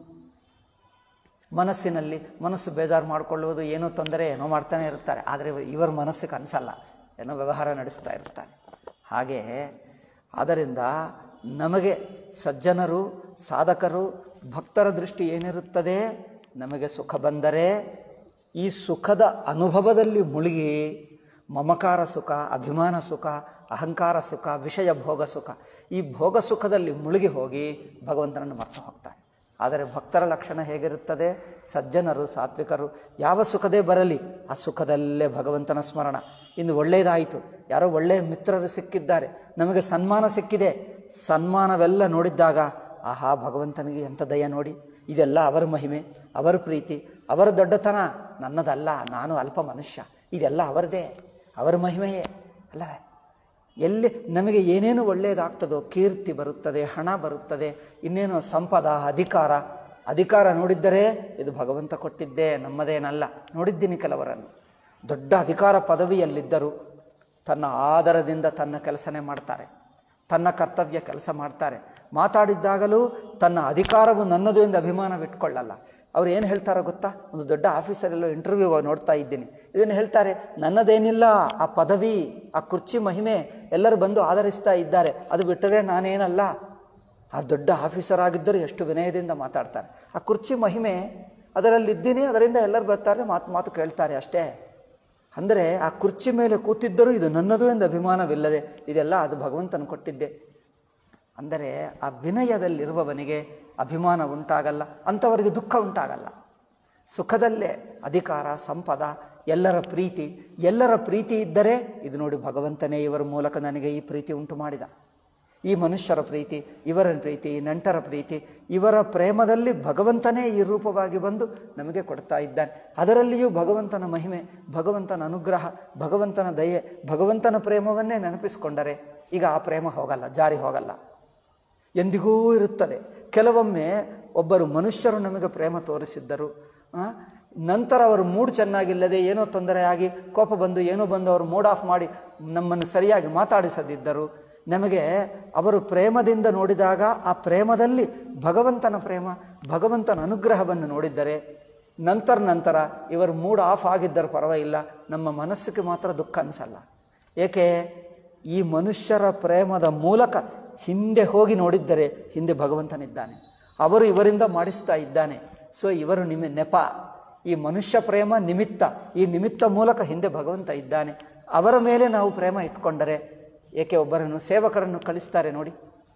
ಮನಸ್ಸಿನಲ್ಲಿ ಮನಸ್ಸು ಬೇಜಾರು ಮಾಡಿಕೊಳ್ಳುವುದು ಏನೋ ತೊಂದರೆ ಏನೋ ಮಾಡ್ತಾನೆ ಇರ್ತಾರೆ ಆದರೆ ಇವರ ಮನಸ್ಸಿಗೆ ಅನಿಸಲ್ಲ ಏನೋ ವ್ಯವಹಾರ ನಡೆಸ್ತಾ ಇರ್ತಾರೆ ಹಾಗೆ ಆದ್ದರಿಂದ ನಮಗೆ ಸಜ್ಜನರು ಸಾಧಕರು ಭಕ್ತರ ದೃಷ್ಟಿ ಏನಿರುತ್ತದೆ ನಮಗೆ ಸುಖ ಬಂದರೆ ಈ ಸುಖದ ಅನುಭವದಲ್ಲಿ ಮುಳುಗಿ ಮಮಕಾರ ಸುಖ ಅಭಿಮಾನ ಸುಖ ಅಹಂಕಾರ ಸುಖ ವಿಷಯ ಭೋಗ ಸುಖ ಈ ಭೋಗ ಸುಖದಲ್ಲಿ ಮುಳುಗಿ ಹೋಗಿ ಭಗವಂತನನ್ನು ಮರ್ತು ಹೋಗ್ತಾರೆ ಆದರೆ ಭಕ್ತರ ಲಕ್ಷಣ ಹೇಗಿರುತ್ತದೆ ಸಜ್ಜನರು ಸಾತ್ವಿಕರು ಯಾವ ಸುಖದೇ ಬರಲಿ ಆ ಸುಖದಲ್ಲೇ ಭಗವಂತನ ಸ್ಮರಣ ಇಂದು ಒಳ್ಳೆಯದಾಯಿತು ಯಾರೋ ಒಳ್ಳೆಯ ಮಿತ್ರರು ಸಿಕ್ಕಿದ್ದಾರೆ ನಮಗೆ ಸನ್ಮಾನ ಸಿಕ್ಕಿದೆ ಸನ್ಮಾನವೆಲ್ಲ ನೋಡಿದ್ದಾಗ ಆಹಾ ಭಗವಂತನಿಗೆ ಎಂಥ ದಯ ನೋಡಿ ಇದೆಲ್ಲ ಅವರ ಮಹಿಮೆ ಅವರ ಪ್ರೀತಿ ಅವರ ದೊಡ್ಡತನ ನನ್ನದಲ್ಲ ನಾನು ಅಲ್ಪ ಮನುಷ್ಯ ಇದೆಲ್ಲ ಅವರದೇ ಅವರ ಮಹಿಮೆಯೇ ಅಲ್ಲವೇ ಎಲ್ಲಿ ನಮಗೆ ಏನೇನು ಒಳ್ಳೆಯದಾಗ್ತದೋ ಕೀರ್ತಿ ಬರುತ್ತದೆ ಹಣ ಬರುತ್ತದೆ ಇನ್ನೇನು ಸಂಪದ ಅಧಿಕಾರ ಅಧಿಕಾರ ನೋಡಿದ್ದರೆ ಇದು ಭಗವಂತ ಕೊಟ್ಟಿದ್ದೇ ನಮ್ಮದೇನಲ್ಲ ನೋಡಿದ್ದೀನಿ ಕೆಲವರನ್ನು ದೊಡ್ಡ ಅಧಿಕಾರ ಪದವಿಯಲ್ಲಿದ್ದರು ತನ್ನ ಆದರದಿಂದ ತನ್ನ ಕೆಲಸನೇ ಮಾಡ್ತಾರೆ ತನ್ನ ಕರ್ತವ್ಯ ಕೆಲಸ ಮಾಡ್ತಾರೆ ಮಾತಾಡಿದ್ದಾಗಲೂ ತನ್ನ ಅಧಿಕಾರವು ನನ್ನದು ಎಂದು ಅಭಿಮಾನವಿಟ್ಕೊಳ್ಳಲ್ಲ ಅವ್ರು ಏನು ಹೇಳ್ತಾರೋ ಗೊತ್ತಾ ಒಂದು ದೊಡ್ಡ ಆಫೀಸರಲ್ಲೋ ಇಂಟರ್ವ್ಯೂ ನೋಡ್ತಾ ಇದ್ದೀನಿ ಇದನ್ನು ಹೇಳ್ತಾರೆ ನನ್ನದೇನಿಲ್ಲ ಆ ಪದವಿ ಆ ಕುರ್ಚಿ ಮಹಿಮೆ ಎಲ್ಲರೂ ಬಂದು ಆಧರಿಸ್ತಾ ಇದ್ದಾರೆ ಅದು ಬಿಟ್ಟರೆ ನಾನೇನಲ್ಲ ಆ ದೊಡ್ಡ ಆಫೀಸರ್ ಆಗಿದ್ದರೂ ಎಷ್ಟು ವಿನಯದಿಂದ ಮಾತಾಡ್ತಾರೆ ಆ ಕುರ್ಚಿ ಮಹಿಮೆ ಅದರಲ್ಲಿದ್ದೀನಿ ಅದರಿಂದ ಎಲ್ಲರೂ ಬರ್ತಾರೆ ಮಾತು ಮಾತು ಕೇಳ್ತಾರೆ ಅಷ್ಟೇ ಅಂದರೆ ಆ ಕುರ್ಚಿ ಮೇಲೆ ಕೂತಿದ್ದರೂ ಇದು ನನ್ನದು ಎಂದು ಅಭಿಮಾನವಿಲ್ಲದೆ ಇದೆಲ್ಲ ಅದು ಭಗವಂತನು ಕೊಟ್ಟಿದ್ದೆ ಅಂದರೆ ಆ ವಿನಯದಲ್ಲಿರುವವನಿಗೆ ಅಭಿಮಾನ ಉಂಟಾಗಲ್ಲ ಅಂಥವರಿಗೆ ದುಃಖ ಉಂಟಾಗಲ್ಲ ಸುಖದಲ್ಲೇ ಅಧಿಕಾರ ಸಂಪದ ಎಲ್ಲರ ಪ್ರೀತಿ ಎಲ್ಲರ ಪ್ರೀತಿ ಇದ್ದರೆ ಇದು ನೋಡಿ ಭಗವಂತನೇ ಇವರ ಮೂಲಕ ನನಗೆ ಈ ಪ್ರೀತಿ ಉಂಟು ಮಾಡಿದ ಈ ಮನುಷ್ಯರ ಪ್ರೀತಿ ಇವರ ಪ್ರೀತಿ ನೆಂಟರ ಪ್ರೀತಿ ಇವರ ಪ್ರೇಮದಲ್ಲಿ ಭಗವಂತನೇ ಈ ರೂಪವಾಗಿ ಬಂದು ನಮಗೆ ಕೊಡ್ತಾ ಇದ್ದಾನೆ ಅದರಲ್ಲಿಯೂ ಭಗವಂತನ ಮಹಿಮೆ ಭಗವಂತನ ಅನುಗ್ರಹ ಭಗವಂತನ ದಯೆ ಭಗವಂತನ ಪ್ರೇಮವನ್ನೇ ನೆನಪಿಸಿಕೊಂಡರೆ ಈಗ ಆ ಪ್ರೇಮ ಹೋಗಲ್ಲ ಜಾರಿ ಹೋಗಲ್ಲ ಎಂದಿಗೂ ಇರುತ್ತದೆ ಕೆಲವೊಮ್ಮೆ ಒಬ್ಬರು ಮನುಷ್ಯರು ನಮಗೆ ಪ್ರೇಮ ತೋರಿಸಿದ್ದರು ಆ, ನಂತರ ಅವರು ಮೂಡ್ ಚೆನ್ನಾಗಿಲ್ಲದೆ ಏನೋ ತೊಂದರೆಯಾಗಿ ಕೋಪ ಬಂದು ಏನೋ ಬಂದು ಅವರು ಮೂಡ್ ಆಫ್ ಮಾಡಿ ನಮ್ಮನ್ನು ಸರಿಯಾಗಿ ಮಾತಾಡಿಸದಿದ್ದರು ನಮಗೆ ಅವರು ಪ್ರೇಮದಿಂದ ನೋಡಿದಾಗ ಆ ಪ್ರೇಮದಲ್ಲಿ ಭಗವಂತನ ಪ್ರೇಮ ಭಗವಂತನ ಅನುಗ್ರಹವನ್ನು ನೋಡಿದ್ದರೆ ನಂತರ ನಂತರ ಇವರು ಮೂಡ್ ಆಫ್ ಆಗಿದ್ದರೂ ಪರವಾಗಿಲ್ಲ ನಮ್ಮ ಮನಸ್ಸಿಗೆ ಮಾತ್ರ ದುಃಖ ಅನಿಸಲ್ಲ ಏಕೆ ಈ ಮನುಷ್ಯರ ಪ್ರೇಮದ ಮೂಲಕ ಹಿಂದೆ ಹೋಗಿ ನೋಡಿದ್ದರೆ ಹಿಂದೆ ಭಗವಂತನಿದ್ದಾನೆ ಅವರು ಇವರಿಂದ ಮಾಡಿಸ್ತಾ ಇದ್ದಾನೆ ಸೊ ಇವರು ನಿಮಿ ನೆಪ ಈ ಮನುಷ್ಯ ಪ್ರೇಮ ನಿಮಿತ್ತ ಈ ನಿಮಿತ್ತ ಮೂಲಕ ಹಿಂದೆ ಭಗವಂತ ಇದ್ದಾನೆ ಅವರ ಮೇಲೆ ನಾವು ಪ್ರೇಮ ಇಟ್ಕೊಂಡರೆ ಏಕೆ ಒಬ್ಬರನ್ನು ಸೇವಕರನ್ನು ಕಳಿಸ್ತಾರೆ ನೋಡಿ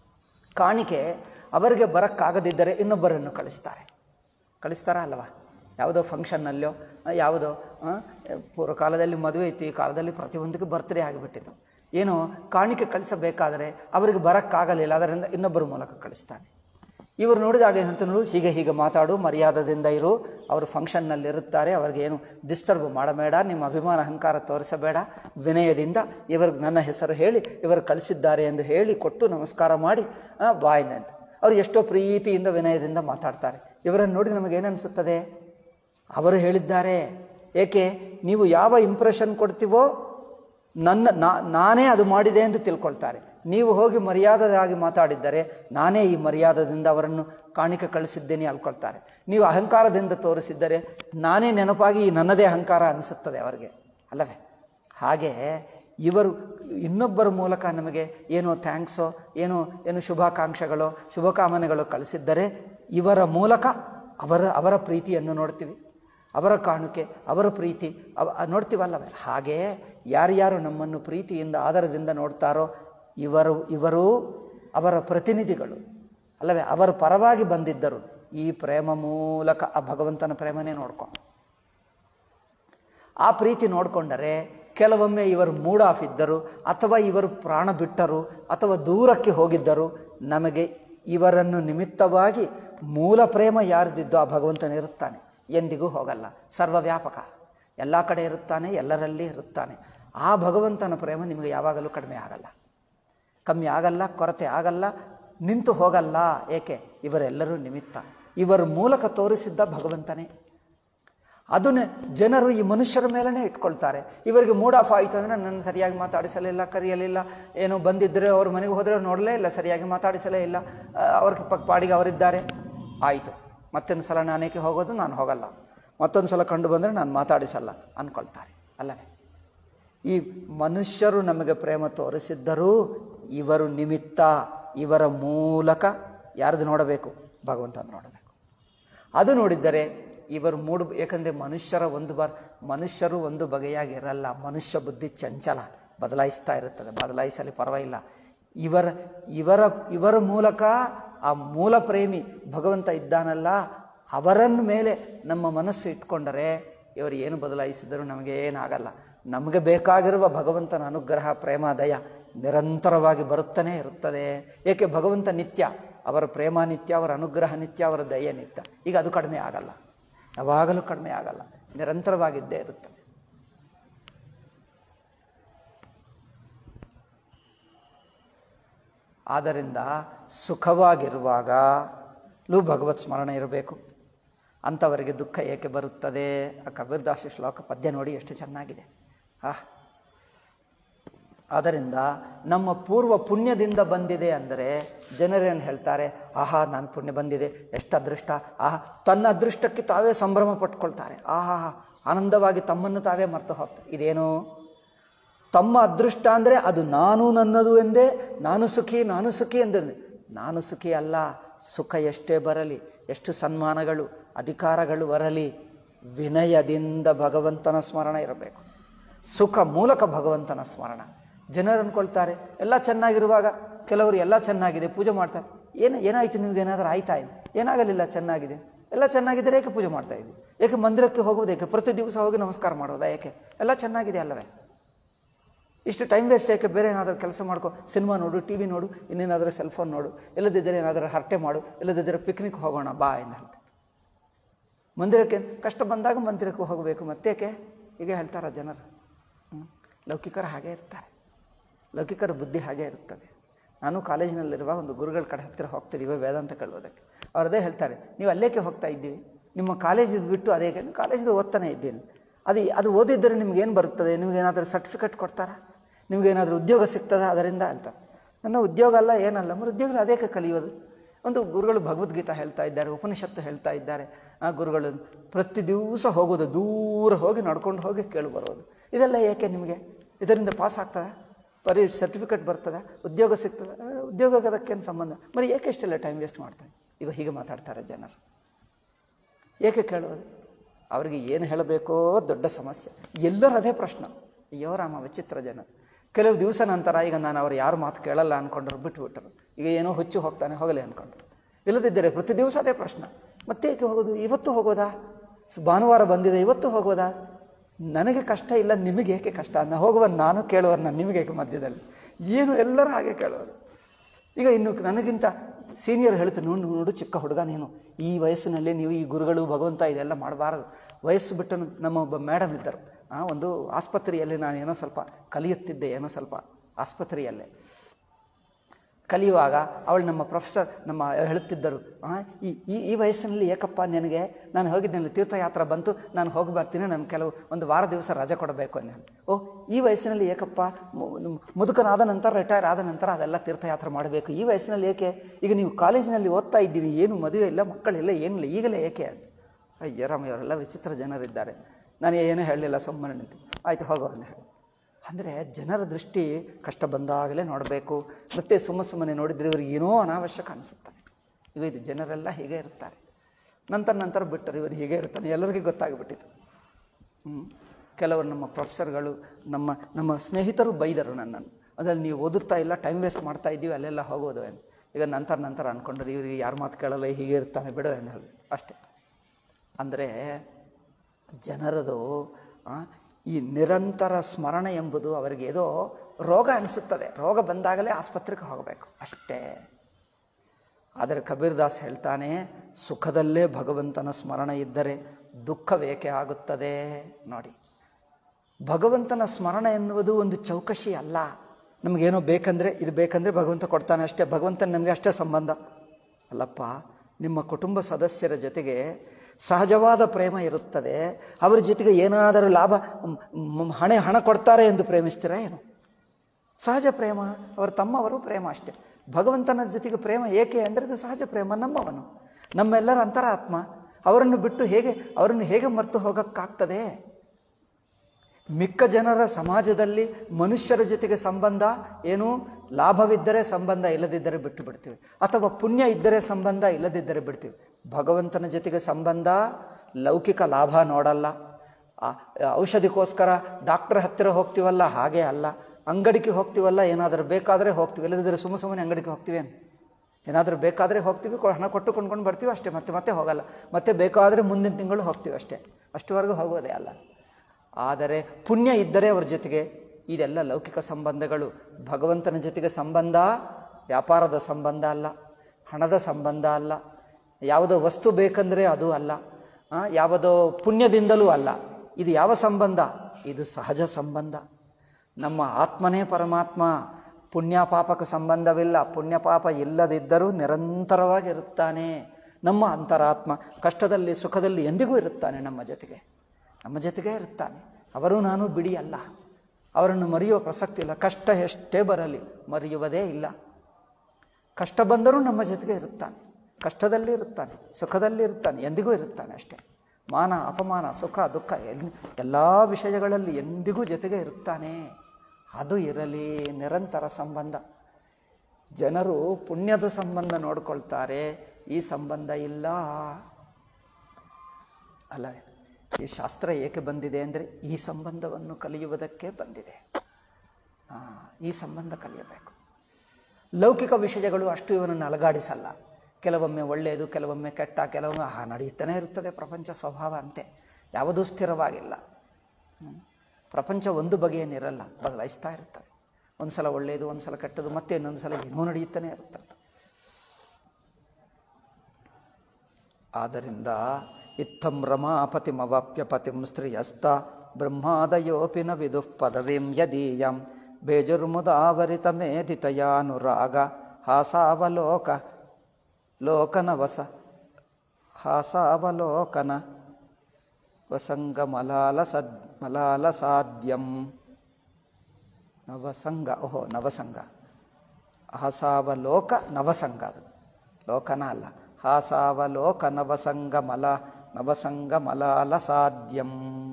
ಕಾಣಿಕೆ ಅವರಿಗೆ ಬರೋಕ್ಕಾಗದಿದ್ದರೆ ಇನ್ನೊಬ್ಬರನ್ನು ಕಳಿಸ್ತಾರೆ ಕಳಿಸ್ತಾರಾ ಅಲ್ವಾ ಯಾವುದೋ ಫಂಕ್ಷನ್ನಲ್ಲೋ ಆ, ಯಾವುದೋ ಆ, ಪೂರ್ವ ಕಾಲದಲ್ಲಿ ಮದುವೆ ಇತ್ತು ಈ ಕಾಲದಲ್ಲಿ ಪ್ರತಿಯೊಂದಕ್ಕೂ ಬರ್ತ್ಡೇ ಆಗಿಬಿಟ್ಟಿತ್ತು ಏನು ಕಾಣಿಕೆ ಕಳಿಸಬೇಕಾದರೆ ಅವರಿಗೆ ಬರೋಕ್ಕಾಗಲಿಲ್ಲ ಅದರಿಂದ ಇನ್ನೊಬ್ಬರ ಮೂಲಕ ಕಳಿಸ್ತಾನೆ ಇವರು ನೋಡಿದಾಗ ಏನು ಹೇಳ್ತಾರೆ ಹೀಗೆ ಹೀಗೆ ಮಾತಾಡು ಮರ್ಯಾದದಿಂದ ಇರು ಅವರು ಫಂಕ್ಷನ್ನಲ್ಲಿ ಇರುತ್ತಾರೆ ಅವ್ರಿಗೆ ಏನು ಡಿಸ್ಟರ್ಬ್ ಮಾಡಬೇಡ ನಿಮ್ಮ ಅಭಿಮಾನ ಅಹಂಕಾರ ತೋರಿಸಬೇಡ ವಿನಯದಿಂದ ಇವ್ರಿಗೆ ನನ್ನ ಹೆಸರು ಹೇಳಿ ಇವರು ಕಳಿಸಿದ್ದಾರೆ ಎಂದು ಹೇಳಿ ಕೊಟ್ಟು ನಮಸ್ಕಾರ ಮಾಡಿ ಬಾಯ್ನ ಅಂತ ಅವರು ಎಷ್ಟೋ ಪ್ರೀತಿಯಿಂದ ವಿನಯದಿಂದ ಮಾತಾಡ್ತಾರೆ ಇವರನ್ನು ನೋಡಿ ನಮಗೇನನ್ನಿಸುತ್ತದೆ ಅವರು ಹೇಳಿದ್ದಾರೆ ಏಕೆ ನೀವು ಯಾವ ಇಂಪ್ರೆಷನ್ ಕೊಡ್ತೀವೋ ನನ್ನ ನಾ- ನಾನೇ ಅದು ಮಾಡಿದೆ ಎಂದು ತಿಳ್ಕೊಳ್ತಾರೆ ನೀವು ಹೋಗಿ ಮರ್ಯಾದೆಯಾಗಿ ಮಾತಾಡಿದ್ದರೆ ನಾನೇ ಈ ಮರ್ಯಾದದಿಂದ ಅವರನ್ನು ಕಾಣಿಕೆ ಕಳಿಸಿದ್ದೇನೆ ಅಲ್ಕೊಳ್ತಾರೆ ನೀವು ಅಹಂಕಾರದಿಂದ ತೋರಿಸಿದ್ದರೆ ನಾನೇ ನೆನಪಾಗಿ ಈ ನನ್ನದೇ ಅಹಂಕಾರ ಅನಿಸುತ್ತದೆ ಅವರಿಗೆ ಅಲ್ಲವೇ ಹಾಗೆ ಇವರು ಇನ್ನೊಬ್ಬರ ಮೂಲಕ ನಮಗೆ ಏನೋ ಥ್ಯಾಂಕ್ಸೋ ಏನೋ ಏನು ಶುಭಾಕಾಂಕ್ಷೆಗಳೋ ಶುಭಕಾಮನೆಗಳು ಕಳಿಸಿದ್ದರೆ ಇವರ ಮೂಲಕ ಅವರ ಅವರ ಪ್ರೀತಿಯನ್ನು ನೋಡ್ತೀವಿ ಅವರ ಕಾಣಿಕೆ ಅವರ ಪ್ರೀತಿ ಅವ ನೋಡ್ತೀವಲ್ಲವೇ ಹಾಗೆಯೇ ಯಾರ್ಯಾರು ನಮ್ಮನ್ನು ಪ್ರೀತಿಯಿಂದ ಆದರದಿಂದ ನೋಡ್ತಾರೋ ಇವರು ಇವರು ಅವರ ಪ್ರತಿನಿಧಿಗಳು ಅಲ್ಲವೇ ಅವರ ಪರವಾಗಿ ಬಂದಿದ್ದರು ಈ ಪ್ರೇಮ ಮೂಲಕ ಆ ಭಗವಂತನ ಪ್ರೇಮನೇ ನೋಡ್ಕೊ ಆ ಪ್ರೀತಿ ನೋಡಿಕೊಂಡರೆ ಕೆಲವೊಮ್ಮೆ ಇವರು ಮೂಡ್ ಆಫ್ ಇದ್ದರು ಅಥವಾ ಇವರು ಪ್ರಾಣ ಬಿಟ್ಟರು ಅಥವಾ ದೂರಕ್ಕೆ ಹೋಗಿದ್ದರು ನಮಗೆ ಇವರನ್ನು ನಿಮಿತ್ತವಾಗಿ ಮೂಲ ಪ್ರೇಮ ಯಾರ್ದಿದ್ದೋ ಆ ಭಗವಂತನಿರುತ್ತಾನೆ ಎಂದಿಗೂ ಹೋಗಲ್ಲ ಸರ್ವವ್ಯಾಪಕ ಎಲ್ಲ ಕಡೆ ಇರುತ್ತಾನೆ ಎಲ್ಲರಲ್ಲಿ ಇರುತ್ತಾನೆ ಆ ಭಗವಂತನ ಪ್ರೇಮ ನಿಮಗೆ ಯಾವಾಗಲೂ ಕಡಿಮೆ ಆಗಲ್ಲ ಕಮ್ಮಿ ಆಗಲ್ಲ ಕೊರತೆ ಆಗಲ್ಲ ನಿಂತು ಹೋಗಲ್ಲ ಏಕೆ ಇವರೆಲ್ಲರೂ ನಿಮಿತ್ತ ಇವರ ಮೂಲಕ ತೋರಿಸಿದ್ದ ಭಗವಂತನೇ ಅದನ್ನೇ ಜನರು ಈ ಮನುಷ್ಯರ ಮೇಲೇ ಇಟ್ಕೊಳ್ತಾರೆ ಇವರಿಗೆ ಮೂಡ್ ಆಫ್ ಆಯಿತು ಅಂದರೆ ನನ್ನ ಸರಿಯಾಗಿ ಮಾತಾಡಿಸಲಿಲ್ಲ ಕರೆಯಲಿಲ್ಲ ಏನೋ ಬಂದಿದ್ದರೆ ಅವ್ರ ಮನೆಗೆ ಹೋದರೆ ನೋಡಲೇ ಇಲ್ಲ ಸರಿಯಾಗಿ ಮಾತಾಡಿಸಲೇ ಇಲ್ಲ ಆ, ಅವ್ರ ಪಕ್ಕ ಪಾಡಿಗೆ ಅವರಿದ್ದಾರೆ ಆಯಿತು ಮತ್ತೊಂದು ಸಲ ನಾನೇಕೆ ಹೋಗೋದು ನಾನು ಹೋಗಲ್ಲ ಮತ್ತೊಂದು ಸಲ ಕಂಡು ಬಂದರೆ ನಾನು ಮಾತಾಡಿಸಲ್ಲ ಅಂದ್ಕೊಳ್ತಾರೆ ಅಲ್ಲವೇ ಈ ಮನುಷ್ಯರು ನಮಗೆ ಪ್ರೇಮ ತೋರಿಸಿದ್ದರೂ ಇವರು ನಿಮಿತ್ತ ಇವರ ಮೂಲಕ ಯಾರ್ದು ನೋಡಬೇಕು ಭಗವಂತ ನೋಡಬೇಕು ಅದು ನೋಡಿದ್ದರೆ ಇವರು ಮೂಡು ಏಕೆಂದರೆ ಮನುಷ್ಯರ ಒಂದು ಬಾರ್ ಮನುಷ್ಯರು ಒಂದು ಬಗೆಯಾಗಿರಲ್ಲ ಮನುಷ್ಯ ಬುದ್ಧಿ ಚಂಚಲ ಬದಲಾಯಿಸ್ತಾ ಇರುತ್ತದೆ ಬದಲಾಯಿಸಲಿ ಪರವಾಗಿಲ್ಲ ಇವರ ಇವರ ಇವರ ಮೂಲಕ ಆ ಮೂಲ ಪ್ರೇಮಿ ಭಗವಂತ ಇದ್ದಾನಲ್ಲ ಅವರನ್ನ ಮೇಲೆ ನಮ್ಮ ಮನಸ್ಸು ಇಟ್ಕೊಂಡರೆ ಇವರು ಏನು ಬದಲಾಯಿಸಿದರೂ ನಮಗೆ ಏನಾಗಲ್ಲ ನಮಗೆ ಬೇಕಾಗಿರುವ ಭಗವಂತನ ಅನುಗ್ರಹ ಪ್ರೇಮ ದಯ ನಿರಂತರವಾಗಿ ಬರುತ್ತಲೇ ಇರುತ್ತದೆ ಏಕೆ ಭಗವಂತ ನಿತ್ಯ ಅವರ ಪ್ರೇಮ ನಿತ್ಯ ಅವರ ಅನುಗ್ರಹ ನಿತ್ಯ ಅವರ ದಯ ನಿತ್ಯ ಈಗ ಅದು ಕಡಿಮೆ ಆಗಲ್ಲ ಯಾವಾಗಲೂ ಕಡಿಮೆ ಆಗಲ್ಲ ನಿರಂತರವಾಗಿದ್ದೇ ಇರುತ್ತದೆ ಆದ್ದರಿಂದ ಸುಖವಾಗಿರುವಾಗಲೂ ಭಗವತ್ ಸ್ಮರಣೆ ಇರಬೇಕು ಅಂಥವರಿಗೆ ದುಃಖ ಏಕೆ ಬರುತ್ತದೆ ಆ ಕಬೀರ್ದಾಸ ಶ್ಲೋಕ ಪದ್ಯ ನೋಡಿ ಎಷ್ಟು ಚೆನ್ನಾಗಿದೆ ಆ ಆದ್ದರಿಂದ ನಮ್ಮ ಪೂರ್ವ ಪುಣ್ಯದಿಂದ ಬಂದಿದೆ ಅಂದರೆ ಜನರೇನು ಹೇಳ್ತಾರೆ ಆಹಾ ನಾನು ಪುಣ್ಯ ಬಂದಿದೆ ಎಷ್ಟು ಅದೃಷ್ಟ ಆಹಾ ತನ್ನ ಅದೃಷ್ಟಕ್ಕೆ ತಾವೇ ಸಂಭ್ರಮ ಪಟ್ಕೊಳ್ತಾರೆ ಆಹಾ ಆನಂದವಾಗಿ ತಮ್ಮನ್ನು ತಾವೇ ಮರ್ತು ಹೋಗ್ತಾರೆ ಇದೇನು ತಮ್ಮ ಅದೃಷ್ಟ ಅಂದರೆ ಅದು ನಾನು ನನ್ನದು ಎಂದೇ ನಾನು ಸುಖಿ ನಾನು ಸುಖಿ ಎಂದರೆ ನಾನು ಸುಖಿ ಅಲ್ಲ ಸುಖ ಎಷ್ಟೇ ಬರಲಿ ಎಷ್ಟು ಸನ್ಮಾನಗಳು ಅಧಿಕಾರಗಳು ಬರಲಿ ವಿನಯದಿಂದ ಭಗವಂತನ ಸ್ಮರಣ ಇರಬೇಕು ಸುಖ ಮೂಲಕ ಭಗವಂತನ ಸ್ಮರಣ ಜನರು ಅಂದ್ಕೊಳ್ತಾರೆ ಎಲ್ಲ ಚೆನ್ನಾಗಿರುವಾಗ ಕೆಲವರು ಎಲ್ಲ ಚೆನ್ನಾಗಿದೆ ಪೂಜೆ ಮಾಡ್ತಾರೆ ಏನು ಏನಾಯ್ತು ನಿಮ್ಗೆ ಏನಾದರೂ ಆಯ್ತಾ ಏನು ಏನಾಗಲಿಲ್ಲ ಚೆನ್ನಾಗಿದೆ ಎಲ್ಲ ಚೆನ್ನಾಗಿದ್ದರೆ ಏಕೆ ಪೂಜೆ ಮಾಡ್ತಾ ಇದ್ವಿ ಏಕೆ ಮಂದಿರಕ್ಕೆ ಹೋಗೋದು ಏಕೆ ಪ್ರತಿ ದಿವಸ ಹೋಗಿ ನಮಸ್ಕಾರ ಮಾಡೋದಾ ಏಕೆ ಎಲ್ಲ ಚೆನ್ನಾಗಿದೆ ಅಲ್ಲವೇ ಇಷ್ಟು ಟೈಮ್ ವೇಸ್ಟ್ ಯಾಕೆ ಬೇರೆ ಏನಾದರೂ ಕೆಲಸ ಮಾಡ್ಕೊ ಸಿನಿಮಾ ನೋಡು ಟಿ ವಿ ನೋಡು ಇನ್ನೇನಾದರೂ ಸೆಲ್ ಫೋನ್ ನೋಡು ಇಲ್ಲದಿದ್ದರೆ ಏನಾದರೂ ಹರಟೆ ಮಾಡು ಇಲ್ಲದಿದ್ದರೆ ಪಿಕ್ನಿಕ್ ಹೋಗೋಣ ಬಾ ಎಂದು ಹೇಳ್ತಾರೆ ಮಂದಿರಕ್ಕೆ ಕಷ್ಟ ಬಂದಾಗ ಮಂದಿರಕ್ಕೆ ಹೋಗಬೇಕು ಮತ್ತೇಕೆ ಹೀಗೆ ಹೇಳ್ತಾರೆ ಜನರು ಹ್ಮ್. ಲೌಕಿಕರು ಹಾಗೆ ಇರ್ತಾರೆ ಲೌಕಿಕರ ಬುದ್ಧಿ ಹಾಗೆ ಇರ್ತದೆ ನಾನು ಕಾಲೇಜಿನಲ್ಲಿರುವ ಒಂದು ಗುರುಗಳ ಕಡೆ ಹತ್ತಿರ ಹೋಗ್ತಿದ್ದೀವಿ ವೇದಾಂತ ಕಳುವುದಕ್ಕೆ ಅವ್ರದೇ ಹೇಳ್ತಾರೆ ನೀವು ಅಲ್ಲೇಕೆ ಹೋಗ್ತಾ ಇದ್ದೀವಿ ನಿಮ್ಮ ಕಾಲೇಜು ಬಿಟ್ಟು ಅದೇ ಕಾಲೇಜಿದು ಓದ್ತಾನೆ ಇದ್ದೀನಿ ಅದು ಅದು ಓದಿದ್ದರೆ ನಿಮ್ಗೇನು ಬರುತ್ತದೆ ನಿಮ್ಗೇನಾದರೂ ಸರ್ಟಿಫಿಕೇಟ್ ಕೊಡ್ತಾರಾ ನಿಮ್ಗೇನಾದರೂ ಉದ್ಯೋಗ ಸಿಗ್ತದಾ ಅದರಿಂದ ಹೇಳ್ತಾರೆ ನನ್ನ ಉದ್ಯೋಗ ಅಲ್ಲ ಏನಲ್ಲ మరి ಉದ್ಯೋಗ ಅದೇಕೆ ಕಲಿಯೋದು ಒಂದು ಗುರುಗಳು ಭಗವದ್ಗೀತಾ ಹೇಳ್ತಾ ಇದ್ದಾರೆ ಉಪನಿಷತ್ತು ಹೇಳ್ತಾ ಇದ್ದಾರೆ ಆ ಗುರುಗಳು ಪ್ರತಿ ದಿವಸ ಹೋಗೋದು ದೂರ ಹೋಗಿ ನಡ್ಕೊಂಡು ಹೋಗಿ ಕೇಳಿ ಬರೋದು ಇದೆಲ್ಲ ಏಕೆ ನಿಮಗೆ ಇದರಿಂದ ಪಾಸ್ ಆಗ್ತದೆ ಬರೀ ಸರ್ಟಿಫಿಕೇಟ್ ಬರ್ತದೆ ಉದ್ಯೋಗ ಸಿಗ್ತದೆ ಆ, ಉದ್ಯೋಗಕ್ಕೆ ಅದಕ್ಕೇನು ಸಂಬಂಧ మరి ಏಕೆ ಇಷ್ಟೆಲ್ಲ ಟೈಮ್ ವೇಸ್ಟ್ ಮಾಡ್ತಾರೆ ಈಗ ಹೀಗೆ ಮಾತಾಡ್ತಾರೆ ಜನರು ಏಕೆ ಕೇಳೋದು ಅವರಿಗೆ ಏನು ಹೇಳಬೇಕೋ ದೊಡ್ಡ ಸಮಸ್ಯೆ ಎಲ್ಲರೂ ಅದೇ ಪ್ರಶ್ನೆ ಅಯ್ಯೋ ರಾಮ ವಿಚಿತ್ರ ಜನ ಕೆಲವು ದಿವಸ ನಂತರ ಈಗ ನಾನು ಅವ್ರು ಯಾರು ಮಾತು ಕೇಳಲ್ಲ ಅಂದ್ಕೊಂಡ್ರು ಬಿಟ್ಟುಬಿಟ್ರು ಈಗ ಏನೋ ಹುಚ್ಚು ಹೋಗ್ತಾನೆ ಹೋಗಲಿ ಅಂದ್ಕೊಂಡ್ರು ಇಲ್ಲದಿದ್ದರೆ ಪ್ರತಿ ದಿವಸ ಅದೇ ಪ್ರಶ್ನೆ ಮತ್ತೆ ಏಕೆ ಹೋಗೋದು ಇವತ್ತು ಹೋಗೋದಾ ಸ್- ಭಾನುವಾರ ಬಂದಿದೆ ಇವತ್ತು ಹೋಗೋದಾ ನನಗೆ ಕಷ್ಟ ಇಲ್ಲ ನಿಮಗೆ ಏಕೆ ಕಷ್ಟ ನಾ ಹೋಗುವ ನಾನು ಕೇಳುವನ್ನ ನಿಮಗೆ ಏಕೆ ಮಧ್ಯದಲ್ಲಿ ಏನು ಎಲ್ಲರೂ ಹಾಗೆ ಕೇಳೋರು ಈಗ ಇನ್ನು ನನಗಿಂತ ಸೀನಿಯರ್ ಹೇಳ್ತಾರೆ ನೋಡು ನೋಡು ಚಿಕ್ಕ ಹುಡುಗ ನೀನು ಈ ವಯಸ್ಸಿನಲ್ಲಿ ನೀವು ಈ ಗುರುಗಳು ಭಗವಂತ ಇದೆಲ್ಲ ಮಾಡಬಾರದು ವಯಸ್ಸು ಬಿಟ್ಟು ನಮ್ಮ ಒಬ್ಬ ಮೇಡಮ್ ಇದ್ದರು ಆ, ಒಂದು ಆಸ್ಪತ್ರೆಯಲ್ಲಿ ನಾನು ಏನೋ ಸ್ವಲ್ಪ ಕಲಿಯುತ್ತಿದ್ದೆ ಏನೋ ಸ್ವಲ್ಪ ಆಸ್ಪತ್ರೆಯಲ್ಲೇ ಕಲಿಯುವಾಗ ಅವಳು ನಮ್ಮ ಪ್ರೊಫೆಸರ್ ನಮ್ಮ ಹೇಳುತ್ತಿದ್ದರು ಆ, ಈ ಈ ಈ ವಯಸ್ಸಿನಲ್ಲಿ ಏಕಪ್ಪ ನಿನಗೆ ನಾನು ಹೋಗಿದ್ದೇನೆ ತೀರ್ಥಯಾತ್ರೆ ಬಂತು ನಾನು ಹೋಗಿ ಬರ್ತೀನಿ ನಾನು ಕೆಲವು ಒಂದು ವಾರ ದಿವಸ ರಜೆ ಕೊಡಬೇಕು ಅಂತ ಹೇಳಿ ಓ ಈ ವಯಸ್ಸಿನಲ್ಲಿ ಏಕಪ್ಪ ಮು- ಮುದುಕನಾದ ನಂತರ ರಿಟೈರ್ ಆದ ನಂತರ ಅದೆಲ್ಲ ತೀರ್ಥಯಾತ್ರೆ ಮಾಡಬೇಕು ಈ ವಯಸ್ಸಿನಲ್ಲಿ ಏಕೆ ಈಗ ನೀವು ಕಾಲೇಜಿನಲ್ಲಿ ಓದ್ತಾ ಇದ್ದೀವಿ ಏನು ಮದುವೆ ಇಲ್ಲ ಮಕ್ಕಳಿಲ್ಲ ಏನಿಲ್ಲ ಈಗಲೇ ಏಕೆ ಅಯ್ಯ ರಾಮ ಇವರೆಲ್ಲ ವಿಚಿತ್ರ ಜನರಿದ್ದಾರೆ ನಾನು ಏನೂ ಹೇಳಲಿಲ್ಲ ಸುಮ್ಮನೆ ನಿಂತು ಆಯಿತು ಹೋಗೋ ಅಂತ ಹೇಳಿ ಅಂದರೆ ಜನರ ದೃಷ್ಟಿ ಕಷ್ಟ ಬಂದಾಗಲೇ ನೋಡಬೇಕು ಮತ್ತು ಸುಮ್ಮ ಸುಮ್ಮನೆ ನೋಡಿದರೆ ಇವ್ರಿಗೆ ಏನೋ ಅನಾವಶ್ಯಕ ಅನಿಸುತ್ತದೆ ಇವ ಇದು ಜನರೆಲ್ಲ ಹೀಗೆ ಇರ್ತಾರೆ ನಂತರ ನಂತರ ಬಿಟ್ಟರು ಇವರು ಹೀಗೆ ಇರ್ತಾನೆ ಎಲ್ಲರಿಗೂ ಗೊತ್ತಾಗ್ಬಿಟ್ಟಿತ್ತು ಹ್ಮ್. ಕೆಲವರು ನಮ್ಮ ಪ್ರೊಫೆಸರ್ಗಳು ನಮ್ಮ ನಮ್ಮ ಸ್ನೇಹಿತರು ಬೈದರು ನನ್ನನ್ನು ಅದರಲ್ಲಿ ನೀವು ಓದುತ್ತಾ ಇಲ್ಲ ಟೈಮ್ ವೇಸ್ಟ್ ಮಾಡ್ತಾ ಇದ್ದೀವಿ ಅಲ್ಲೆಲ್ಲ ಹೋಗೋದು ಏನು ಈಗ ನಂತರ ನಂತರ ಅಂದ್ಕೊಂಡ್ರೆ ಇವ್ರಿಗೆ ಯಾರು ಮಾತು ಕೇಳಲ್ಲ ಹೀಗೆ ಇರ್ತಾನೆ ಬಿಡು ಎಂದು ಹೇಳಿ ಅಷ್ಟೇ ಅಂದರೆ ಜನರದು ಆ, ಈ ನಿರಂತರ ಸ್ಮರಣೆ ಎಂಬುದು ಅವರಿಗೆ ಏನೋ ರೋಗ ಅನಿಸುತ್ತದೆ ರೋಗ ಬಂದಾಗಲೇ ಆಸ್ಪತ್ರೆಗೆ ಹೋಗಬೇಕು ಅಷ್ಟೇ ಆದರೆ ಕಬೀರ್ ದಾಸ್ ಹೇಳ್ತಾನೆ ಸುಖದಲ್ಲೇ ಭಗವಂತನ ಸ್ಮರಣೆ ಇದ್ದರೆ ದುಃಖವೇಕೆ ಆಗುತ್ತದೆ ನೋಡಿ ಭಗವಂತನ ಸ್ಮರಣೆ ಎನ್ನುವುದು ಒಂದು ಚೌಕಶಿ ಅಲ್ಲ ನಮಗೇನೋ ಬೇಕಂದರೆ ಇದು ಬೇಕಂದರೆ ಭಗವಂತ ಕೊಡ್ತಾನೆ ಅಷ್ಟೇ ಭಗವಂತನ ನಮಗೆ ಅಷ್ಟೇ ಸಂಬಂಧ ಅಲ್ಲಪ್ಪ ನಿಮ್ಮ ಕುಟುಂಬ ಸದಸ್ಯರ ಜೊತೆಗೆ ಸಹಜವಾದ ಪ್ರೇಮ ಇರುತ್ತದೆ ಅವರ ಜೊತೆಗೆ ಏನಾದರೂ ಲಾಭ ಮ್- ಮ್- ಹಣೆ ಹಣ ಕೊಡ್ತಾರೆ ಎಂದು ಪ್ರೇಮಿಸ್ತೀರಾ ಏನು ಸಹಜ ಪ್ರೇಮ ಅವರ ತಮ್ಮವರು ಪ್ರೇಮ ಅಷ್ಟೇ ಭಗವಂತನ ಜೊತೆಗೆ ಪ್ರೇಮ ಏಕೆ ಅಂದರೆ ಅದು ಸಹಜ ಪ್ರೇಮ ನಮ್ಮವನು ನಮ್ಮೆಲ್ಲರ ಅಂತರಾತ್ಮ ಅವರನ್ನು ಬಿಟ್ಟು ಹೇಗೆ ಅವರನ್ನು ಹೇಗೆ ಮರೆತು ಹೋಗೋಕ್ಕಾಗ್ತದೆ ಮಿಕ್ಕ ಜನರ ಸಮಾಜದಲ್ಲಿ ಮನುಷ್ಯರ ಜೊತೆಗೆ ಸಂಬಂಧ ಏನು ಲಾಭವಿದ್ದರೆ ಸಂಬಂಧ ಇಲ್ಲದಿದ್ದರೆ ಬಿಟ್ಟು ಬಿಡ್ತೀವಿ ಅಥವಾ ಪುಣ್ಯ ಇದ್ದರೆ ಸಂಬಂಧ ಇಲ್ಲದಿದ್ದರೆ ಬಿಡ್ತೀವಿ ಭಗವಂತನ ಜೊತೆಗೆ ಸಂಬಂಧ ಲೌಕಿಕ ಲಾಭ ನೋಡಲ್ಲ ಆ, ಔಷಧಿಗೋಸ್ಕರ ಡಾಕ್ಟರ್ ಹತ್ತಿರ ಹೋಗ್ತೀವಲ್ಲ ಹಾಗೆ ಅಲ್ಲ ಅಂಗಡಿಗೆ ಹೋಗ್ತೀವಲ್ಲ ಏನಾದರೂ ಬೇಕಾದರೆ ಹೋಗ್ತೀವಿ ಇಲ್ಲದಿದ್ದರೆ ಸುಮ್ಮ ಸುಮ್ಮನೆ ಅಂಗಡಿಗೆ ಹೋಗ್ತೀವೇನು ಏನಾದರೂ ಬೇಕಾದರೆ ಹೋಗ್ತೀವಿ ಕೊ- ಹಣ ಕೊಟ್ಟು ಕೊಂಡ್ಕೊಂಡು ಬರ್ತೀವಿ ಅಷ್ಟೇ ಮತ್ತೆ ಮತ್ತೆ ಹೋಗಲ್ಲ ಮತ್ತೆ ಬೇಕಾದರೆ ಮುಂದಿನ ತಿಂಗಳು ಹೋಗ್ತೀವಿ ಅಷ್ಟೇ ಅಷ್ಟುವರೆಗೂ ಹೋಗೋದೇ ಅಲ್ಲ ಆದರೆ ಪುಣ್ಯ ಇದ್ದರೆ ಅವ್ರ ಜೊತೆಗೆ ಇದೆಲ್ಲ ಲೌಕಿಕ ಸಂಬಂಧಗಳು ಭಗವಂತನ ಜೊತೆಗೆ ಸಂಬಂಧ ವ್ಯಾಪಾರದ ಸಂಬಂಧ ಅಲ್ಲ ಹಣದ ಸಂಬಂಧ ಅಲ್ಲ ಯಾವುದೋ ವಸ್ತು ಬೇಕಂದರೆ ಅದು ಅಲ್ಲ ಆ, ಯಾವುದೋ ಪುಣ್ಯದಿಂದಲೂ ಅಲ್ಲ ಇದು ಯಾವ ಸಂಬಂಧ ಇದು ಸಹಜ ಸಂಬಂಧ ನಮ್ಮ ಆತ್ಮನೇ ಪರಮಾತ್ಮ ಪುಣ್ಯ ಪಾಪಕ್ಕೆ ಸಂಬಂಧವಿಲ್ಲ ಪುಣ್ಯ ಪಾಪ ಇಲ್ಲದಿದ್ದರೂ ನಿರಂತರವಾಗಿರುತ್ತಾನೆ ನಮ್ಮ ಅಂತರಾತ್ಮ ಕಷ್ಟದಲ್ಲಿ ಸುಖದಲ್ಲಿ ಎಂದಿಗೂ ಇರುತ್ತಾನೆ ನಮ್ಮ ಜೊತೆಗೆ ನಮ್ಮ ಜೊತೆಗೇ ಇರುತ್ತಾನೆ ಅವರು ನಾನು ಬಿಡಿ ಅಲ್ಲ ಅವರನ್ನು ಮರೆಯುವ ಪ್ರಸಕ್ತಿ ಇಲ್ಲ ಕಷ್ಟ ಎಷ್ಟೇ ಬರಲಿ ಮರೆಯುವುದೇ ಇಲ್ಲ ಕಷ್ಟ ಬಂದರೂ ನಮ್ಮ ಜೊತೆಗೆ ಇರುತ್ತಾನೆ ಕಷ್ಟದಲ್ಲಿ ಇರುತ್ತಾನೆ ಸುಖದಲ್ಲಿ ಇರುತ್ತಾನೆ ಎಂದಿಗೂ ಇರುತ್ತಾನೆ ಅಷ್ಟೇ ಮಾನ ಅಪಮಾನ ಸುಖ ದುಃಖ ಎಲ್ ಎಲ್ಲ ವಿಷಯಗಳಲ್ಲಿ ಎಂದಿಗೂ ಜೊತೆಗೆ ಇರುತ್ತಾನೆ ಅದು ಇರಲಿ ನಿರಂತರ ಸಂಬಂಧ ಜನರು ಪುಣ್ಯದ ಸಂಬಂಧ ನೋಡ್ಕೊಳ್ತಾರೆ ಈ ಸಂಬಂಧ ಇಲ್ಲ ಅಲ್ಲ ಈ ಶಾಸ್ತ್ರ ಏಕೆ ಬಂದಿದೆ ಅಂದರೆ ಈ ಸಂಬಂಧವನ್ನು ಕಲಿಯುವುದಕ್ಕೆ ಬಂದಿದೆ ಆ, ಈ ಸಂಬಂಧ ಕಲಿಯಬೇಕು ಲೌಕಿಕ ವಿಷಯಗಳು ಅಷ್ಟು ಇವನನ್ನು ಅಲಗಾಡಿಸಲ್ಲ ಕೆಲವೊಮ್ಮೆ ಒಳ್ಳೆಯದು ಕೆಲವೊಮ್ಮೆ ಕೆಟ್ಟ ಕೆಲವೊಮ್ಮೆ ಆ ನಡೆಯುತ್ತಾನೆ ಇರ್ತದೆ ಪ್ರಪಂಚ ಸ್ವಭಾವ ಅಂತೆ ಯಾವುದೂ ಸ್ಥಿರವಾಗಿಲ್ಲ ಹ್ಮ್. ಪ್ರಪಂಚ ಒಂದು ಬಗೆಯೇನಿರಲ್ಲ ಬದಲಾಯಿಸ್ತಾ ಇರ್ತದೆ ಒಂದು ಸಲ ಒಳ್ಳೆಯದು ಒಂದು ಸಲ ಕೆಟ್ಟದು ಮತ್ತೆ ಇನ್ನೊಂದು ಸಲ ಏನೋ ನಡೆಯುತ್ತಾನೆ ಇರ್ತದೆ ಆದ್ದರಿಂದ ಇತ್ತಂ ರಮಾಪತಿಮವಾಪ್ಯ ಪತಿಂ ಸ್ತ್ರೀಯಸ್ತ ಬ್ರಹ್ಮಾದಯೋಪಿ ನ ವಿದುಃ ಪದವಿಂ ಯದೀಯಂ ಬೇಜುರ್ಮುದಾವರಿತ ಮೇಧಿತಯಾನುರಾಗ ಹಾಸಾವಲೋಕ ಲೋಕನವಸ ಹಾಸಾವಲೋಕನ ವಸಂಗ ಮಲಾಲ ಸದ್ ಮಲಾಲ ಸಾಧ್ಯಂ ನವಸಂಗ ಓಹೋ ನವಸಂಗ ಹಾಸಾವಲೋಕ ನವಸಂಗ ಅದು ಲೋಕನ ಅಲ್ಲ ಹಾಸಾವಲೋಕ ನವಸಂಗ ಮಲ ನವಸಂಗ ಮಲಾಲ ಸಾಧ್ಯಂ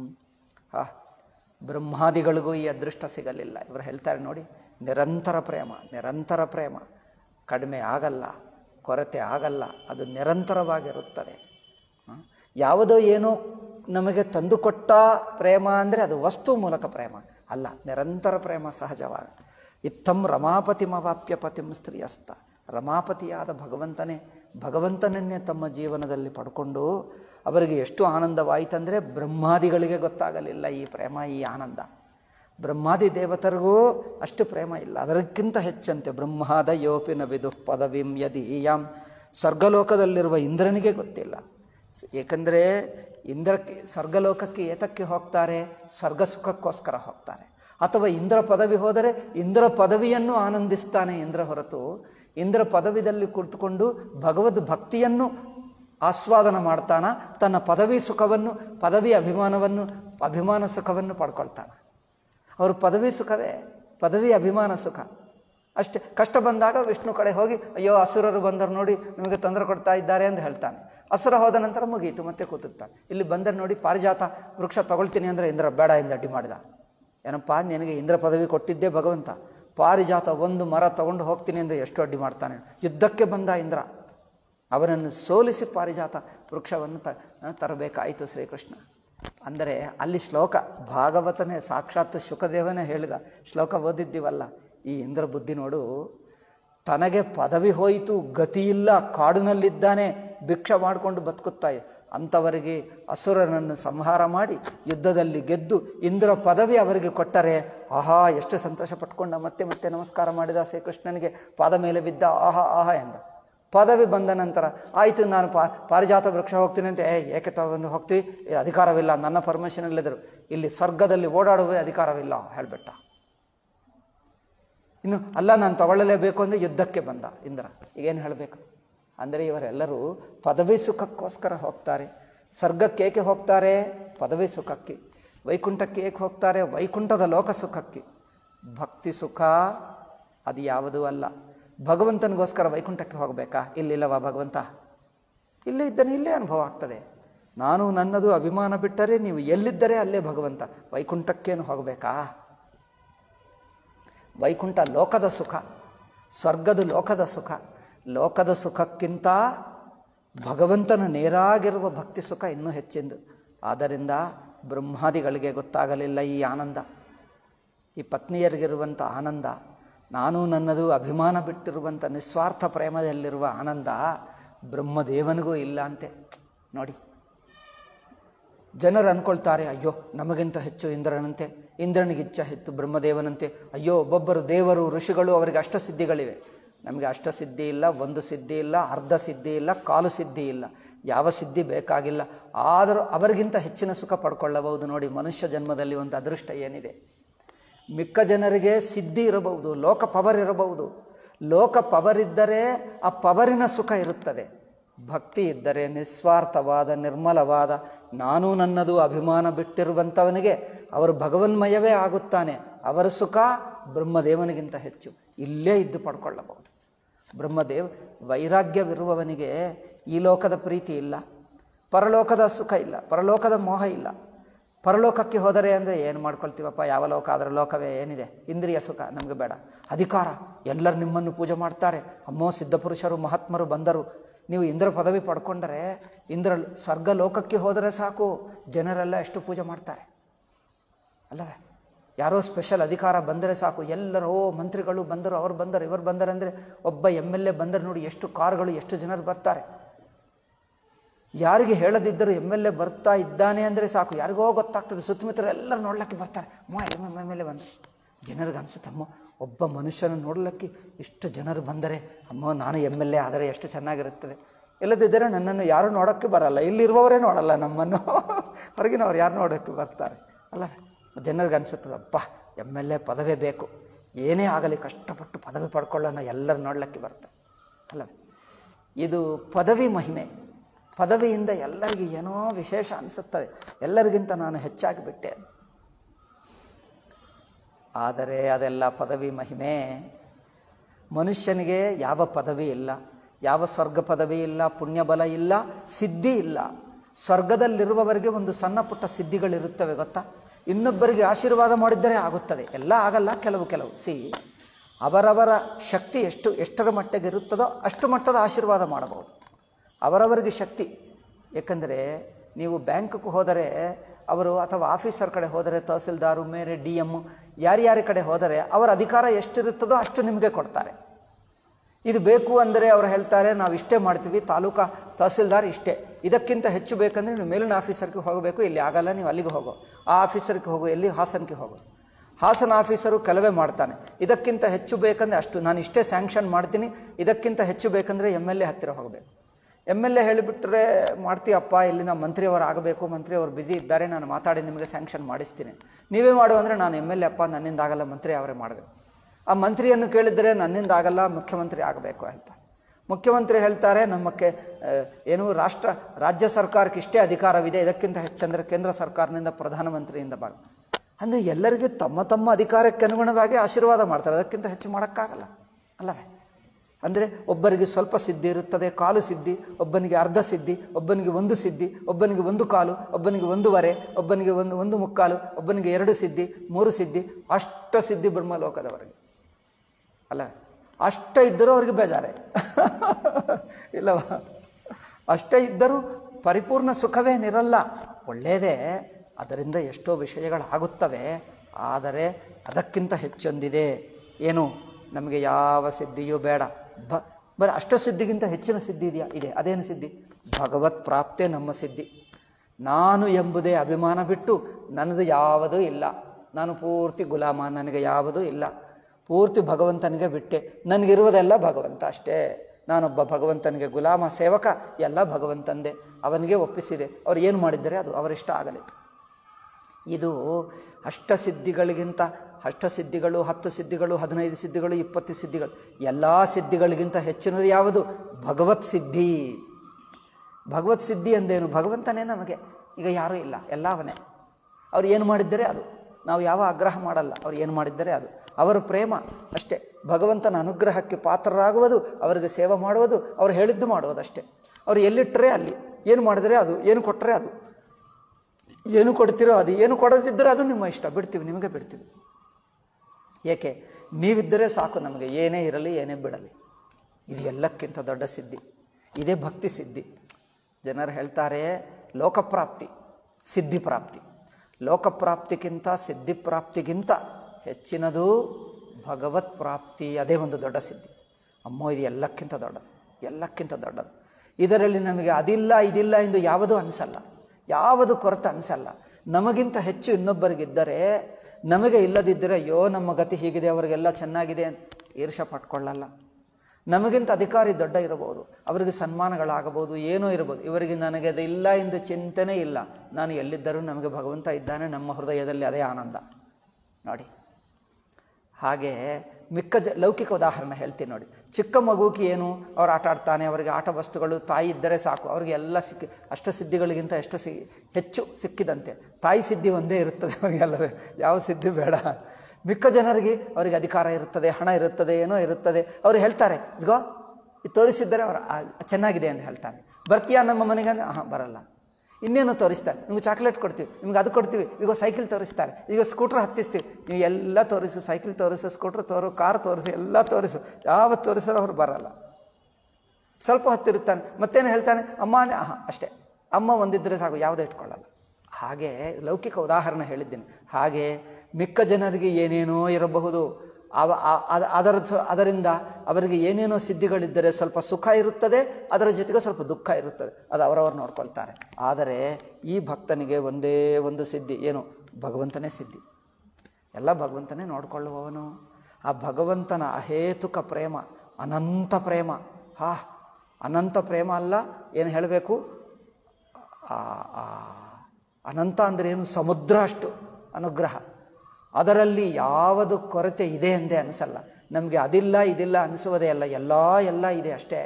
ಹಾ ಬ್ರಹ್ಮಾದಿಗಳಿಗೂ ಈ ಅದೃಷ್ಟ ಸಿಗಲಿಲ್ಲ ಇವರು ಹೇಳ್ತಾರೆ ನೋಡಿ ನಿರಂತರ ಪ್ರೇಮ ನಿರಂತರ ಪ್ರೇಮ ಕಡಿಮೆ ಆಗಲ್ಲ ಕೊರತೆ ಆಗಲ್ಲ ಅದು ನಿರಂತರವಾಗಿರುತ್ತದೆ ಹ? ಯಾವುದೋ ಏನೋ ನಮಗೆ ತಂದುಕೊಟ್ಟ ಪ್ರೇಮ ಅಂದರೆ ಅದು ವಸ್ತು ಮೂಲಕ ಪ್ರೇಮ ಅಲ್ಲ ನಿರಂತರ ಪ್ರೇಮ ಸಹಜವಾಗ ಇತ್ತಂ ರಮಾಪತಿಮವಾಪ್ಯ ಪತಿಂ ಸ್ತ್ರೀಯಸ್ತ ರಮಾಪತಿಯಾದ ಭಗವಂತನೇ ಭಗವಂತನನ್ನೇ ತಮ್ಮ ಜೀವನದಲ್ಲಿ ಪಡ್ಕೊಂಡು ಅವರಿಗೆ ಎಷ್ಟು ಆನಂದವಾಯಿತಂದರೆ ಬ್ರಹ್ಮಾದಿಗಳಿಗೆ ಗೊತ್ತಾಗಲಿಲ್ಲ ಈ ಪ್ರೇಮ ಈ ಆನಂದ ಬ್ರಹ್ಮಾದಿ ದೇವತರಿಗೂ ಅಷ್ಟು ಪ್ರೇಮ ಇಲ್ಲ ಅದಕ್ಕಿಂತ ಹೆಚ್ಚಂತೆ ಬ್ರಹ್ಮಾದ ಯೋಪಿನ ವಿದು ಪದವಿಂ ಯದೀಯಾಂ ಸ್ವರ್ಗಲೋಕದಲ್ಲಿರುವ ಇಂದ್ರನಿಗೆ ಗೊತ್ತಿಲ್ಲ ಸ- ಏಕೆಂದರೆ ಇಂದ್ರಕ್ಕೆ ಸ್ವರ್ಗಲೋಕಕ್ಕೆ ಏತಕ್ಕೆ ಹೋಗ್ತಾರೆ ಸ್ವರ್ಗ ಸುಖಕ್ಕೋಸ್ಕರ ಹೋಗ್ತಾರೆ ಅಥವಾ ಇಂದ್ರ ಪದವಿ ಹೋದರೆ ಇಂದ್ರ ಪದವಿಯನ್ನು ಆನಂದಿಸ್ತಾನೆ ಇಂದ್ರ ಹೊರತು ಇಂದ್ರ ಪದವಿದಲ್ಲಿ ಕುಳಿತುಕೊಂಡು ಭಗವದ್ ಭಕ್ತಿಯನ್ನು ಆಸ್ವಾದನ ಮಾಡ್ತಾನ ತನ್ನ ಪದವಿ ಸುಖವನ್ನು ಪದವಿ ಅಭಿಮಾನವನ್ನು ಅಭಿಮಾನ ಸುಖವನ್ನು ಪಡ್ಕೊಳ್ತಾನೆ ಅವರು ಪದವಿ ಸುಖವೇ ಪದವಿ ಅಭಿಮಾನ ಸುಖ ಅಷ್ಟೇ ಕಷ್ಟ ಬಂದಾಗ ವಿಷ್ಣು ಕಡೆ ಹೋಗಿ ಅಯ್ಯೋ ಅಸುರರು ಬಂದರು ನೋಡಿ ನಿಮಗೆ ತೊಂದರೆ ಕೊಡ್ತಾ ಇದ್ದಾರೆ ಅಂತ ಹೇಳ್ತಾನೆ ಅಸುರ ಹೋದ ನಂತರ ಮುಗೀತು ಮತ್ತೆ ಕೂತಿರ್ತಾನೆ ಇಲ್ಲಿ ಬಂದರೆ ನೋಡಿ ಪಾರಿಜಾತ ವೃಕ್ಷ ತಗೊಳ್ತೀನಿ ಅಂದರೆ ಇಂದ್ರ ಬೇಡ ಎಂದು ಅಡ್ಡಿ ಮಾಡಿದ ಏನಪ್ಪ ನಿನಗೆ ಇಂದ್ರ ಪದವಿ ಕೊಟ್ಟಿದ್ದೇ ಭಗವಂತ ಪಾರಿಜಾತ ಒಂದು ಮರ ತಗೊಂಡು ಹೋಗ್ತೀನಿ ಅಂದರೆ ಎಷ್ಟು ಅಡ್ಡಿ ಮಾಡ್ತಾನೆ ಯುದ್ಧಕ್ಕೆ ಬಂದ ಇಂದ್ರ ಅವನನ್ನು ಸೋಲಿಸಿ ಪಾರಿಜಾತ ವೃಕ್ಷವನ್ನು ತ ತರಬೇಕಾಯಿತು ಶ್ರೀಕೃಷ್ಣ ಅಂದರೆ ಅಲ್ಲಿ ಶ್ಲೋಕ ಭಾಗವತನೇ ಸಾಕ್ಷಾತ್ ಶುಕದೇವನೇ ಹೇಳಿದ ಶ್ಲೋಕ ಓದಿದ್ದೀವಲ್ಲ ಈ ಇಂದ್ರ ಬುದ್ಧಿ ನೋಡು ತನಗೆ ಪದವಿ ಹೋಯಿತು ಗತಿಯಿಲ್ಲ ಕಾಡಿನಲ್ಲಿದ್ದಾನೆ ಭಿಕ್ಷ ಮಾಡಿಕೊಂಡು ಬದುಕುತ್ತಾ ಅಂಥವರಿಗೆ ಅಸುರನನ್ನು ಸಂಹಾರ ಮಾಡಿ ಯುದ್ಧದಲ್ಲಿ ಗೆದ್ದು ಇಂದ್ರ ಪದವಿ ಅವರಿಗೆ ಕೊಟ್ಟರೆ ಆಹಾ ಎಷ್ಟು ಸಂತೋಷ ಪಟ್ಕೊಂಡ ಮತ್ತೆ ಮತ್ತೆ ನಮಸ್ಕಾರ ಮಾಡಿದ ಶ್ರೀಕೃಷ್ಣನಿಗೆ ಪಾದ ಮೇಲೆ ಬಿದ್ದ ಆಹಾ ಆಹಾ ಎಂದ ಪದವಿ ಬಂದ ನಂತರ ಆಯಿತು ನಾನು ಪಾ ಪಾರಿಜಾತ ವೃಕ್ಷ ಹೋಗ್ತೀನಿ ಅಂತ ಏ ಏಕೆ ತಗೊಂಡು ಹೋಗ್ತೀವಿ ಇದು ಅಧಿಕಾರವಿಲ್ಲ ನನ್ನ ಪರ್ಮಿಷನ್ ಇಲ್ಲದರು ಇಲ್ಲಿ ಸ್ವರ್ಗದಲ್ಲಿ ಓಡಾಡುವ ಅಧಿಕಾರವಿಲ್ಲ ಹೇಳ್ಬಿಟ್ಟ ಇನ್ನು ಅಲ್ಲ ನಾನು ತಗೊಳ್ಳಲೇಬೇಕು ಅಂದರೆ ಯುದ್ಧಕ್ಕೆ ಬಂದ ಇಂದ್ರ ಈಗೇನು ಹೇಳಬೇಕು ಅಂದರೆ ಇವರೆಲ್ಲರೂ ಪದವಿ ಸುಖಕ್ಕೋಸ್ಕರ ಹೋಗ್ತಾರೆ ಸ್ವರ್ಗಕ್ಕೆ ಏಕೆ ಹೋಗ್ತಾರೆ ಪದವಿ ಸುಖಕ್ಕೆ ವೈಕುಂಠಕ್ಕೆ ಏಕೆ ಹೋಗ್ತಾರೆ ವೈಕುಂಠದ ಲೋಕ ಸುಖಕ್ಕೆ ಭಕ್ತಿ ಸುಖ ಅದು ಯಾವುದೂ ಅಲ್ಲ ಭಗವಂತನಿಗೋಸ್ಕರ ವೈಕುಂಠಕ್ಕೆ ಹೋಗಬೇಕಾ ಇಲ್ಲಿಲ್ಲವಾ ಭಗವಂತ ಇಲ್ಲೇ ಇದ್ದಾನೆ ಇಲ್ಲೇ ಅನುಭವ ಆಗ್ತದೆ ನಾನು ನನ್ನದು ಅಭಿಮಾನ ಬಿಟ್ಟರೆ ನೀವು ಎಲ್ಲಿದ್ದರೆ ಅಲ್ಲೇ ಭಗವಂತ ವೈಕುಂಠಕ್ಕೇನು ಹೋಗಬೇಕಾ ವೈಕುಂಠ ಲೋಕದ ಸುಖ ಸ್ವರ್ಗದ ಲೋಕದ ಸುಖ ಲೋಕದ ಸುಖಕ್ಕಿಂತ ಭಗವಂತನ ನೇರಾಗಿರುವ ಭಕ್ತಿ ಸುಖ ಇನ್ನೂ ಹೆಚ್ಚಿಂದು ಆದ್ದರಿಂದ ಬ್ರಹ್ಮಾದಿಗಳಿಗೆ ಗೊತ್ತಾಗಲಿಲ್ಲ ಈ ಆನಂದ ಈ ಪತ್ನಿಯರಿಗಿರುವಂಥ ಆನಂದ ನಾನು ನನ್ನದು ಅಭಿಮಾನ ಬಿಟ್ಟಿರುವಂಥ ನಿಸ್ವಾರ್ಥ ಪ್ರೇಮದಲ್ಲಿರುವ ಆನಂದ ಬ್ರಹ್ಮದೇವನಿಗೂ ಇಲ್ಲ ಅಂತೆ ನೋಡಿ ಜನರು ಅನ್ಕೊಳ್ತಾರೆ ಅಯ್ಯೋ ನಮಗಿಂತ ಹೆಚ್ಚು ಇಂದ್ರನಂತೆ ಇಂದ್ರನಿಗಿಚ್ಚ ಹೆಚ್ಚು ಬ್ರಹ್ಮದೇವನಂತೆ ಅಯ್ಯೋ ಒಬ್ಬೊಬ್ಬರು ದೇವರು ಋಷಿಗಳು ಅವರಿಗೆ ಅಷ್ಟಸಿದ್ಧಿಗಳಿವೆ ನಮಗೆ ಅಷ್ಟಸಿದ್ಧಿ ಇಲ್ಲ ಒಂದು ಸಿದ್ಧಿ ಇಲ್ಲ ಅರ್ಧ ಸಿದ್ಧಿ ಇಲ್ಲ ಕಾಲು ಸಿದ್ಧಿ ಇಲ್ಲ ಯಾವ ಸಿದ್ಧಿ ಬೇಕಾಗಿಲ್ಲ ಆದರೂ ಅವರಿಗಿಂತ ಹೆಚ್ಚಿನ ಸುಖ ಪಡ್ಕೊಳ್ಳಬಹುದು ನೋಡಿ ಮನುಷ್ಯ ಜನ್ಮದಲ್ಲಿ ಒಂದು ಅದೃಷ್ಟ ಏನಿದೆ ಮಿಕ್ಕ ಜನರಿಗೆ ಸಿದ್ಧಿ ಇರಬಹುದು ಲೋಕ ಪವರ್ ಇರಬಹುದು ಲೋಕ ಪವರ್ ಇದ್ದರೆ ಆ ಪವರಿನ ಸುಖ ಇರುತ್ತದೆ ಭಕ್ತಿ ಇದ್ದರೆ ನಿಸ್ವಾರ್ಥವಾದ ನಿರ್ಮಲವಾದ ನಾನು ನನ್ನದು ಅಭಿಮಾನ ಬಿಟ್ಟಿರುವಂಥವನಿಗೆ ಅವರು ಭಗವನ್ಮಯವೇ ಆಗುತ್ತಾನೆ ಅವರ ಸುಖ ಬ್ರಹ್ಮದೇವನಿಗಿಂತ ಹೆಚ್ಚು ಇಲ್ಲೇ ಇದ್ದು ಪಡ್ಕೊಳ್ಳಬಹುದು ಬ್ರಹ್ಮದೇವ್ ವೈರಾಗ್ಯವಿರುವವನಿಗೆ ಈ ಲೋಕದ ಪ್ರೀತಿ ಇಲ್ಲ ಪರಲೋಕದ ಸುಖ ಇಲ್ಲ ಪರಲೋಕದ ಮೋಹ ಇಲ್ಲ ಪರಲೋಕಕ್ಕೆ ಹೋದರೆ ಅಂದರೆ ಏನು ಮಾಡ್ಕೊಳ್ತೀವಪ್ಪ ಯಾವ ಲೋಕ ಅದರ ಲೋಕವೇ ಏನಿದೆ ಇಂದ್ರಿಯ ಸುಖ ನಮಗೆ ಬೇಡ ಅಧಿಕಾರ ಎಲ್ಲರೂ ನಿಮ್ಮನ್ನು ಪೂಜೆ ಮಾಡ್ತಾರೆ ಅಮ್ಮೋ ಸಿದ್ಧಪುರುಷರು ಮಹಾತ್ಮರು ಬಂದರು ನೀವು ಇಂದ್ರ ಪದವಿ ಪಡ್ಕೊಂಡರೆ ಇಂದ್ರ ಸ್ವರ್ಗ ಲೋಕಕ್ಕೆ ಹೋದರೆ ಸಾಕು ಜನರೆಲ್ಲ ಎಷ್ಟು ಪೂಜೆ ಮಾಡ್ತಾರೆ ಅಲ್ಲವೇ ಯಾರೋ ಸ್ಪೆಷಲ್ ಅಧಿಕಾರ ಬಂದರೆ ಸಾಕು ಎಲ್ಲರೂ ಓ ಮಂತ್ರಿಗಳು ಬಂದರು ಅವ್ರು ಬಂದರು ಇವರು ಬಂದರು ಅಂದರೆ ಒಬ್ಬ ಎಮ್ ಎಲ್ ಎ ಬಂದರೆ ನೋಡಿ ಎಷ್ಟು ಕಾರ್ಗಳು ಎಷ್ಟು ಜನರು ಬರ್ತಾರೆ ಯಾರಿಗೆ ಹೇಳದಿದ್ದರೂ ಎಮ್ ಎಲ್ ಎ ಬರ್ತಾ ಇದ್ದಾನೆ ಅಂದರೆ ಸಾಕು ಯಾರಿಗೋ ಗೊತ್ತಾಗ್ತದೆ ಸುತ್ತಮುತ್ತಲು ಎಲ್ಲರೂ ನೋಡ್ಲಿಕ್ಕೆ ಬರ್ತಾರೆ ಅಮ್ಮ ಎಮ್ ಎಲ್ ಎ ಬಂದರು ಜನರಿಗೆ ಅನಿಸುತ್ತೆ ಅಮ್ಮ ಒಬ್ಬ ಮನುಷ್ಯನ ನೋಡ್ಲಿಕ್ಕೆ ಇಷ್ಟು ಜನರು ಬಂದರೆ ಅಮ್ಮ ನಾನು ಎಮ್ ಎಲ್ ಎ ಆದರೆ ಎಷ್ಟು ಚೆನ್ನಾಗಿರುತ್ತದೆ ಇಲ್ಲದಿದ್ದರೆ ನನ್ನನ್ನು ಯಾರೂ ನೋಡೋಕ್ಕೆ ಬರಲ್ಲ ಇಲ್ಲಿರುವವರೇ ನೋಡಲ್ಲ ನಮ್ಮನ್ನು ಹೊರಗಿನವ್ರು ಯಾರು ನೋಡೋಕ್ಕೆ ಬರ್ತಾರೆ ಅಲ್ಲ ಜನರಿಗೆ ಅನಿಸುತ್ತದೆ ಅಪ್ಪ ಎಮ್ ಎಲ್ ಎ ಪದವೇ ಬೇಕು ಏನೇ ಆಗಲಿ ಕಷ್ಟಪಟ್ಟು ಪದವಿ ಪಡ್ಕೊಳ್ಳೋಣ ಎಲ್ಲರೂ ನೋಡಲಿಕ್ಕೆ ಬರ್ತಾರೆ ಅಲ್ಲವೇ ಇದು ಪದವಿ ಮಹಿಮೆ ಪದವಿಯಿಂದ ಎಲ್ಲರಿಗೂ ಏನೋ ವಿಶೇಷ ಅನಿಸುತ್ತದೆ ಎಲ್ಲರಿಗಿಂತ ನಾನು ಹೆಚ್ಚಾಗಿ ಬಿಟ್ಟೆ ಆದರೆ ಅದೆಲ್ಲ ಪದವಿ ಮಹಿಮೆ ಮನುಷ್ಯನಿಗೆ ಯಾವ ಪದವಿ ಇಲ್ಲ ಯಾವ ಸ್ವರ್ಗ ಪದವಿ ಇಲ್ಲ ಪುಣ್ಯಬಲ ಇಲ್ಲ ಸಿದ್ಧಿ ಇಲ್ಲ ಸ್ವರ್ಗದಲ್ಲಿರುವವರಿಗೆ ಒಂದು ಸಣ್ಣ ಪುಟ್ಟ ಸಿದ್ಧಿಗಳಿರುತ್ತವೆ ಗೊತ್ತಾ ಇನ್ನೊಬ್ಬರಿಗೆ ಆಶೀರ್ವಾದ ಮಾಡಿದ್ದರೆ ಆಗುತ್ತದೆ ಎಲ್ಲ ಆಗಲ್ಲ ಕೆಲವು ಕೆಲವು ಸಿ ಅವರವರ ಶಕ್ತಿ ಎಷ್ಟು ಎಷ್ಟರ ಮಟ್ಟಿಗೆ ಇರುತ್ತದೋ ಅಷ್ಟು ಮಟ್ಟದ ಆಶೀರ್ವಾದ ಮಾಡಬಹುದು ಅವರವರಿಗೆ ಶಕ್ತಿ ಏಕೆಂದರೆ ನೀವು ಬ್ಯಾಂಕ್ಗೆ ಹೋದರೆ ಅವರು ಅಥವಾ ಆಫೀಸರ್ ಕಡೆ ಹೋದರೆ ತಹಸೀಲ್ದಾರು ಮೇರೆ ಡಿ ಎಮ್ ಯಾರ್ಯಾರ ಕಡೆ ಹೋದರೆ ಅವರ ಅಧಿಕಾರ ಎಷ್ಟಿರುತ್ತದೋ ಅಷ್ಟು ನಿಮಗೆ ಕೊಡ್ತಾರೆ ಇದು ಬೇಕು ಅಂದರೆ ಅವರು ಹೇಳ್ತಾರೆ ನಾವು ಇಷ್ಟೇ ಮಾಡ್ತೀವಿ ತಾಲೂಕಾ ತಹಸೀಲ್ದಾರ್ ಇಷ್ಟೇ ಇದಕ್ಕಿಂತ ಹೆಚ್ಚು ಬೇಕಂದರೆ ನೀವು ಮೇಲಿನ ಆಫೀಸರ್ಗೆ ಹೋಗಬೇಕು ಇಲ್ಲಿ ಆಗಲ್ಲ ನೀವು ಅಲ್ಲಿಗೆ ಹೋಗೋ ಆ ಆಫೀಸರ್ಗೆ ಹೋಗು ಎಲ್ಲಿ ಹಾಸನಕ್ಕೆ ಹೋಗು ಹಾಸನ ಆಫೀಸರು ಕೆಲವೇ ಮಾಡ್ತಾನೆ ಇದಕ್ಕಿಂತ ಹೆಚ್ಚು ಬೇಕಂದರೆ ಅಷ್ಟು ನಾನು ಇಷ್ಟೇ ಸ್ಯಾಂಕ್ಷನ್ ಮಾಡ್ತೀನಿ ಇದಕ್ಕಿಂತ ಹೆಚ್ಚು ಬೇಕಂದರೆ ಎಮ್ ಎಲ್ ಎ ಹತ್ತಿರ ಹೋಗಬೇಕು ಎಮ್ ಎಲ್ ಎ ಹೇಳಿಬಿಟ್ರೆ ಮಾಡ್ತೀಯಪ್ಪ ಇಲ್ಲಿನ ಮಂತ್ರಿಯವರು ಆಗಬೇಕು ಮಂತ್ರಿಯವರು ಬ್ಯುಸಿ ಇದ್ದಾರೆ ನಾನು ಮಾತಾಡಿ ನಿಮಗೆ ಸ್ಯಾಂಕ್ಷನ್ ಮಾಡಿಸ್ತೀನಿ ನೀವೇ ಮಾಡು ಅಂದರೆ ನಾನು ಎಮ್ ಎಲ್ ಎ ಅಪ್ಪ ನನ್ನಿಂದ ಆಗಲ್ಲ ಮಂತ್ರಿ ಅವರೇ ಮಾಡಬೇಕು ಆ ಮಂತ್ರಿಯನ್ನು ಕೇಳಿದರೆ ನನ್ನಿಂದ ಆಗಲ್ಲ ಮುಖ್ಯಮಂತ್ರಿ ಆಗಬೇಕು ಅಂತ ಮುಖ್ಯಮಂತ್ರಿ ಹೇಳ್ತಾರೆ ನಮ್ಮಕ್ಕೆ ಏನು ರಾಷ್ಟ್ರ ರಾಜ್ಯ ಸರ್ಕಾರಕ್ಕೆ ಇಷ್ಟೇ ಅಧಿಕಾರವಿದೆ ಇದಕ್ಕಿಂತ ಹೆಚ್ಚಂದರೆ ಕೇಂದ್ರ ಸರ್ಕಾರದಿಂದ ಪ್ರಧಾನಮಂತ್ರಿಯಿಂದ ಭಾಗ ಅಂದರೆ ಎಲ್ಲರಿಗೂ ತಮ್ಮ ತಮ್ಮ ಅಧಿಕಾರಕ್ಕೆ ಅನುಗುಣವಾಗಿ ಆಶೀರ್ವಾದ ಮಾಡ್ತಾರೆ ಅದಕ್ಕಿಂತ ಹೆಚ್ಚು ಮಾಡೋಕ್ಕಾಗಲ್ಲ ಅಲ್ಲವೇ ಅಂದರೆ ಒಬ್ಬರಿಗೆ ಸ್ವಲ್ಪ ಸಿದ್ಧಿ ಇರುತ್ತದೆ ಕಾಲು ಸಿದ್ಧಿ ಒಬ್ಬನಿಗೆ ಅರ್ಧ ಸಿದ್ಧಿ ಒಬ್ಬನಿಗೆ ಒಂದು ಸಿದ್ಧಿ ಒಬ್ಬನಿಗೆ ಒಂದು ಕಾಲು ಒಬ್ಬನಿಗೆ ಒಂದೂವರೆ ಒಬ್ಬನಿಗೆ ಒಂದು ಒಂದು ಮುಕ್ಕಾಲು ಒಬ್ಬನಿಗೆ ಎರಡು ಸಿದ್ಧಿ ಮೂರು ಸಿದ್ಧಿ ಅಷ್ಟ ಸಿದ್ಧಿ ಬ್ರಹ್ಮಲೋಕದವರೆಗೆ ಅಲ್ಲ ಅಷ್ಟೇ ಇದ್ದರೂ ಅವ್ರಿಗೆ ಬೇಜಾರೆ ಇಲ್ಲವ ಅಷ್ಟೇ ಇದ್ದರೂ ಪರಿಪೂರ್ಣ ಸುಖವೇನಿರಲ್ಲ ಒಳ್ಳೆಯದೇ ಅದರಿಂದ ಎಷ್ಟೋ ವಿಷಯಗಳಾಗುತ್ತವೆ ಆದರೆ ಅದಕ್ಕಿಂತ ಹೆಚ್ಚೊಂದಿದೆ ಏನು ನಮಗೆ ಯಾವ ಸಿದ್ಧಿಯೂ ಬೇಡ ಬ ಬರೀ ಅಷ್ಟ ಸಿದ್ಧಿಗಿಂತ ಹೆಚ್ಚಿನ ಸಿದ್ಧಿ ಇದೆಯಾ ಇದೆ ಅದೇನು ಸಿದ್ಧಿ ಭಗವತ್ ಪ್ರಾಪ್ತೆ ನಮ್ಮ ಸಿದ್ಧಿ ನಾನು ಎಂಬುದೇ ಅಭಿಮಾನ ಬಿಟ್ಟು ನನ್ನದು ಯಾವುದೂ ಇಲ್ಲ ನಾನು ಪೂರ್ತಿ ಗುಲಾಮ ನನಗೆ ಯಾವುದೂ ಇಲ್ಲ ಪೂರ್ತಿ ಭಗವಂತನಿಗೆ ಬಿಟ್ಟೆ ನನಗಿರುವುದೆಲ್ಲ ಭಗವಂತ ಅಷ್ಟೇ ನಾನೊಬ್ಬ ಭಗವಂತನಿಗೆ ಗುಲಾಮ ಸೇವಕ ಎಲ್ಲ ಭಗವಂತಂದೆ ಅವನಿಗೆ ಒಪ್ಪಿಸಿದೆ ಅವ್ರು ಏನು ಮಾಡಿದ್ದಾರೆ ಅದು ಅವರಿಷ್ಟ ಆಗಲಿ ಇದು ಅಷ್ಟಸಿದ್ಧಿಗಳಿಗಿಂತ ಅಷ್ಟಸಿದ್ಧಿಗಳು ಹತ್ತು ಸಿದ್ಧಿಗಳು ಹದಿನೈದು ಸಿದ್ಧಿಗಳು ಇಪ್ಪತ್ತು ಸಿದ್ಧಿಗಳು ಎಲ್ಲ ಸಿದ್ಧಿಗಳಿಗಿಂತ ಹೆಚ್ಚಿನದು ಯಾವುದು ಭಗವತ್ ಸಿದ್ಧಿ ಭಗವತ್ ಸಿದ್ಧಿ ಅಂದೇನು ಭಗವಂತನೇ ನಮಗೆ ಈಗ ಯಾರೂ ಇಲ್ಲ ಎಲ್ಲ ಅವನೇ ಅವ್ರು ಏನು ಮಾಡಿದ್ದರೆ ಅದು ನಾವು ಯಾವ ಆಗ್ರಹ ಮಾಡಲ್ಲ ಅವ್ರು ಏನು ಮಾಡಿದ್ದರೆ ಅದು ಅವರ ಪ್ರೇಮ ಅಷ್ಟೇ ಭಗವಂತನ ಅನುಗ್ರಹಕ್ಕೆ ಪಾತ್ರರಾಗುವುದು ಅವರಿಗೆ ಸೇವೆ ಮಾಡುವುದು ಅವ್ರು ಹೇಳಿದ್ದು ಮಾಡುವುದು ಅಷ್ಟೇ ಅವ್ರು ಎಲ್ಲಿಟ್ಟರೆ ಅಲ್ಲಿ ಏನು ಮಾಡಿದರೆ ಅದು ಏನು ಕೊಟ್ಟರೆ ಅದು ಏನು ಕೊಡ್ತೀರೋ ಅದು ಏನು ಕೊಡದಿದ್ದರೆ ಅದು ನಿಮ್ಮ ಇಷ್ಟ ಬಿಡ್ತೀವಿ ನಿಮಗೆ ಬಿಡ್ತೀವಿ ಏಕೆ ನೀವಿದ್ದರೆ ಸಾಕು ನಮಗೆ ಏನೇ ಇರಲಿ ಏನೇ ಬಿಡಲಿ ಇದು ಎಲ್ಲಕ್ಕಿಂತ ದೊಡ್ಡ ಸಿದ್ಧಿ ಇದೇ ಭಕ್ತಿ ಸಿದ್ಧಿ ಜನರು ಹೇಳ್ತಾರೆ ಲೋಕಪ್ರಾಪ್ತಿ ಸಿದ್ಧಿ ಪ್ರಾಪ್ತಿ ಲೋಕಪ್ರಾಪ್ತಿಗಿಂತ ಸಿದ್ಧಿ ಪ್ರಾಪ್ತಿಗಿಂತ ಹೆಚ್ಚಿನದು ಭಗವತ್ ಪ್ರಾಪ್ತಿ ಅದೇ ಒಂದು ದೊಡ್ಡ ಸಿದ್ಧಿ ಅಮ್ಮೋ ಇದು ಎಲ್ಲಕ್ಕಿಂತ ದೊಡ್ಡದು ಎಲ್ಲಕ್ಕಿಂತ ದೊಡ್ಡದು ಇದರಲ್ಲಿ ನಮಗೆ ಅದಿಲ್ಲ ಇದಿಲ್ಲ ಎಂದು ಯಾವುದೂ ಅನಿಸಲ್ಲ ಯಾವುದು ಕೊರತೆ ಅನಿಸಲ್ಲ ನಮಗಿಂತ ಹೆಚ್ಚು ಇನ್ನೊಬ್ಬರಿಗಿದ್ದರೆ ನಮಗೆ ಇಲ್ಲದಿದ್ದರೆ ಅಯ್ಯೋ ನಮ್ಮ ಗತಿ ಹೀಗಿದೆ ಅವರಿಗೆಲ್ಲ ಚೆನ್ನಾಗಿದೆ ಅಂತ ಈರ್ಷ ಪಟ್ಕೊಳ್ಳಲ್ಲ ನಮಗಿಂತ ಅಧಿಕಾರಿ ದೊಡ್ಡ ಇರಬಹುದು ಅವರಿಗೆ ಸನ್ಮಾನಗಳಾಗಬಹುದು ಏನೋ ಇರಬಹುದು ಇವರಿಗೆ ನನಗೆ ಅದು ಇಲ್ಲ ಎಂದು ಚಿಂತನೆ ಇಲ್ಲ ನಾನು ಎಲ್ಲಿದ್ದರೂ ನಮಗೆ ಭಗವಂತ ಇದ್ದಾನೆ ನಮ್ಮ ಹೃದಯದಲ್ಲಿ ಅದೇ ಆನಂದ ನೋಡಿ ಹಾಗೆ ಮಿಕ್ಕ ಜ ಲೌಕಿಕ ಉದಾಹರಣೆ ಹೇಳ್ತೀನಿ ನೋಡಿ ಚಿಕ್ಕ ಮಗುಗೆ ಏನು ಅವ್ರು ಆಟ ಆಡ್ತಾನೆ ಅವರಿಗೆ ಆಟ ವಸ್ತುಗಳು ತಾಯಿ ಇದ್ದರೆ ಸಾಕು ಅವರಿಗೆ ಎಲ್ಲ ಸಿಕ್ಕಿ ಅಷ್ಟಸಿದ್ಧಿಗಳಿಗಿಂತ ಎಷ್ಟು ಸಿ ಹೆಚ್ಚು ಸಿಕ್ಕಿದಂತೆ ತಾಯಿ ಸಿದ್ಧಿ ಒಂದೇ ಇರುತ್ತದೆ ಅವರಿಗೆಲ್ಲವೇ ಯಾವ ಸಿದ್ಧಿ ಬೇಡ ಮಿಕ್ಕ ಜನರಿಗೆ ಅವರಿಗೆ ಅಧಿಕಾರ ಇರುತ್ತದೆ ಹಣ ಇರುತ್ತದೆ ಏನೋ ಇರುತ್ತದೆ ಅವರು ಹೇಳ್ತಾರೆ ಇದ್ಗೋ ಇದು ತೋರಿಸಿದ್ದರೆ ಅವರು ಚೆನ್ನಾಗಿದೆ ಅಂತ ಹೇಳ್ತಾನೆ ಬರ್ತೀಯಾ ನಮ್ಮ ಮನೆಗೆ ಹಾಂ ಬರಲ್ಲ ಇನ್ನೇನು ತೋರಿಸ್ತಾರೆ ನಿಮ್ಗೆ ಚಾಕ್ಲೇಟ್ ಕೊಡ್ತೀವಿ ನಿಮ್ಗೆ ಅದು ಕೊಡ್ತೀವಿ ಈಗ ಸೈಕಲ್ ತೋರಿಸ್ತಾರೆ ಈಗ ಸ್ಕೂಟ್ರ್ ಹತ್ತಿಸ್ತೀವಿ ನೀವು ಎಲ್ಲ ತೋರಿಸು ಸೈಕಲ್ ತೋರಿಸು ಸ್ಕೂಟ್ರ್ ತೋರು ಕಾರ್ ತೋರಿಸು ಎಲ್ಲ ತೋರಿಸು ಯಾವ ತೋರಿಸಿದ್ರು ಅವ್ರು ಬರಲ್ಲ ಸ್ವಲ್ಪ ಹೊತ್ತಿರುತ್ತಾನೆ ಮತ್ತೇನು ಹೇಳ್ತಾನೆ ಅಮ್ಮನೇ ಹಾಂ ಅಷ್ಟೇ ಅಮ್ಮ ಒಂದಿದ್ದರೆ ಸಾಕು ಯಾವುದೇ ಇಟ್ಕೊಳ್ಳಲ್ಲ ಹಾಗೆ ಲೌಕಿಕ ಉದಾಹರಣೆ ಹೇಳಿದ್ದೀನಿ ಹಾಗೆ ಮಿಕ್ಕ ಜನರಿಗೆ ಏನೇನೋ ಇರಬಹುದು ಅವ ಅದರ ಅದರಿಂದ ಅವರಿಗೆ ಏನೇನೋ ಸಿದ್ಧಿಗಳಿದ್ದರೆ ಸ್ವಲ್ಪ ಸುಖ ಇರುತ್ತದೆ ಅದರ ಜೊತೆಗೆ ಸ್ವಲ್ಪ ದುಃಖ ಇರುತ್ತದೆ ಅದು ಅವರವರು ನೋಡ್ಕೊಳ್ತಾರೆ ಆದರೆ ಈ ಭಕ್ತನಿಗೆ ಒಂದೇ ಒಂದು ಸಿದ್ಧಿ ಏನು ಭಗವಂತನೇ ಸಿದ್ಧಿ ಎಲ್ಲ ಭಗವಂತನೇ ನೋಡ್ಕೊಳ್ಳುವವನು ಆ ಭಗವಂತನ ಅಹೇತುಕ ಪ್ರೇಮ ಅನಂತ ಪ್ರೇಮ ಹಾ ಅನಂತ ಪ್ರೇಮ ಅಲ್ಲ ಏನು ಹೇಳಬೇಕು ಅನಂತ ಅಂದರೆ ಏನು ಸಮುದ್ರ ಅಷ್ಟು ಅನುಗ್ರಹ ಅದರಲ್ಲಿ ಯಾವುದು ಕೊರತೆ ಇದೆ ಎಂದೇ ಅನಿಸಲ್ಲ ನಮಗೆ ಅದಿಲ್ಲ ಇದಿಲ್ಲ ಅನಿಸುವುದೇ ಅಲ್ಲ ಎಲ್ಲ ಎಲ್ಲ ಇದೆ ಅಷ್ಟೇ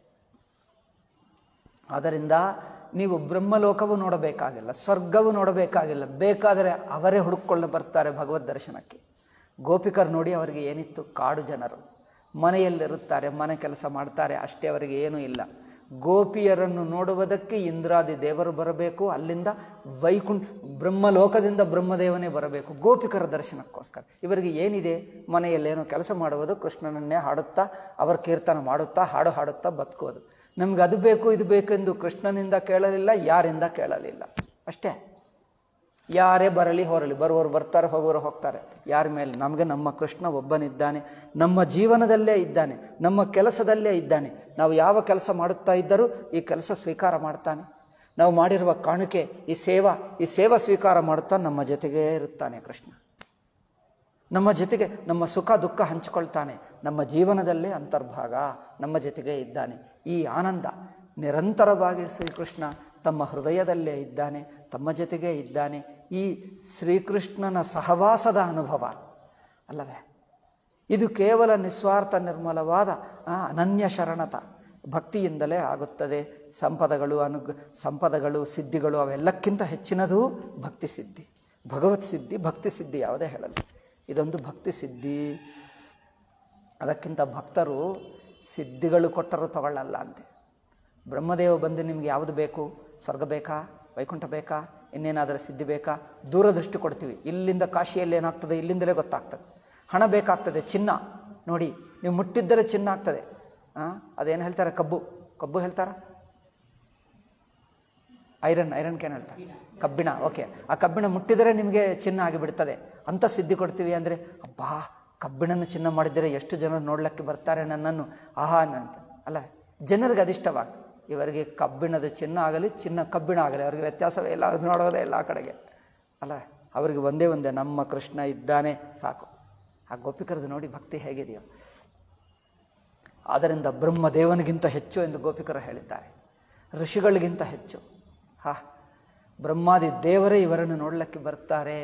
ಆದ್ದರಿಂದ ನೀವು ಬ್ರಹ್ಮಲೋಕವು ನೋಡಬೇಕಾಗಿಲ್ಲ ಸ್ವರ್ಗವು ನೋಡಬೇಕಾಗಿಲ್ಲ ಬೇಕಾದರೆ ಅವರೇ ಹುಡುಕೊಂಡು ಬರ್ತಾರೆ ಭಗವದ್ ದರ್ಶನಕ್ಕೆ ಗೋಪಿಕರು ನೋಡಿ ಅವರಿಗೆ ಏನಿತ್ತು ಕಾಡು ಜನರು ಮನೆಯಲ್ಲಿರುತ್ತಾರೆ ಮನೆ ಕೆಲಸ ಮಾಡ್ತಾರೆ ಅಷ್ಟೇ ಅವರಿಗೆ ಏನೂ ಇಲ್ಲ ಗೋಪಿಯರನ್ನು ನೋಡುವುದಕ್ಕೆ ಇಂದ್ರಾದಿ ದೇವರು ಬರಬೇಕು ಅಲ್ಲಿಂದ ವೈಕುಂಠ ಬ್ರಹ್ಮಲೋಕದಿಂದ ಬ್ರಹ್ಮದೇವನೇ ಬರಬೇಕು ಗೋಪಿಕರ ದರ್ಶನಕ್ಕೋಸ್ಕರ ಇವರಿಗೆ ಏನಿದೆ ಮನೆಯಲ್ಲೇನೋ ಕೆಲಸ ಮಾಡುವುದು ಕೃಷ್ಣನನ್ನೇ ಹಾಡುತ್ತಾ ಅವರ ಕೀರ್ತನ ಮಾಡುತ್ತಾ ಹಾಡು ಹಾಡುತ್ತಾ ಬದುಕೋದು ನಮ್ಗೆ ಅದು ಬೇಕು ಇದು ಬೇಕೆಂದು ಕೃಷ್ಣನಿಂದ ಕೇಳಲಿಲ್ಲ ಯಾರಿಂದ ಕೇಳಲಿಲ್ಲ ಅಷ್ಟೇ ಯಾರೇ ಬರಲಿ ಹೊರಲಿ ಬರುವವರು ಬರ್ತಾರೆ ಹೋಗೋರು ಹೋಗ್ತಾರೆ ಯಾರ ಮೇಲೆ ನಮಗೆ ನಮ್ಮ ಕೃಷ್ಣ ಒಬ್ಬನಿದ್ದಾನೆ ನಮ್ಮ ಜೀವನದಲ್ಲೇ ಇದ್ದಾನೆ ನಮ್ಮ ಕೆಲಸದಲ್ಲೇ ಇದ್ದಾನೆ ನಾವು ಯಾವ ಕೆಲಸ ಮಾಡುತ್ತಾ ಇದ್ದರೂ ಈ ಕೆಲಸ ಸ್ವೀಕಾರ ಮಾಡ್ತಾನೆ ನಾವು ಮಾಡಿರುವ ಕಾಣಿಕೆ ಈ ಸೇವಾ ಈ ಸೇವಾ ಸ್ವೀಕಾರ ಮಾಡುತ್ತಾ ನಮ್ಮ ಜೊತೆಗೇ ಇರುತ್ತಾನೆ ಕೃಷ್ಣ ನಮ್ಮ ಜೊತೆಗೆ ನಮ್ಮ ಸುಖ ದುಃಖ ಹಂಚಿಕೊಳ್ತಾನೆ ನಮ್ಮ ಜೀವನದಲ್ಲೇ ಅಂತರ್ಭಾಗ ನಮ್ಮ ಜೊತೆಗೇ ಇದ್ದಾನೆ ಈ ಆನಂದ ನಿರಂತರವಾಗಿ ಶ್ರೀಕೃಷ್ಣ ತಮ್ಮ ಹೃದಯದಲ್ಲೇ ಇದ್ದಾನೆ ತಮ್ಮ ಜೊತೆಗೇ ಇದ್ದಾನೆ ಈ ಶ್ರೀಕೃಷ್ಣನ ಸಹವಾಸದ ಅನುಭವ ಅಲ್ಲವೇ ಇದು ಕೇವಲ ನಿಸ್ವಾರ್ಥ ನಿರ್ಮಲವಾದ ಅನನ್ಯ ಶರಣತ ಭಕ್ತಿಯಿಂದಲೇ ಆಗುತ್ತದೆ ಸಂಪದಗಳು ಅನುಗ್ ಸಂಪದಗಳು ಸಿದ್ಧಿಗಳು ಅವೆಲ್ಲಕ್ಕಿಂತ ಹೆಚ್ಚಿನದು ಭಕ್ತಿ ಸಿದ್ಧಿ ಭಗವತ್ ಸಿದ್ಧಿ ಭಕ್ತಿ ಸಿದ್ಧಿ ಯಾವುದೇ ಹೇಳಲಿ ಇದೊಂದು ಭಕ್ತಿ ಸಿದ್ಧಿ ಅದಕ್ಕಿಂತ ಭಕ್ತರು ಸಿದ್ಧಿಗಳು ಕೊಟ್ಟರೂ ತಗೊಳ್ಳಲ್ಲ ಅಂತೆ ಬ್ರಹ್ಮದೇವ ಬಂದು ನಿಮ್ಗೆ ಯಾವುದು ಬೇಕು ಸ್ವರ್ಗ ಬೇಕಾ ವೈಕುಂಠ ಬೇಕಾ ಇನ್ನೇನಾದರೂ ಸಿದ್ಧಿ ಬೇಕಾ ದೂರದೃಷ್ಟಿ ಕೊಡ್ತೀವಿ ಇಲ್ಲಿಂದ ಕಾಶಿಯಲ್ಲಿ ಏನಾಗ್ತದೆ ಇಲ್ಲಿಂದಲೇ ಗೊತ್ತಾಗ್ತದೆ ಹಣ ಬೇಕಾಗ್ತದೆ ಚಿನ್ನ ನೋಡಿ ನೀವು ಮುಟ್ಟಿದ್ದರೆ ಚಿನ್ನ ಆಗ್ತದೆ ಹಾಂ ಅದೇನು ಹೇಳ್ತಾರೆ ಕಬ್ಬು ಕಬ್ಬು ಹೇಳ್ತಾರ ಐರನ್ ಐರನ್ಗೆ ಏನು ಹೇಳ್ತಾರೆ ಕಬ್ಬಿಣ ಓಕೆ ಆ ಕಬ್ಬಿಣ ಮುಟ್ಟಿದರೆ ನಿಮಗೆ ಚಿನ್ನ ಆಗಿಬಿಡ್ತದೆ ಅಂತ ಸಿದ್ಧಿ ಕೊಡ್ತೀವಿ ಅಂದರೆ ಅಬ್ಬಾ ಕಬ್ಬಿಣನ್ನು ಚಿನ್ನ ಮಾಡಿದರೆ ಎಷ್ಟು ಜನರು ನೋಡ್ಲಿಕ್ಕೆ ಬರ್ತಾರೆ ನನ್ನನ್ನು ಆಹಾ ಅಂತ ಅಲ್ಲ ಜನರಿಗೆ ಅದಿಷ್ಟವಾಗ್ತದೆ ಇವರಿಗೆ ಕಬ್ಬಿಣದ ಚಿನ್ನ ಆಗಲಿ ಚಿನ್ನ ಕಬ್ಬಿಣ ಆಗಲಿ ಅವರಿಗೆ ವ್ಯತ್ಯಾಸವೇ ಇಲ್ಲ ಅದು ನೋಡೋದೇ ಇಲ್ಲ ಆ ಕಡೆಗೆ ಅಲ್ಲ ಅವರಿಗೆ ಒಂದೇ ಒಂದೇ ನಮ್ಮ ಕೃಷ್ಣ ಇದ್ದಾನೆ ಸಾಕು ಆ ಗೋಪಿಕರದು ನೋಡಿ ಭಕ್ತಿ ಹೇಗಿದೆಯೋ ಆದ್ದರಿಂದ ಬ್ರಹ್ಮದೇವನಿಗಿಂತ ಹೆಚ್ಚು ಎಂದು ಗೋಪಿಕರು ಹೇಳಿದ್ದಾರೆ ಋಷಿಗಳಿಗಿಂತ ಹೆಚ್ಚು ಹಾ ಬ್ರಹ್ಮಾದಿ ದೇವರೇ ಇವರನ್ನು ನೋಡಲಿಕ್ಕೆ ಬರ್ತಾರೆ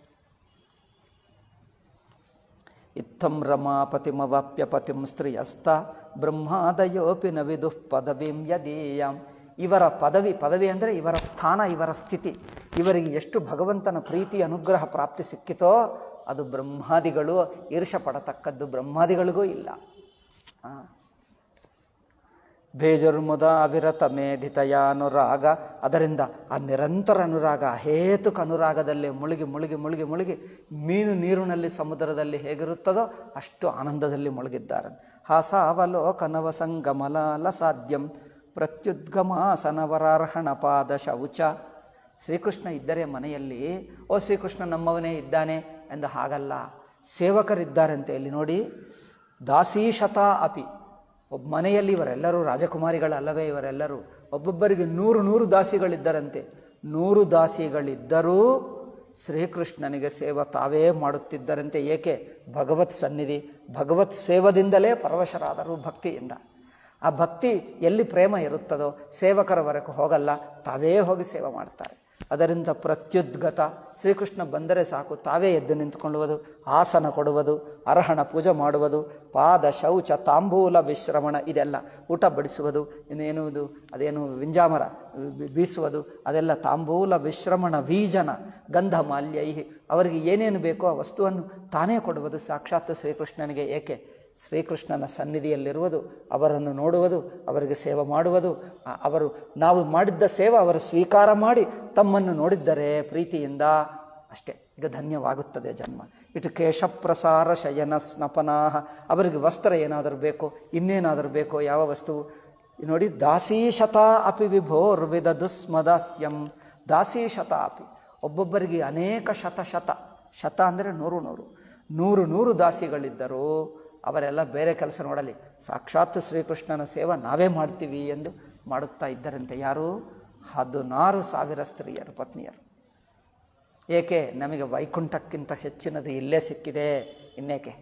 ಇತ್ತಂ ರಮಾಪತಿಮವಾಪ್ಯ ಪತಿಂ ಸ್ತ್ರೀಯಸ್ತ ಬ್ರಹ್ಮಾದಯೋಪಿ ನ ವಿದುಃ ಪದವಿಂ ಯದೀಯಾಂ ಇವರ ಪದವಿ ಪದವಿ ಅಂದರೆ ಇವರ ಸ್ಥಾನ ಇವರ ಸ್ಥಿತಿ ಇವರಿಗೆ ಎಷ್ಟು ಭಗವಂತನ ಪ್ರೀತಿ ಅನುಗ್ರಹ ಪ್ರಾಪ್ತಿ ಸಿಕ್ಕಿತೋ ಅದು ಬ್ರಹ್ಮಾದಿಗಳು ಈರ್ಷ ಪಡತಕ್ಕದ್ದು ಬ್ರಹ್ಮಾದಿಗಳಿಗೂ ಇಲ್ಲ ಆ. ಬೇಜರುಮುದ ಅವಿರತ ಮೇಧಿತಯ ಅನುರಾಗ ಅದರಿಂದ ಆ ನಿರಂತರ ಅನುರಾಗ ಹೇತುಕ ಅನುರಾಗದಲ್ಲಿ ಮುಳುಗಿ ಮುಳುಗಿ ಮುಳುಗಿ ಮುಳುಗಿ ಮೀನು ನೀರಿನಲ್ಲಿ ಸಮುದ್ರದಲ್ಲಿ ಹೇಗಿರುತ್ತದೋ ಅಷ್ಟು ಆನಂದದಲ್ಲಿ ಮುಳುಗಿದ್ದಾರೆ ಹಾಸಾವಲೋಕನವ ಸಂಗಮಲಾಲ ಸಾಧ್ಯಂ ಪ್ರತ್ಯುದ್ಗಮಾಸನವರಾರ್ಹಣ ಪಾದ ಶೌಚ ಶ್ರೀಕೃಷ್ಣ ಇದ್ದರೆ ಮನೆಯಲ್ಲಿ ಓ ಶ್ರೀಕೃಷ್ಣ ನಮ್ಮವನೇ ಇದ್ದಾನೆ ಎಂದು ಹಾಗಲ್ಲ ಸೇವಕರಿದ್ದಾರಂತೆ ಇಲ್ಲಿ ನೋಡಿ ದಾಸೀಶತ ಅಪಿ ಒಬ್ಬ ಮನೆಯಲ್ಲಿ ಇವರೆಲ್ಲರೂ ರಾಜಕುಮಾರಿಗಳಲ್ಲವೇ ಇವರೆಲ್ಲರೂ ಒಬ್ಬೊಬ್ಬರಿಗೆ ನೂರು ನೂರು ದಾಸಿಗಳಿದ್ದರಂತೆ ನೂರು ದಾಸಿಗಳಿದ್ದರೂ ಶ್ರೀಕೃಷ್ಣನಿಗೆ ಸೇವ ತಾವೇ ಮಾಡುತ್ತಿದ್ದರಂತೆ ಏಕೆ ಭಗವತ್ ಸನ್ನಿಧಿ ಭಗವತ್ ಸೇವದಿಂದಲೇ ಪರವಶರಾದರು ಭಕ್ತಿಯಿಂದ ಆ ಭಕ್ತಿ ಎಲ್ಲಿ ಪ್ರೇಮ ಇರುತ್ತದೋ ಸೇವಕರವರೆಗೂ ಹೋಗಲ್ಲ ತಾವೇ ಹೋಗಿ ಸೇವೆ ಮಾಡ್ತಾರೆ ಅದರಿಂದ ಪ್ರತ್ಯುದ್ಗತ ಶ್ರೀಕೃಷ್ಣ ಬಂದರೆ ಸಾಕು ತಾವೇ ಎದ್ದು ನಿಂತ್ಕೊಳ್ಳುವುದು ಆಸನ ಕೊಡುವುದು ಅರ್ಹಣ ಪೂಜೆ ಮಾಡುವುದು ಪಾದ ಶೌಚ ತಾಂಬೂಲ ವಿಶ್ರಮಣ ಇದೆಲ್ಲ ಊಟ ಬಡಿಸುವುದು ಇನ್ನೇನುವುದು ಅದೇನು ವಿಂಜಾಮರ ಬಿ- ಬೀಸುವುದು ಅದೆಲ್ಲ ತಾಂಬೂಲ ವಿಶ್ರಮಣ ವೀಜನ ಗಂಧ ಮಾಲ್ಯೈ ಅವರಿಗೆ ಏನೇನು ಬೇಕೋ ಆ ವಸ್ತುವನ್ನು ತಾನೇ ಕೊಡುವುದು ಸಾಕ್ಷಾತ್ ಶ್ರೀಕೃಷ್ಣನಿಗೆ ಏಕೆ ಶ್ರೀಕೃಷ್ಣನ ಸನ್ನಿಧಿಯಲ್ಲಿರುವುದು ಅವರನ್ನು ನೋಡುವುದು ಅವರಿಗೆ ಸೇವೆ ಮಾಡುವುದು ಆ- ಅವರು ನಾವು ಮಾಡಿದ್ದ ಸೇವೆ ಅವರು ಸ್ವೀಕಾರ ಮಾಡಿ ತಮ್ಮನ್ನು ನೋಡಿದ್ದರೆ ಪ್ರೀತಿಯಿಂದ ಅಷ್ಟೇ ಈಗ ಧನ್ಯವಾಗುತ್ತದೆ ಜನ್ಮ ಇటు ಕೇಶಪ್ರಸಾರ ಶಯನ ಸ್ನಪನಾಹ ಅವರಿಗೆ ವಸ್ತ್ರ ಏನಾದರೂ ಬೇಕೋ ಇನ್ನೇನಾದರೂ ಬೇಕೋ ಯಾವ ವಸ್ತು ನೋಡಿ ದಾಸೀಶತ ಅಪಿ ವಿಭೋರ್ವಿದ ದುಸ್ಮದಾಸ್ಯಂ ದಾಸೀಶತ ಅಪಿ ಒಬ್ಬೊಬ್ಬರಿಗೆ ಅನೇಕ ಶತ ಶತ ಶತ ಅಂದರೆ ನೂರು ನೂರು ನೂರು ನೂರು ದಾಸಿಗಳಿದ್ದರೂ ಅವರೆಲ್ಲ ಬೇರೆ ಕೆಲಸ ನೋಡಲಿ ಸಾಕ್ಷಾತ್ ಶ್ರೀಕೃಷ್ಣನ ಸೇವೆ ನಾವೇ ಮಾಡ್ತೀವಿ ಎಂದು ಮಾಡುತ್ತಾ ಇದ್ದರಂತೆ ಯಾರು ಹದಿನಾರು ಸಾವಿರ ಸ್ತ್ರೀಯರು ಪತ್ನಿಯರು ಏಕೆ ನಮಗೆ ವೈಕುಂಠಕ್ಕಿಂತ ಹೆಚ್ಚಿನದು ಇಲ್ಲೇ ಸಿಕ್ಕಿದೆ ಇನ್ನೇಕೆ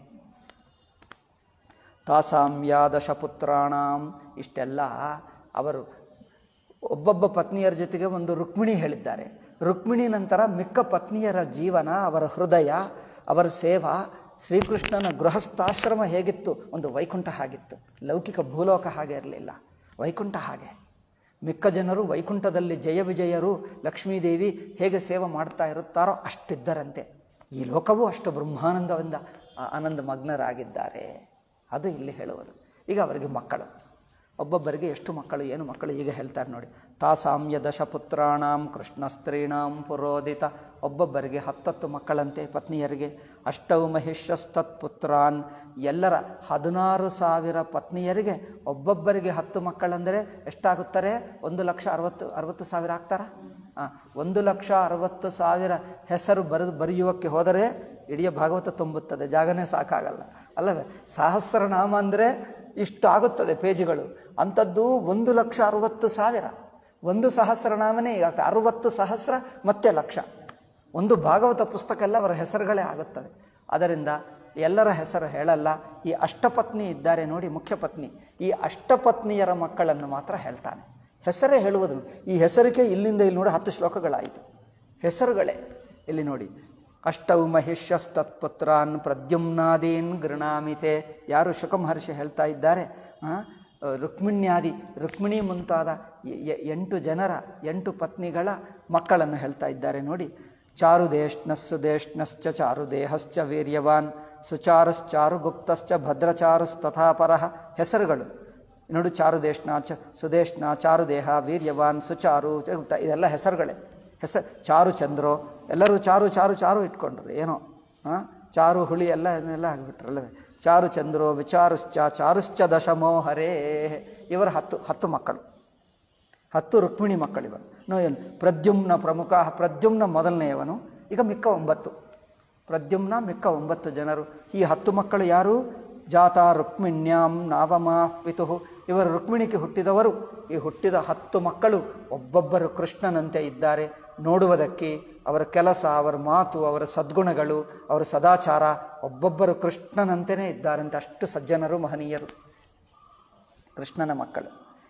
ತಾಸಾಮ್ಯಾದಶ ಪುತ್ರಾಣಾಂ ಇಷ್ಟೆಲ್ಲ ಅವರು ಒಬ್ಬೊಬ್ಬ ಪತ್ನಿಯರ ಜೊತೆಗೆ ಒಂದು ರುಕ್ಮಿಣಿ ಹೇಳಿದ್ದಾರೆ ರುಕ್ಮಿಣಿ ನಂತರ ಮಿಕ್ಕ ಪತ್ನಿಯರ ಜೀವನ ಅವರ ಹೃದಯ ಅವರ ಸೇವಾ ಶ್ರೀಕೃಷ್ಣನ ಗೃಹಸ್ಥಾಶ್ರಮ ಹೇಗಿತ್ತು ಒಂದು ವೈಕುಂಠ ಹಾಗಿತ್ತು ಲೌಕಿಕ ಭೂಲೋಕ ಹಾಗೆ ಇರಲಿಲ್ಲ ವೈಕುಂಠ ಹಾಗೆ ಮಿಕ್ಕ ಜನರು ವೈಕುಂಠದಲ್ಲಿ ಜಯ ವಿಜಯರು ಲಕ್ಷ್ಮೀದೇವಿ ಹೇಗೆ ಸೇವೆ ಮಾಡ್ತಾ ಇರುತ್ತಾರೋ ಅಷ್ಟಿದ್ದರಂತೆ ಈ ಲೋಕವೂ ಅಷ್ಟು ಬ್ರಹ್ಮಾನಂದದಿಂದ ಆ ಆನಂದ ಮಗ್ನರಾಗಿದ್ದಾರೆ ಅದು ಇಲ್ಲಿ ಹೇಳುವುದು ಈಗ ಅವರಿಗೆ ಮಕ್ಕಳು ಒಬ್ಬೊಬ್ಬರಿಗೆ ಎಷ್ಟು ಮಕ್ಕಳು ಏನು ಮಕ್ಕಳು ಈಗ ಹೇಳ್ತಾರೆ ನೋಡಿ ತಾಸಾಮ್ಯ ದಶ ಪುತ್ರಾಣಾಂ ಕೃಷ್ಣ ಸ್ತ್ರೀಣಾಂ ಪುರೋದಿತ ಒಬ್ಬೊಬ್ಬರಿಗೆ ಹತ್ತತ್ತು ಮಕ್ಕಳಂತೆ ಪತ್ನಿಯರಿಗೆ ಅಷ್ಟವು ಮಹಿಷಸ್ತತ್ ಪುತ್ರಾನ್ ಎಲ್ಲರ ಹದಿನಾರು ಸಾವಿರ ಪತ್ನಿಯರಿಗೆ ಒಬ್ಬೊಬ್ಬರಿಗೆ ಹತ್ತು ಮಕ್ಕಳಂದರೆ ಎಷ್ಟಾಗುತ್ತಾರೆ ಒಂದು ಲಕ್ಷ ಅರವತ್ತು ಅರವತ್ತು ಸಾವಿರ ಆಗ್ತಾರ ಆ, ಒಂದು ಲಕ್ಷ ಅರವತ್ತು ಸಾವಿರ ಹೆಸರು ಬರೆದು ಬರೆಯುವಕ್ಕೆ ಹೋದರೆ ಇಡೀ ಭಾಗವತ ತುಂಬುತ್ತದೆ ಜಾಗನೇ ಸಾಕಾಗಲ್ಲ ಅಲ್ಲವೇ ಸಹಸ್ರನಾಮ ಅಂದರೆ ಇಷ್ಟು ಆಗುತ್ತದೆ ಪೇಜುಗಳು ಅಂಥದ್ದು ಒಂದು ಲಕ್ಷ ಅರವತ್ತು ಸಾವಿರ ಒಂದು ಸಹಸ್ರನಾಮನೇ ಈಗ ಆಗ್ತದೆ ಅರವತ್ತು ಸಹಸ್ರ ಮತ್ತೆ ಲಕ್ಷ ಒಂದು ಭಾಗವತ ಪುಸ್ತಕ ಎಲ್ಲ ಅವರ ಹೆಸರುಗಳೇ ಆಗುತ್ತದೆ ಅದರಿಂದ ಎಲ್ಲರ ಹೆಸರು ಹೇಳಲ್ಲ ಈ ಅಷ್ಟಪತ್ನಿ ಇದ್ದಾರೆ ನೋಡಿ ಮುಖ್ಯ ಪತ್ನಿ ಈ ಅಷ್ಟಪತ್ನಿಯರ ಮಕ್ಕಳನ್ನು ಮಾತ್ರ ಹೇಳ್ತಾನೆ ಹೆಸರೇ ಹೇಳುವುದು ಈ ಹೆಸರಿಗೆ ಇಲ್ಲಿಂದ ಇಲ್ಲಿ ನೋಡಿ ಹತ್ತು ಶ್ಲೋಕಗಳಾಯಿತು ಹೆಸರುಗಳೇ ಇಲ್ಲಿ ನೋಡಿ ಅಷ್ಟೌ ಮಹಿಷ್ಯಸ್ತತ್ಪುತ್ರಾನ್ ಪ್ರದ್ಯುಮ್ನಾದೀನ್ ಗೃಣಾಮಿತೆ ಯಾರು ಶುಕ ಮಹರ್ಷಿ ಹೇಳ್ತಾ ಇದ್ದಾರೆ ಆ, ರುಕ್ಮಿಣ್ಯಾದಿ ರುಕ್ಮಿಣಿ ಮುಂತಾದ ಎ- ಎ- ಎಂಟು ಜನರ ಎಂಟು ಪತ್ನಿಗಳ ಮಕ್ಕಳನ್ನು ಹೇಳ್ತಾ ಇದ್ದಾರೆ ನೋಡಿ ಚಾರುದೇಷ್ಣಸ್ಸು ದೇಷ್ಣಶ್ಚ ಚಾರುದೇಹಶ್ಚ ವೀರ್ಯವಾನ್ ಸುಚಾರುಶ್ಚಾರು ಗುಪ್ತಶ್ಚ ಭದ್ರಚಾರುಸ್ತಥಾಪರಃ ಹೆಸರುಗಳು ನೋಡು ಚಾರುದೇಷ್ಣ ಚ ಸುದೇಷ್ಣ ಚಾರುದೇಹ ವೀರ್ಯವಾನ್ ಸುಚಾರು ಚ ಗುಪ್ತ ಇದೆಲ್ಲ ಹೆಸರುಗಳೇ ಹೆಸರು ಚಾರು ಚಂದ್ರೋ ಎಲ್ಲರೂ ಚಾರು ಚಾರು ಚಾರು ಇಟ್ಕೊಂಡ್ರು ಏನೋ ಹಾಂ ಚಾರು ಹುಳಿ ಎಲ್ಲ ಎಲ್ಲ ಆಗಿಬಿಟ್ರಲ್ಲವೇ ಚಾರು ಚಂದ್ರೋ ವಿಚಾರುಶ್ಚ ಚಾರುಶ್ಚ ದಶಮೋ ಹರೇ ಇವರ ಹತ್ತು ಹತ್ತು ಮಕ್ಕಳು ಹತ್ತು ರುಕ್ಮಿಣಿ ಮಕ್ಕಳಿವರು ನೋ ಏನು ಪ್ರದ್ಯುಮ್ನ ಪ್ರಮುಖ ಪ್ರದ್ಯುಮ್ನ ಮೊದಲನೆಯವನು ಈಗ ಮಿಕ್ಕ ಒಂಬತ್ತು ಪ್ರದ್ಯುಮ್ನ ಮಿಕ್ಕ ಒಂಬತ್ತು ಜನರು ಈ ಹತ್ತು ಮಕ್ಕಳು ಯಾರು ಜಾತ ರುಕ್ಮಿಣ್ಯಾಂ ನಾವಮಾ ಪಿತು ಇವರು ರುಕ್ಮಿಣಿಗೆ ಹುಟ್ಟಿದವರು ಈ ಹುಟ್ಟಿದ ಹತ್ತು ಮಕ್ಕಳು ಒಬ್ಬೊಬ್ಬರು ಕೃಷ್ಣನಂತೆ ಇದ್ದಾರೆ ನೋಡುವುದಕ್ಕೆ ಅವರ ಕೆಲಸ ಅವರ ಮಾತು ಅವರ ಸದ್ಗುಣಗಳು ಅವರ ಸದಾಚಾರ ಒಬ್ಬೊಬ್ಬರು ಕೃಷ್ಣನಂತೆಯೇ ಇದ್ದಾರಂತೆ ಅಷ್ಟು ಸಜ್ಜನರು ಮಹನೀಯರು ಕೃಷ್ಣನ ಮಕ್ಕಳು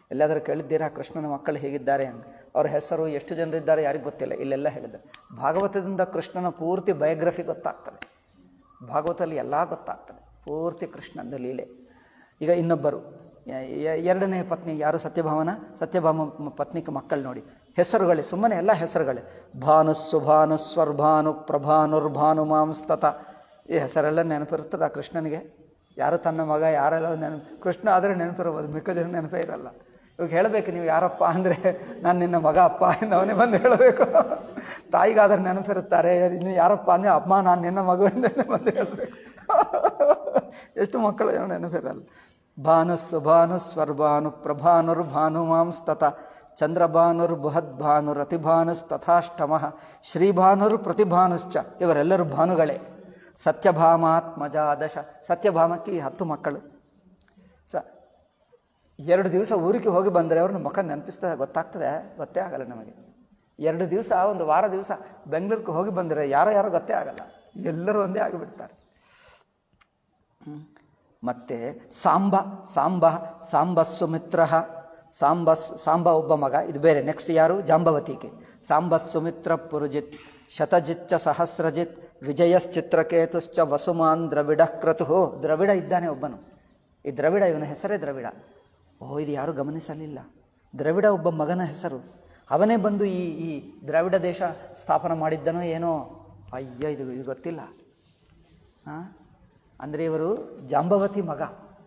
ಎಲ್ಲಾದರೂ ಕೇಳಿದ್ದೀರಾ ಕೃಷ್ಣನ ಮಕ್ಕಳು ಹೇಗಿದ್ದಾರೆ ಅಂತ ಅವ್ರ ಹೆಸರು ಎಷ್ಟು ಜನರಿದ್ದಾರೆ ಯಾರಿಗೂ ಗೊತ್ತಿಲ್ಲ ಇಲ್ಲೆಲ್ಲ ಹೇಳಿದ್ದಾರೆ ಭಾಗವತದಿಂದ ಕೃಷ್ಣನ ಪೂರ್ತಿ ಬಯೋಗ್ರಫಿ ಗೊತ್ತಾಗ್ತದೆ ಭಾಗವತದಲ್ಲಿ ಎಲ್ಲ ಗೊತ್ತಾಗ್ತದೆ ಪೂರ್ತಿ ಕೃಷ್ಣಂದು ಲೀಲೆ ಈಗ ಇನ್ನೊಬ್ಬರು ಯ- ಯ- ಎರಡನೇ ಪತ್ನಿ ಯಾರು ಸತ್ಯಭಾಮನ ಸತ್ಯಭಾಮ ಮ- ಪತ್ನಿಗೆ ಮಕ್ಕಳು ನೋಡಿ ಹೆಸರುಗಳೇ ಸುಮ್ಮನೆ ಎಲ್ಲ ಹೆಸರುಗಳೇ ಭಾನು ಸುಭಾನು ಸ್ವರ್ಭಾನು ಪ್ರಭಾನುರ್ಭಾನು ಮಾಂಸ್ತತ ಈ ಹೆಸರೆಲ್ಲ ನೆನಪಿರ್ತದೆ ಆ ಕೃಷ್ಣನಿಗೆ ಯಾರು ತನ್ನ ಮಗ ಯಾರೆಲ್ಲ ನೆನಪು ಕೃಷ್ಣ ಆದರೆ ನೆನಪಿರ್ಬೋದು ಮಿಕ್ಕ ಜನ ನೆನಪೇ ಇರಲ್ಲ ಇವಾಗ ಹೇಳಬೇಕು ನೀವು ಯಾರಪ್ಪ ಅಂದರೆ ನಾನು ನಿನ್ನ ಮಗ ಅಪ್ಪ ಎಂದು ಅವನೇ ಬಂದು ಹೇಳಬೇಕು ತಾಯಿಗಾದ್ರೆ ನೆನಪಿರುತ್ತಾರೆ ಇನ್ನು ಯಾರಪ್ಪ ಅಂದರೆ ಅಮ್ಮ ನಾನು ನಿನ್ನ ಮಗು ಎಂದು ಬಂದು ಹೇಳಬೇಕು ಎಷ್ಟು ಮಕ್ಕಳು ಏನೋ ನೆನಪಿರಲ್ಲ ಭಾನು ಸುಭಾನು ಸ್ವರ್ಭಾನು ಪ್ರಭಾನುರ್ ಭಾನು ಮಾಂಸ್ತತ ಚಂದ್ರಭಾನುರ್ ಬೃಹದ್ಭಾನುರ್ ಅತಿಭಾನುಸ್ತಥಾಷ್ಟಮಃ ಶ್ರೀಭಾನುರ್ ಪ್ರತಿಭಾನುಶ್ಚ ಇವರೆಲ್ಲರೂ ಭಾನುಗಳೇ ಸತ್ಯಭಾಮಾತ್ಮಜ ದಶ ಸತ್ಯಭಾಮಕ್ಕೆ ಈ ಹತ್ತು ಮಕ್ಕಳು ಸ ಎರಡು ದಿವಸ ಊರಿಗೆ ಹೋಗಿ ಬಂದರೆ ಅವ್ರನ್ನ ಮುಖ ನೆನಪಿಸ್ತದೆ ಗೊತ್ತಾಗ್ತದೆ ಗೊತ್ತೇ ಆಗಲ್ಲ ನಮಗೆ ಎರಡು ದಿವಸ ಒಂದು ವಾರ ದಿವಸ ಬೆಂಗಳೂರಿಗೆ ಹೋಗಿ ಬಂದರೆ ಯಾರೋ ಯಾರೋ ಗೊತ್ತೇ ಆಗಲ್ಲ ಎಲ್ಲರೂ ಒಂದೇ ಆಗಿಬಿಡ್ತಾರೆ ಹ್ಮ್. ಮತ್ತೆ ಸಾಂಬ ಸಾಂಬ ಸಾಂಬ ಸುಮಿತ್ರ ಸಾಂಬ ಸಾಂಬ ಒಬ್ಬ ಮಗ ಇದು ಬೇರೆ ನೆಕ್ಸ್ಟ್ ಯಾರು ಜಾಂಬವತಿಗೆ ಸಾಂಬ ಸುಮಿತ್ರ ಪುರುಜಿತ್ ಶತಜಿಚ್ಚ ಸಹಸ್ರಜಿತ್ ವಿಜಯಶ್ಚಿತ್ರಕೇತುಶ್ಚ ವಸುಮಾನ್ ದ್ರವಿಡ ಕ್ರತು ದ್ರವಿಡ ಇದ್ದಾನೆ ಒಬ್ಬನು ಈ ದ್ರವಿಡ ಇವನ ಹೆಸರೇ ದ್ರವಿಡ ಓ ಇದು ಯಾರೂ ಗಮನಿಸಲಿಲ್ಲ ದ್ರವಿಡ ಒಬ್ಬ ಮಗನ ಹೆಸರು ಅವನೇ ಬಂದು ಈ ಈ ದ್ರಾವಿಡ ದೇಶ ಸ್ಥಾಪನ ಮಾಡಿದ್ದನೋ ಏನೋ ಅಯ್ಯ ಇದು ಇದು ಗೊತ್ತಿಲ್ಲ ಹಾಂ ಅಂದರೆ ಇವರು ಜಾಂಬವತಿ ಮಗ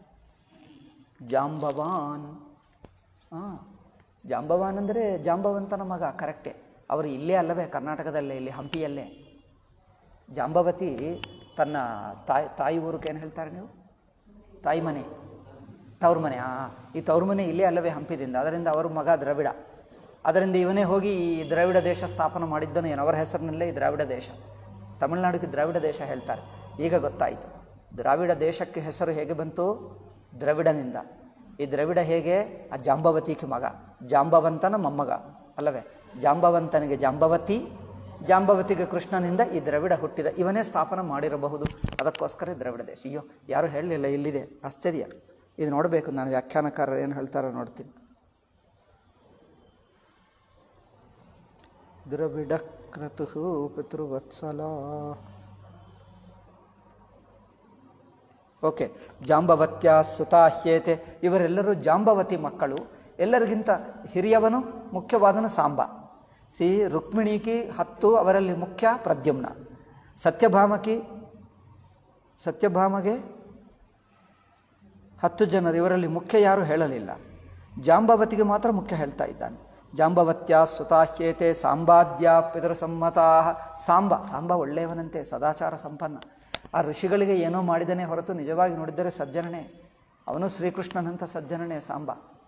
ಜಾಂಬವಾನ್ ಹಾಂ ಜಾಂಬವಾನ್ ಅಂದರೆ ಜಾಂಬವಂತನ ಮಗ ಕರೆಕ್ಟೇ ಅವರು ಇಲ್ಲೇ ಅಲ್ಲವೇ ಕರ್ನಾಟಕದಲ್ಲೇ ಇಲ್ಲಿ ಹಂಪಿಯಲ್ಲೇ ಜಾಂಬವತಿ ತನ್ನ ತಾಯಿ ತಾಯಿ ಊರಿಗೆ ಏನು ಹೇಳ್ತಾರೆ ನೀವು ತಾಯಿ ಮನೆ ತವ್ರ ಮನೆ ಹಾಂ ಈ ತವ್ರ ಮನೆ ಇಲ್ಲೇ ಅಲ್ಲವೇ ಹಂಪಿದಿಂದ ಅದರಿಂದ ಅವರ ಮಗ ದ್ರವಿಡ ಅದರಿಂದ ಇವನೇ ಹೋಗಿ ಈ ದ್ರಾವಿಡ ದೇಶ ಸ್ಥಾಪನೆ ಮಾಡಿದ್ದನು ಏನು ಅವರ ಹೆಸರಿನಲ್ಲೇ ಈ ದ್ರಾವಿಡ ದೇಶ ತಮಿಳುನಾಡಿಗೆ ದ್ರಾವಿಡ ದೇಶ ಹೇಳ್ತಾರೆ ಈಗ ಗೊತ್ತಾಯಿತು ದ್ರಾವಿಡ ದೇಶಕ್ಕೆ ಹೆಸರು ಹೇಗೆ ಬಂತು ದ್ರವಿಡನಿಂದ ಈ ದ್ರವಿಡ ಹೇಗೆ ಆ ಜಾಂಬವತಿಗೆ ಮಗ ಜಾಂಬವಂತನ ಮೊಮ್ಮಗ ಅಲ್ಲವೇ ಜಾಂಬವಂತನಿಗೆ ಜಾಂಬವತಿ ಜಾಂಬವತಿಗೆ ಕೃಷ್ಣನಿಂದ ಈ ದ್ರವಿಡ ಹುಟ್ಟಿದ ಇವನೇ ಸ್ಥಾಪನೆ ಮಾಡಿರಬಹುದು ಅದಕ್ಕೋಸ್ಕರ ಈ ದ್ರವಿಡ ದೇಶ ಅಯ್ಯೋ ಯಾರು ಹೇಳಲಿಲ್ಲ ಇಲ್ಲಿದೆ ಆಶ್ಚರ್ಯ ಇದು ನೋಡಬೇಕು ನಾನು ವ್ಯಾಖ್ಯಾನಕಾರರು ಏನು ಹೇಳ್ತಾರೋ ನೋಡ್ತೀನಿ ದ್ರವಿಡ ಕ್ರತು ಪಿತೃವತ್ಸಲ ಓಕೆ ಜಾಂಬವತ್ಯ ಸುತಾಹ್ಯೇತೆ ಇವರೆಲ್ಲರೂ ಜಾಂಬವತಿ ಮಕ್ಕಳು ಎಲ್ಲರಿಗಿಂತ ಹಿರಿಯವನು ಮುಖ್ಯವಾದನು ಸಾಂಬ ಸಿ ರುಕ್ಮಿಣಿಕಿ ಹತ್ತು ಅವರಲ್ಲಿ ಮುಖ್ಯ ಪ್ರದ್ಯುಮ್ನ ಸತ್ಯಭಾಮಕಿ ಸತ್ಯಭಾಮಗೆ ಹತ್ತು ಜನರು ಇವರಲ್ಲಿ ಮುಖ್ಯ ಯಾರು ಹೇಳಲಿಲ್ಲ ಜಾಂಬವತಿಗೆ ಮಾತ್ರ ಮುಖ್ಯ ಹೇಳ್ತಾ ಇದ್ದಾನೆ ಜಾಂಬವತ್ಯ ಸುತಾಹ್ಯೇತೆ ಸಾಂಬಾದ್ಯ ಪಿತೃಸಮ್ಮತಾ ಸಾಂಬ ಸಾಂಬ ಒಳ್ಳೆಯವನಂತೆ ಸದಾಚಾರ ಸಂಪನ್ನ ಆ ಋಷಿಗಳಿಗೆ ಏನೋ ಮಾಡಿದನೇ ಹೊರತು ನಿಜವಾಗಿ ನೋಡಿದರೆ ಸಜ್ಜನನೇ ಅವನು ಶ್ರೀಕೃಷ್ಣನಂಥ ಸಜ್ಜನನೇ ಸಾಂಬ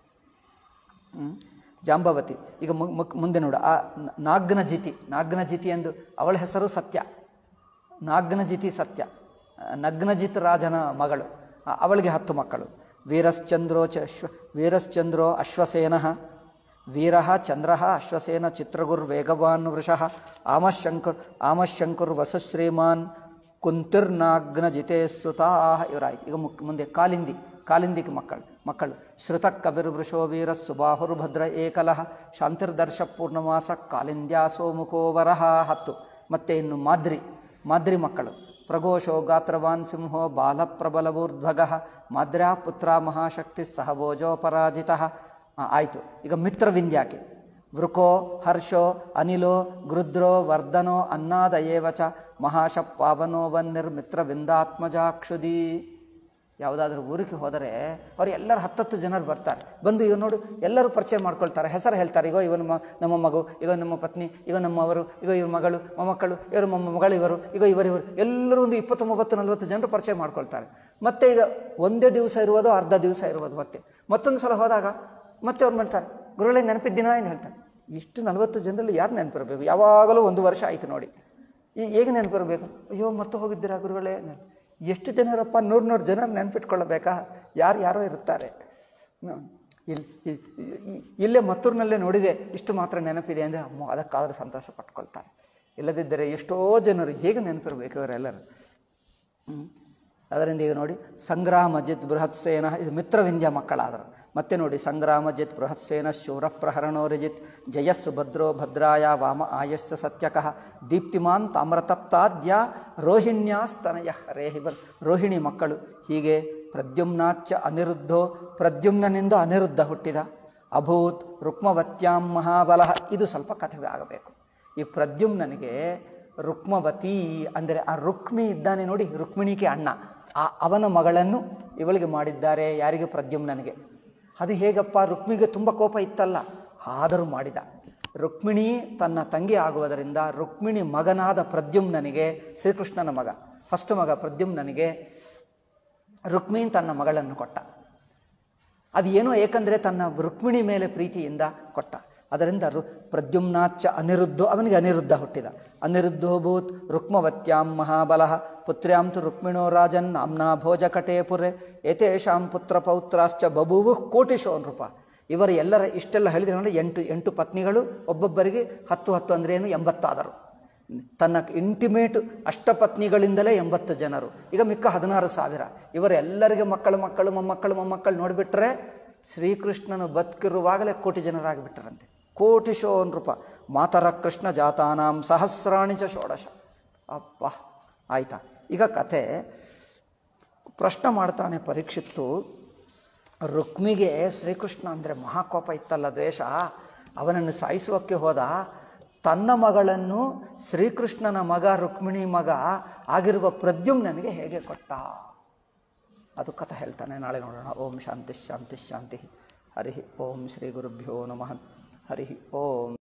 ಹ್ಮ್? ಜಾಂಬವತಿ ಈಗ ಮು- ಮುಕ್- ಮುಂದೆ ನೋಡು ಆ ನ- ನಾಗ್ನಜಿತಿ ನಾಗ್ನಜಿತಿ ಎಂದು ಅವಳ ಹೆಸರು ಸತ್ಯ ನಾಗ್ನಜಿತಿ ಸತ್ಯ ಆ, ನಗ್ನಜಿತ್ ರಾಜನ ಮಗಳು ಆ, ಅವಳಿಗೆ ಹತ್ತು ಮಕ್ಕಳು ವೀರಶ್ಚಂದ್ರೋ ಚ ಅಶ್ವ ವೀರಶ್ಚಂದ್ರೋ ಅಶ್ವಸೇನ ವೀರ ಚಂದ್ರ ಅಶ್ವಸೇನ ಚಿತ್ರಗುರ್ ವೇಗವಾನ್ ವೃಷಃ ಆಮಶಂಕುರ್ ಆಮಶಂಕುರ್ ವಸುಶ್ರೀಮಾನ್ ಕುಂತಿರ್ನಾಗ್ನಜಿತೆ ಸುತಾ ಇವರಾಯ್ತು ಈಗ ಮುಕ್ ಮುಂದೆ ಕಾಲಿಂದಿ ಕಾಲಿಂದಿಗೆ ಮಕ್ಕಳು ಮಕ್ಕಳು ಶ್ರುತ ಕಬಿರ್ ವೃಷೋ ವೀರ ಸುಬಾಹುರ್ಭದ್ರ ಏಕಲಃ ಶಾಂತಿರ್ದರ್ಶ ಪೂರ್ಣಮಾಸ ಕಾಲಿಂದ್ಯಾಸೋ ಮುಖೋವರಹ ಹತ್ತು ಮತ್ತೆ ಇನ್ನು ಮಾದ್ರಿ ಮಾದ್ರಿ ಮಕ್ಕಳು ಪ್ರಘೋಷೋ ಗಾತ್ರವಾನ್ ಸಿಂಹೋ ಬಾಲಪ್ರಬಲವೂರ್ಧ್ವಗ ಮಾದ್ರ್ಯಾ ಪುತ್ರ ಮಹಾಶಕ್ತಿ ಸಹಭೋಜೋ ಪರಾಜಿತ ಆಯಿತು ಈಗ ಮಿತ್ರವಿಂದ್ಯಾಕೆ ವೃಕೋ ಹರ್ಷೋ ಅನಿಲೋ ಗೃದ್ರೋ ವರ್ಧನೋ ಅನ್ನಾದ ಏವ ಚ ಮಹಾಶ ಪಾವನೋ ವನ್ನಿರ್ಮಿತ್ರವಿಂದಾತ್ಮಜಾಕ್ಷುದಿ ಯಾವುದಾದ್ರೂ ಊರಿಗೆ ಹೋದರೆ ಅವ್ರು ಎಲ್ಲರೂ ಹತ್ತತ್ತು ಜನರು ಬರ್ತಾರೆ ಬಂದು ಇವ್ ನೋಡು ಎಲ್ಲರೂ ಪರಿಚಯ ಮಾಡ್ಕೊಳ್ತಾರೆ ಹೆಸರು ಹೇಳ್ತಾರೆ ಈಗ ಇವನು ಮ ನಮ್ಮ ಮಗು ಈಗ ನಮ್ಮ ಪತ್ನಿ ಈಗ ನಮ್ಮವರು ಈಗ ಇವ್ರ ಮಗಳು ಮೊಮ್ಮಕ್ಕಳು ಇವರು ಮೊಮ್ಮ ಮಗಳು ಇವರು ಈಗ ಇವರಿವರು ಎಲ್ಲರೂ ಒಂದು ಇಪ್ಪತ್ತು ಮೂವತ್ತು ನಲ್ವತ್ತು ಜನರು ಪರಿಚಯ ಮಾಡ್ಕೊಳ್ತಾರೆ ಮತ್ತೆ ಈಗ ಒಂದೇ ದಿವಸ ಇರುವುದು ಅರ್ಧ ದಿವಸ ಇರುವುದು ಮತ್ತೆ ಮತ್ತೊಂದು ಸಲ ಹೋದಾಗ ಮತ್ತೆ ಅವ್ರು ಮಾಡ್ತಾರೆ ಗುರುಗಳೇ ನೆನಪಿದ್ದೀನಾ ಏನು ಹೇಳ್ತಾರೆ ಇಷ್ಟು ನಲವತ್ತು ಜನರಲ್ಲಿ ಯಾರು ನೆನಪಿರಬೇಕು ಯಾವಾಗಲೂ ಒಂದು ವರ್ಷ ಆಯಿತು ನೋಡಿ ಈ ಹೇಗೆ ನೆನಪಿರಬೇಕು ಅಯ್ಯೋ ಮತ್ತೆ ಹೋಗಿದ್ದೀರಾ ಗುರುಗಳೇ ಎಷ್ಟು ಜನರಪ್ಪ ನೂರು ನೂರು ಜನ ನೆನಪಿಟ್ಕೊಳ್ಳಬೇಕಾ ಯಾರು ಯಾರೋ ಇರುತ್ತಾರೆ ಹ್ಮ್. ಇಲ್ಲಿ ಇ- ಇ- ಇಲ್ಲೇ ಮತ್ತೂರಿನಲ್ಲೇ ನೋಡಿದೆ ಇಷ್ಟು ಮಾತ್ರ ನೆನಪಿದೆ ಅಂದರೆ ಅಮ್ಮ ಅದಕ್ಕಾದರೂ ಸಂತೋಷ ಪಟ್ಕೊಳ್ತಾರೆ ಇಲ್ಲದಿದ್ದರೆ ಎಷ್ಟೋ ಜನರು ಹೇಗೆ ನೆನಪಿರಬೇಕು ಇವರೆಲ್ಲರೂ ಹ್ಮ್. ಅದರಿಂದ ಈಗ ನೋಡಿ ಸಂಗ್ರಾಮ ಜಿತ್ ಬೃಹತ್ ಸೇನ ಇದು ಮಿತ್ರವಿಂದ್ಯ ಮಕ್ಕಳಾದರು ಮತ್ತೆ ನೋಡಿ ಸಂಗ್ರಾಮ ಜಿತ್ ಬೃಹತ್ಸೇನ ಶೂರ ಪ್ರಹರಣೋರಿಜಿತ್ ಜಯಸ್ಸು ಭದ್ರೋ ಭದ್ರಾಯ ವಾಮ ಆಯಶ್ಚ ಸತ್ಯಕಃ ದೀಪ್ತಿಮಾನ್ ತಾಮ್ರತಪ್ತಾದ್ಯ ರೋಹಿಣ್ಯಾಸ್ತನಯ ರೇಹಿಬರ್ ರೋಹಿಣಿ ಮಕ್ಕಳು ಹೀಗೆ ಪ್ರದ್ಯುಮ್ನಾಚ್ಚ ಅನಿರುದ್ಧೋ ಪ್ರದ್ಯುಮ್ನನಿಂದ ಅನಿರುದ್ಧ ಹುಟ್ಟಿದ ಅಭೂತ್ ರುಕ್ಮವತ್ಯಾಂ ಮಹಾಬಲ ಇದು ಸ್ವಲ್ಪ ಕಥೆ ಆಗಬೇಕು ಈ ಪ್ರದ್ಯುಮ್ನನಿಗೆ ರುಕ್ಮವತಿ ಅಂದರೆ ಆ ರುಕ್ಮಿ ಇದ್ದಾನೆ ನೋಡಿ ರುಕ್ಮಿಣಿಗೆ ಅಣ್ಣ ಆ ಅವನ ಮಗಳನ್ನು ಇವಳಿಗೆ ಮಾಡಿದ್ದಾರೆ ಯಾರಿಗೆ ಪ್ರದ್ಯುಮ್ನನಿಗೆ ಅದು ಹೇಗಪ್ಪ ರುಕ್ಮಿಗೆ ತುಂಬ ಕೋಪ ಇತ್ತಲ್ಲ ಆದರೂ ಮಾಡಿದ ರುಕ್ಮಿಣಿ ತನ್ನ ತಂಗಿ ಆಗುವುದರಿಂದ ರುಕ್ಮಿಣಿ ಮಗನಾದ ಪ್ರದ್ಯುಮ್ನನಿಗೆ ಶ್ರೀಕೃಷ್ಣನ ಮಗ ಫಸ್ಟ್ ಮಗ ಪ್ರದ್ಯುಮ್ನನಿಗೆ ರುಕ್ಮಿಣಿ ತನ್ನ ಮಗಳನ್ನು ಕೊಟ್ಟ ಅದು ಏನೋ ಏಕೆಂದರೆ ತನ್ನ ರುಕ್ಮಿಣಿ ಮೇಲೆ ಪ್ರೀತಿಯಿಂದ ಕೊಟ್ಟ ಅದರಿಂದ ರು ಪ್ರದ್ಯುಮ್ನಾಚ್ಚ ಅನಿರುದ್ಧೋ ಅವನಿಗೆ ಅನಿರುದ್ಧ ಹುಟ್ಟಿದ ಅನಿರುದ್ಧೋಭೂತ್ ರುಕ್ಮವತ್ಯಾಂ ಮಹಾಬಲ ಪುತ್ರ್ಯಾಂ ತು ರುಕ್ಮಿಣೋ ರಾಜನ್ ನಾಮ್ನಾ ಭೋಜಕಟೇ ಪುರೆ ಏತೇಷಾಂ ಪುತ್ರ ಪೌತ್ರಾಶ್ಚ ಬಭೂವು ಕೋಟಿಶೋ ನೃಪ ಇವರ ಎಲ್ಲರ ಇಷ್ಟೆಲ್ಲ ಹೇಳಿದ್ರೆ ನೋಡಿ ಎಂಟು ಎಂಟು ಪತ್ನಿಗಳು ಒಬ್ಬೊಬ್ಬರಿಗೆ ಹತ್ತು ಹತ್ತು ಅಂದ್ರೇನು ಎಂಬತ್ತಾದರು ತನ್ನ ಇಂಟಿಮೇಟ್ ಅಷ್ಟಪತ್ನಿಗಳಿಂದಲೇ ಎಂಬತ್ತು ಜನರು ಈಗ ಮಿಕ್ಕ ಹದಿನಾರು ಸಾವಿರ ಇವರೆಲ್ಲರಿಗೆ ಮಕ್ಕಳು ಮಕ್ಕಳು ಮೊಮ್ಮಕ್ಕಳು ಮೊಮ್ಮಕ್ಕಳು ನೋಡಿಬಿಟ್ರೆ ಶ್ರೀಕೃಷ್ಣನು ಬದುಕಿರುವಾಗಲೇ ಕೋಟಿ ಜನರಾಗಿಬಿಟ್ಟರಂತೆ ಕೋಟಿಶೋ ನೃಪ ಮಾತರ ಕೃಷ್ಣ ಜಾತಾನಾಂ ಸಹಸ್ರಾಣಿ ಚ ಷೋಡಶ ಅಪ್ಪ ಆಯ್ತಾ ಈಗ ಕತೆ ಪ್ರಶ್ನೆ ಮಾಡ್ತಾನೆ ಪರೀಕ್ಷಿತ್ತು ರುಕ್ಮಿಗೆ ಶ್ರೀಕೃಷ್ಣ ಅಂದರೆ ಮಹಾಕೋಪ ಇತ್ತಲ್ಲ ದ್ವೇಷ ಅವನನ್ನು ಸಾಯಿಸುವಕ್ಕೆ ಹೋದ ತನ್ನ ಮಗಳನ್ನು ಶ್ರೀಕೃಷ್ಣನ ಮಗ ರುಕ್ಮಿಣಿ ಮಗ ಆಗಿರುವ ಪ್ರದ್ಯುಮ್ನನಿಗೆ ಹೇಗೆ ಕೊಟ್ಟ ಅದು ಕಥೆ ಹೇಳ್ತಾನೆ ನಾಳೆ ನೋಡೋಣ ಓಂ ಶಾಂತಿ ಶಾಂತಿ ಶಾಂತಿ ಹರಿ ಓಂ ಶ್ರೀ ಗುರುಭ್ಯೋ ನಮಃ ಹರಿ ಓಂ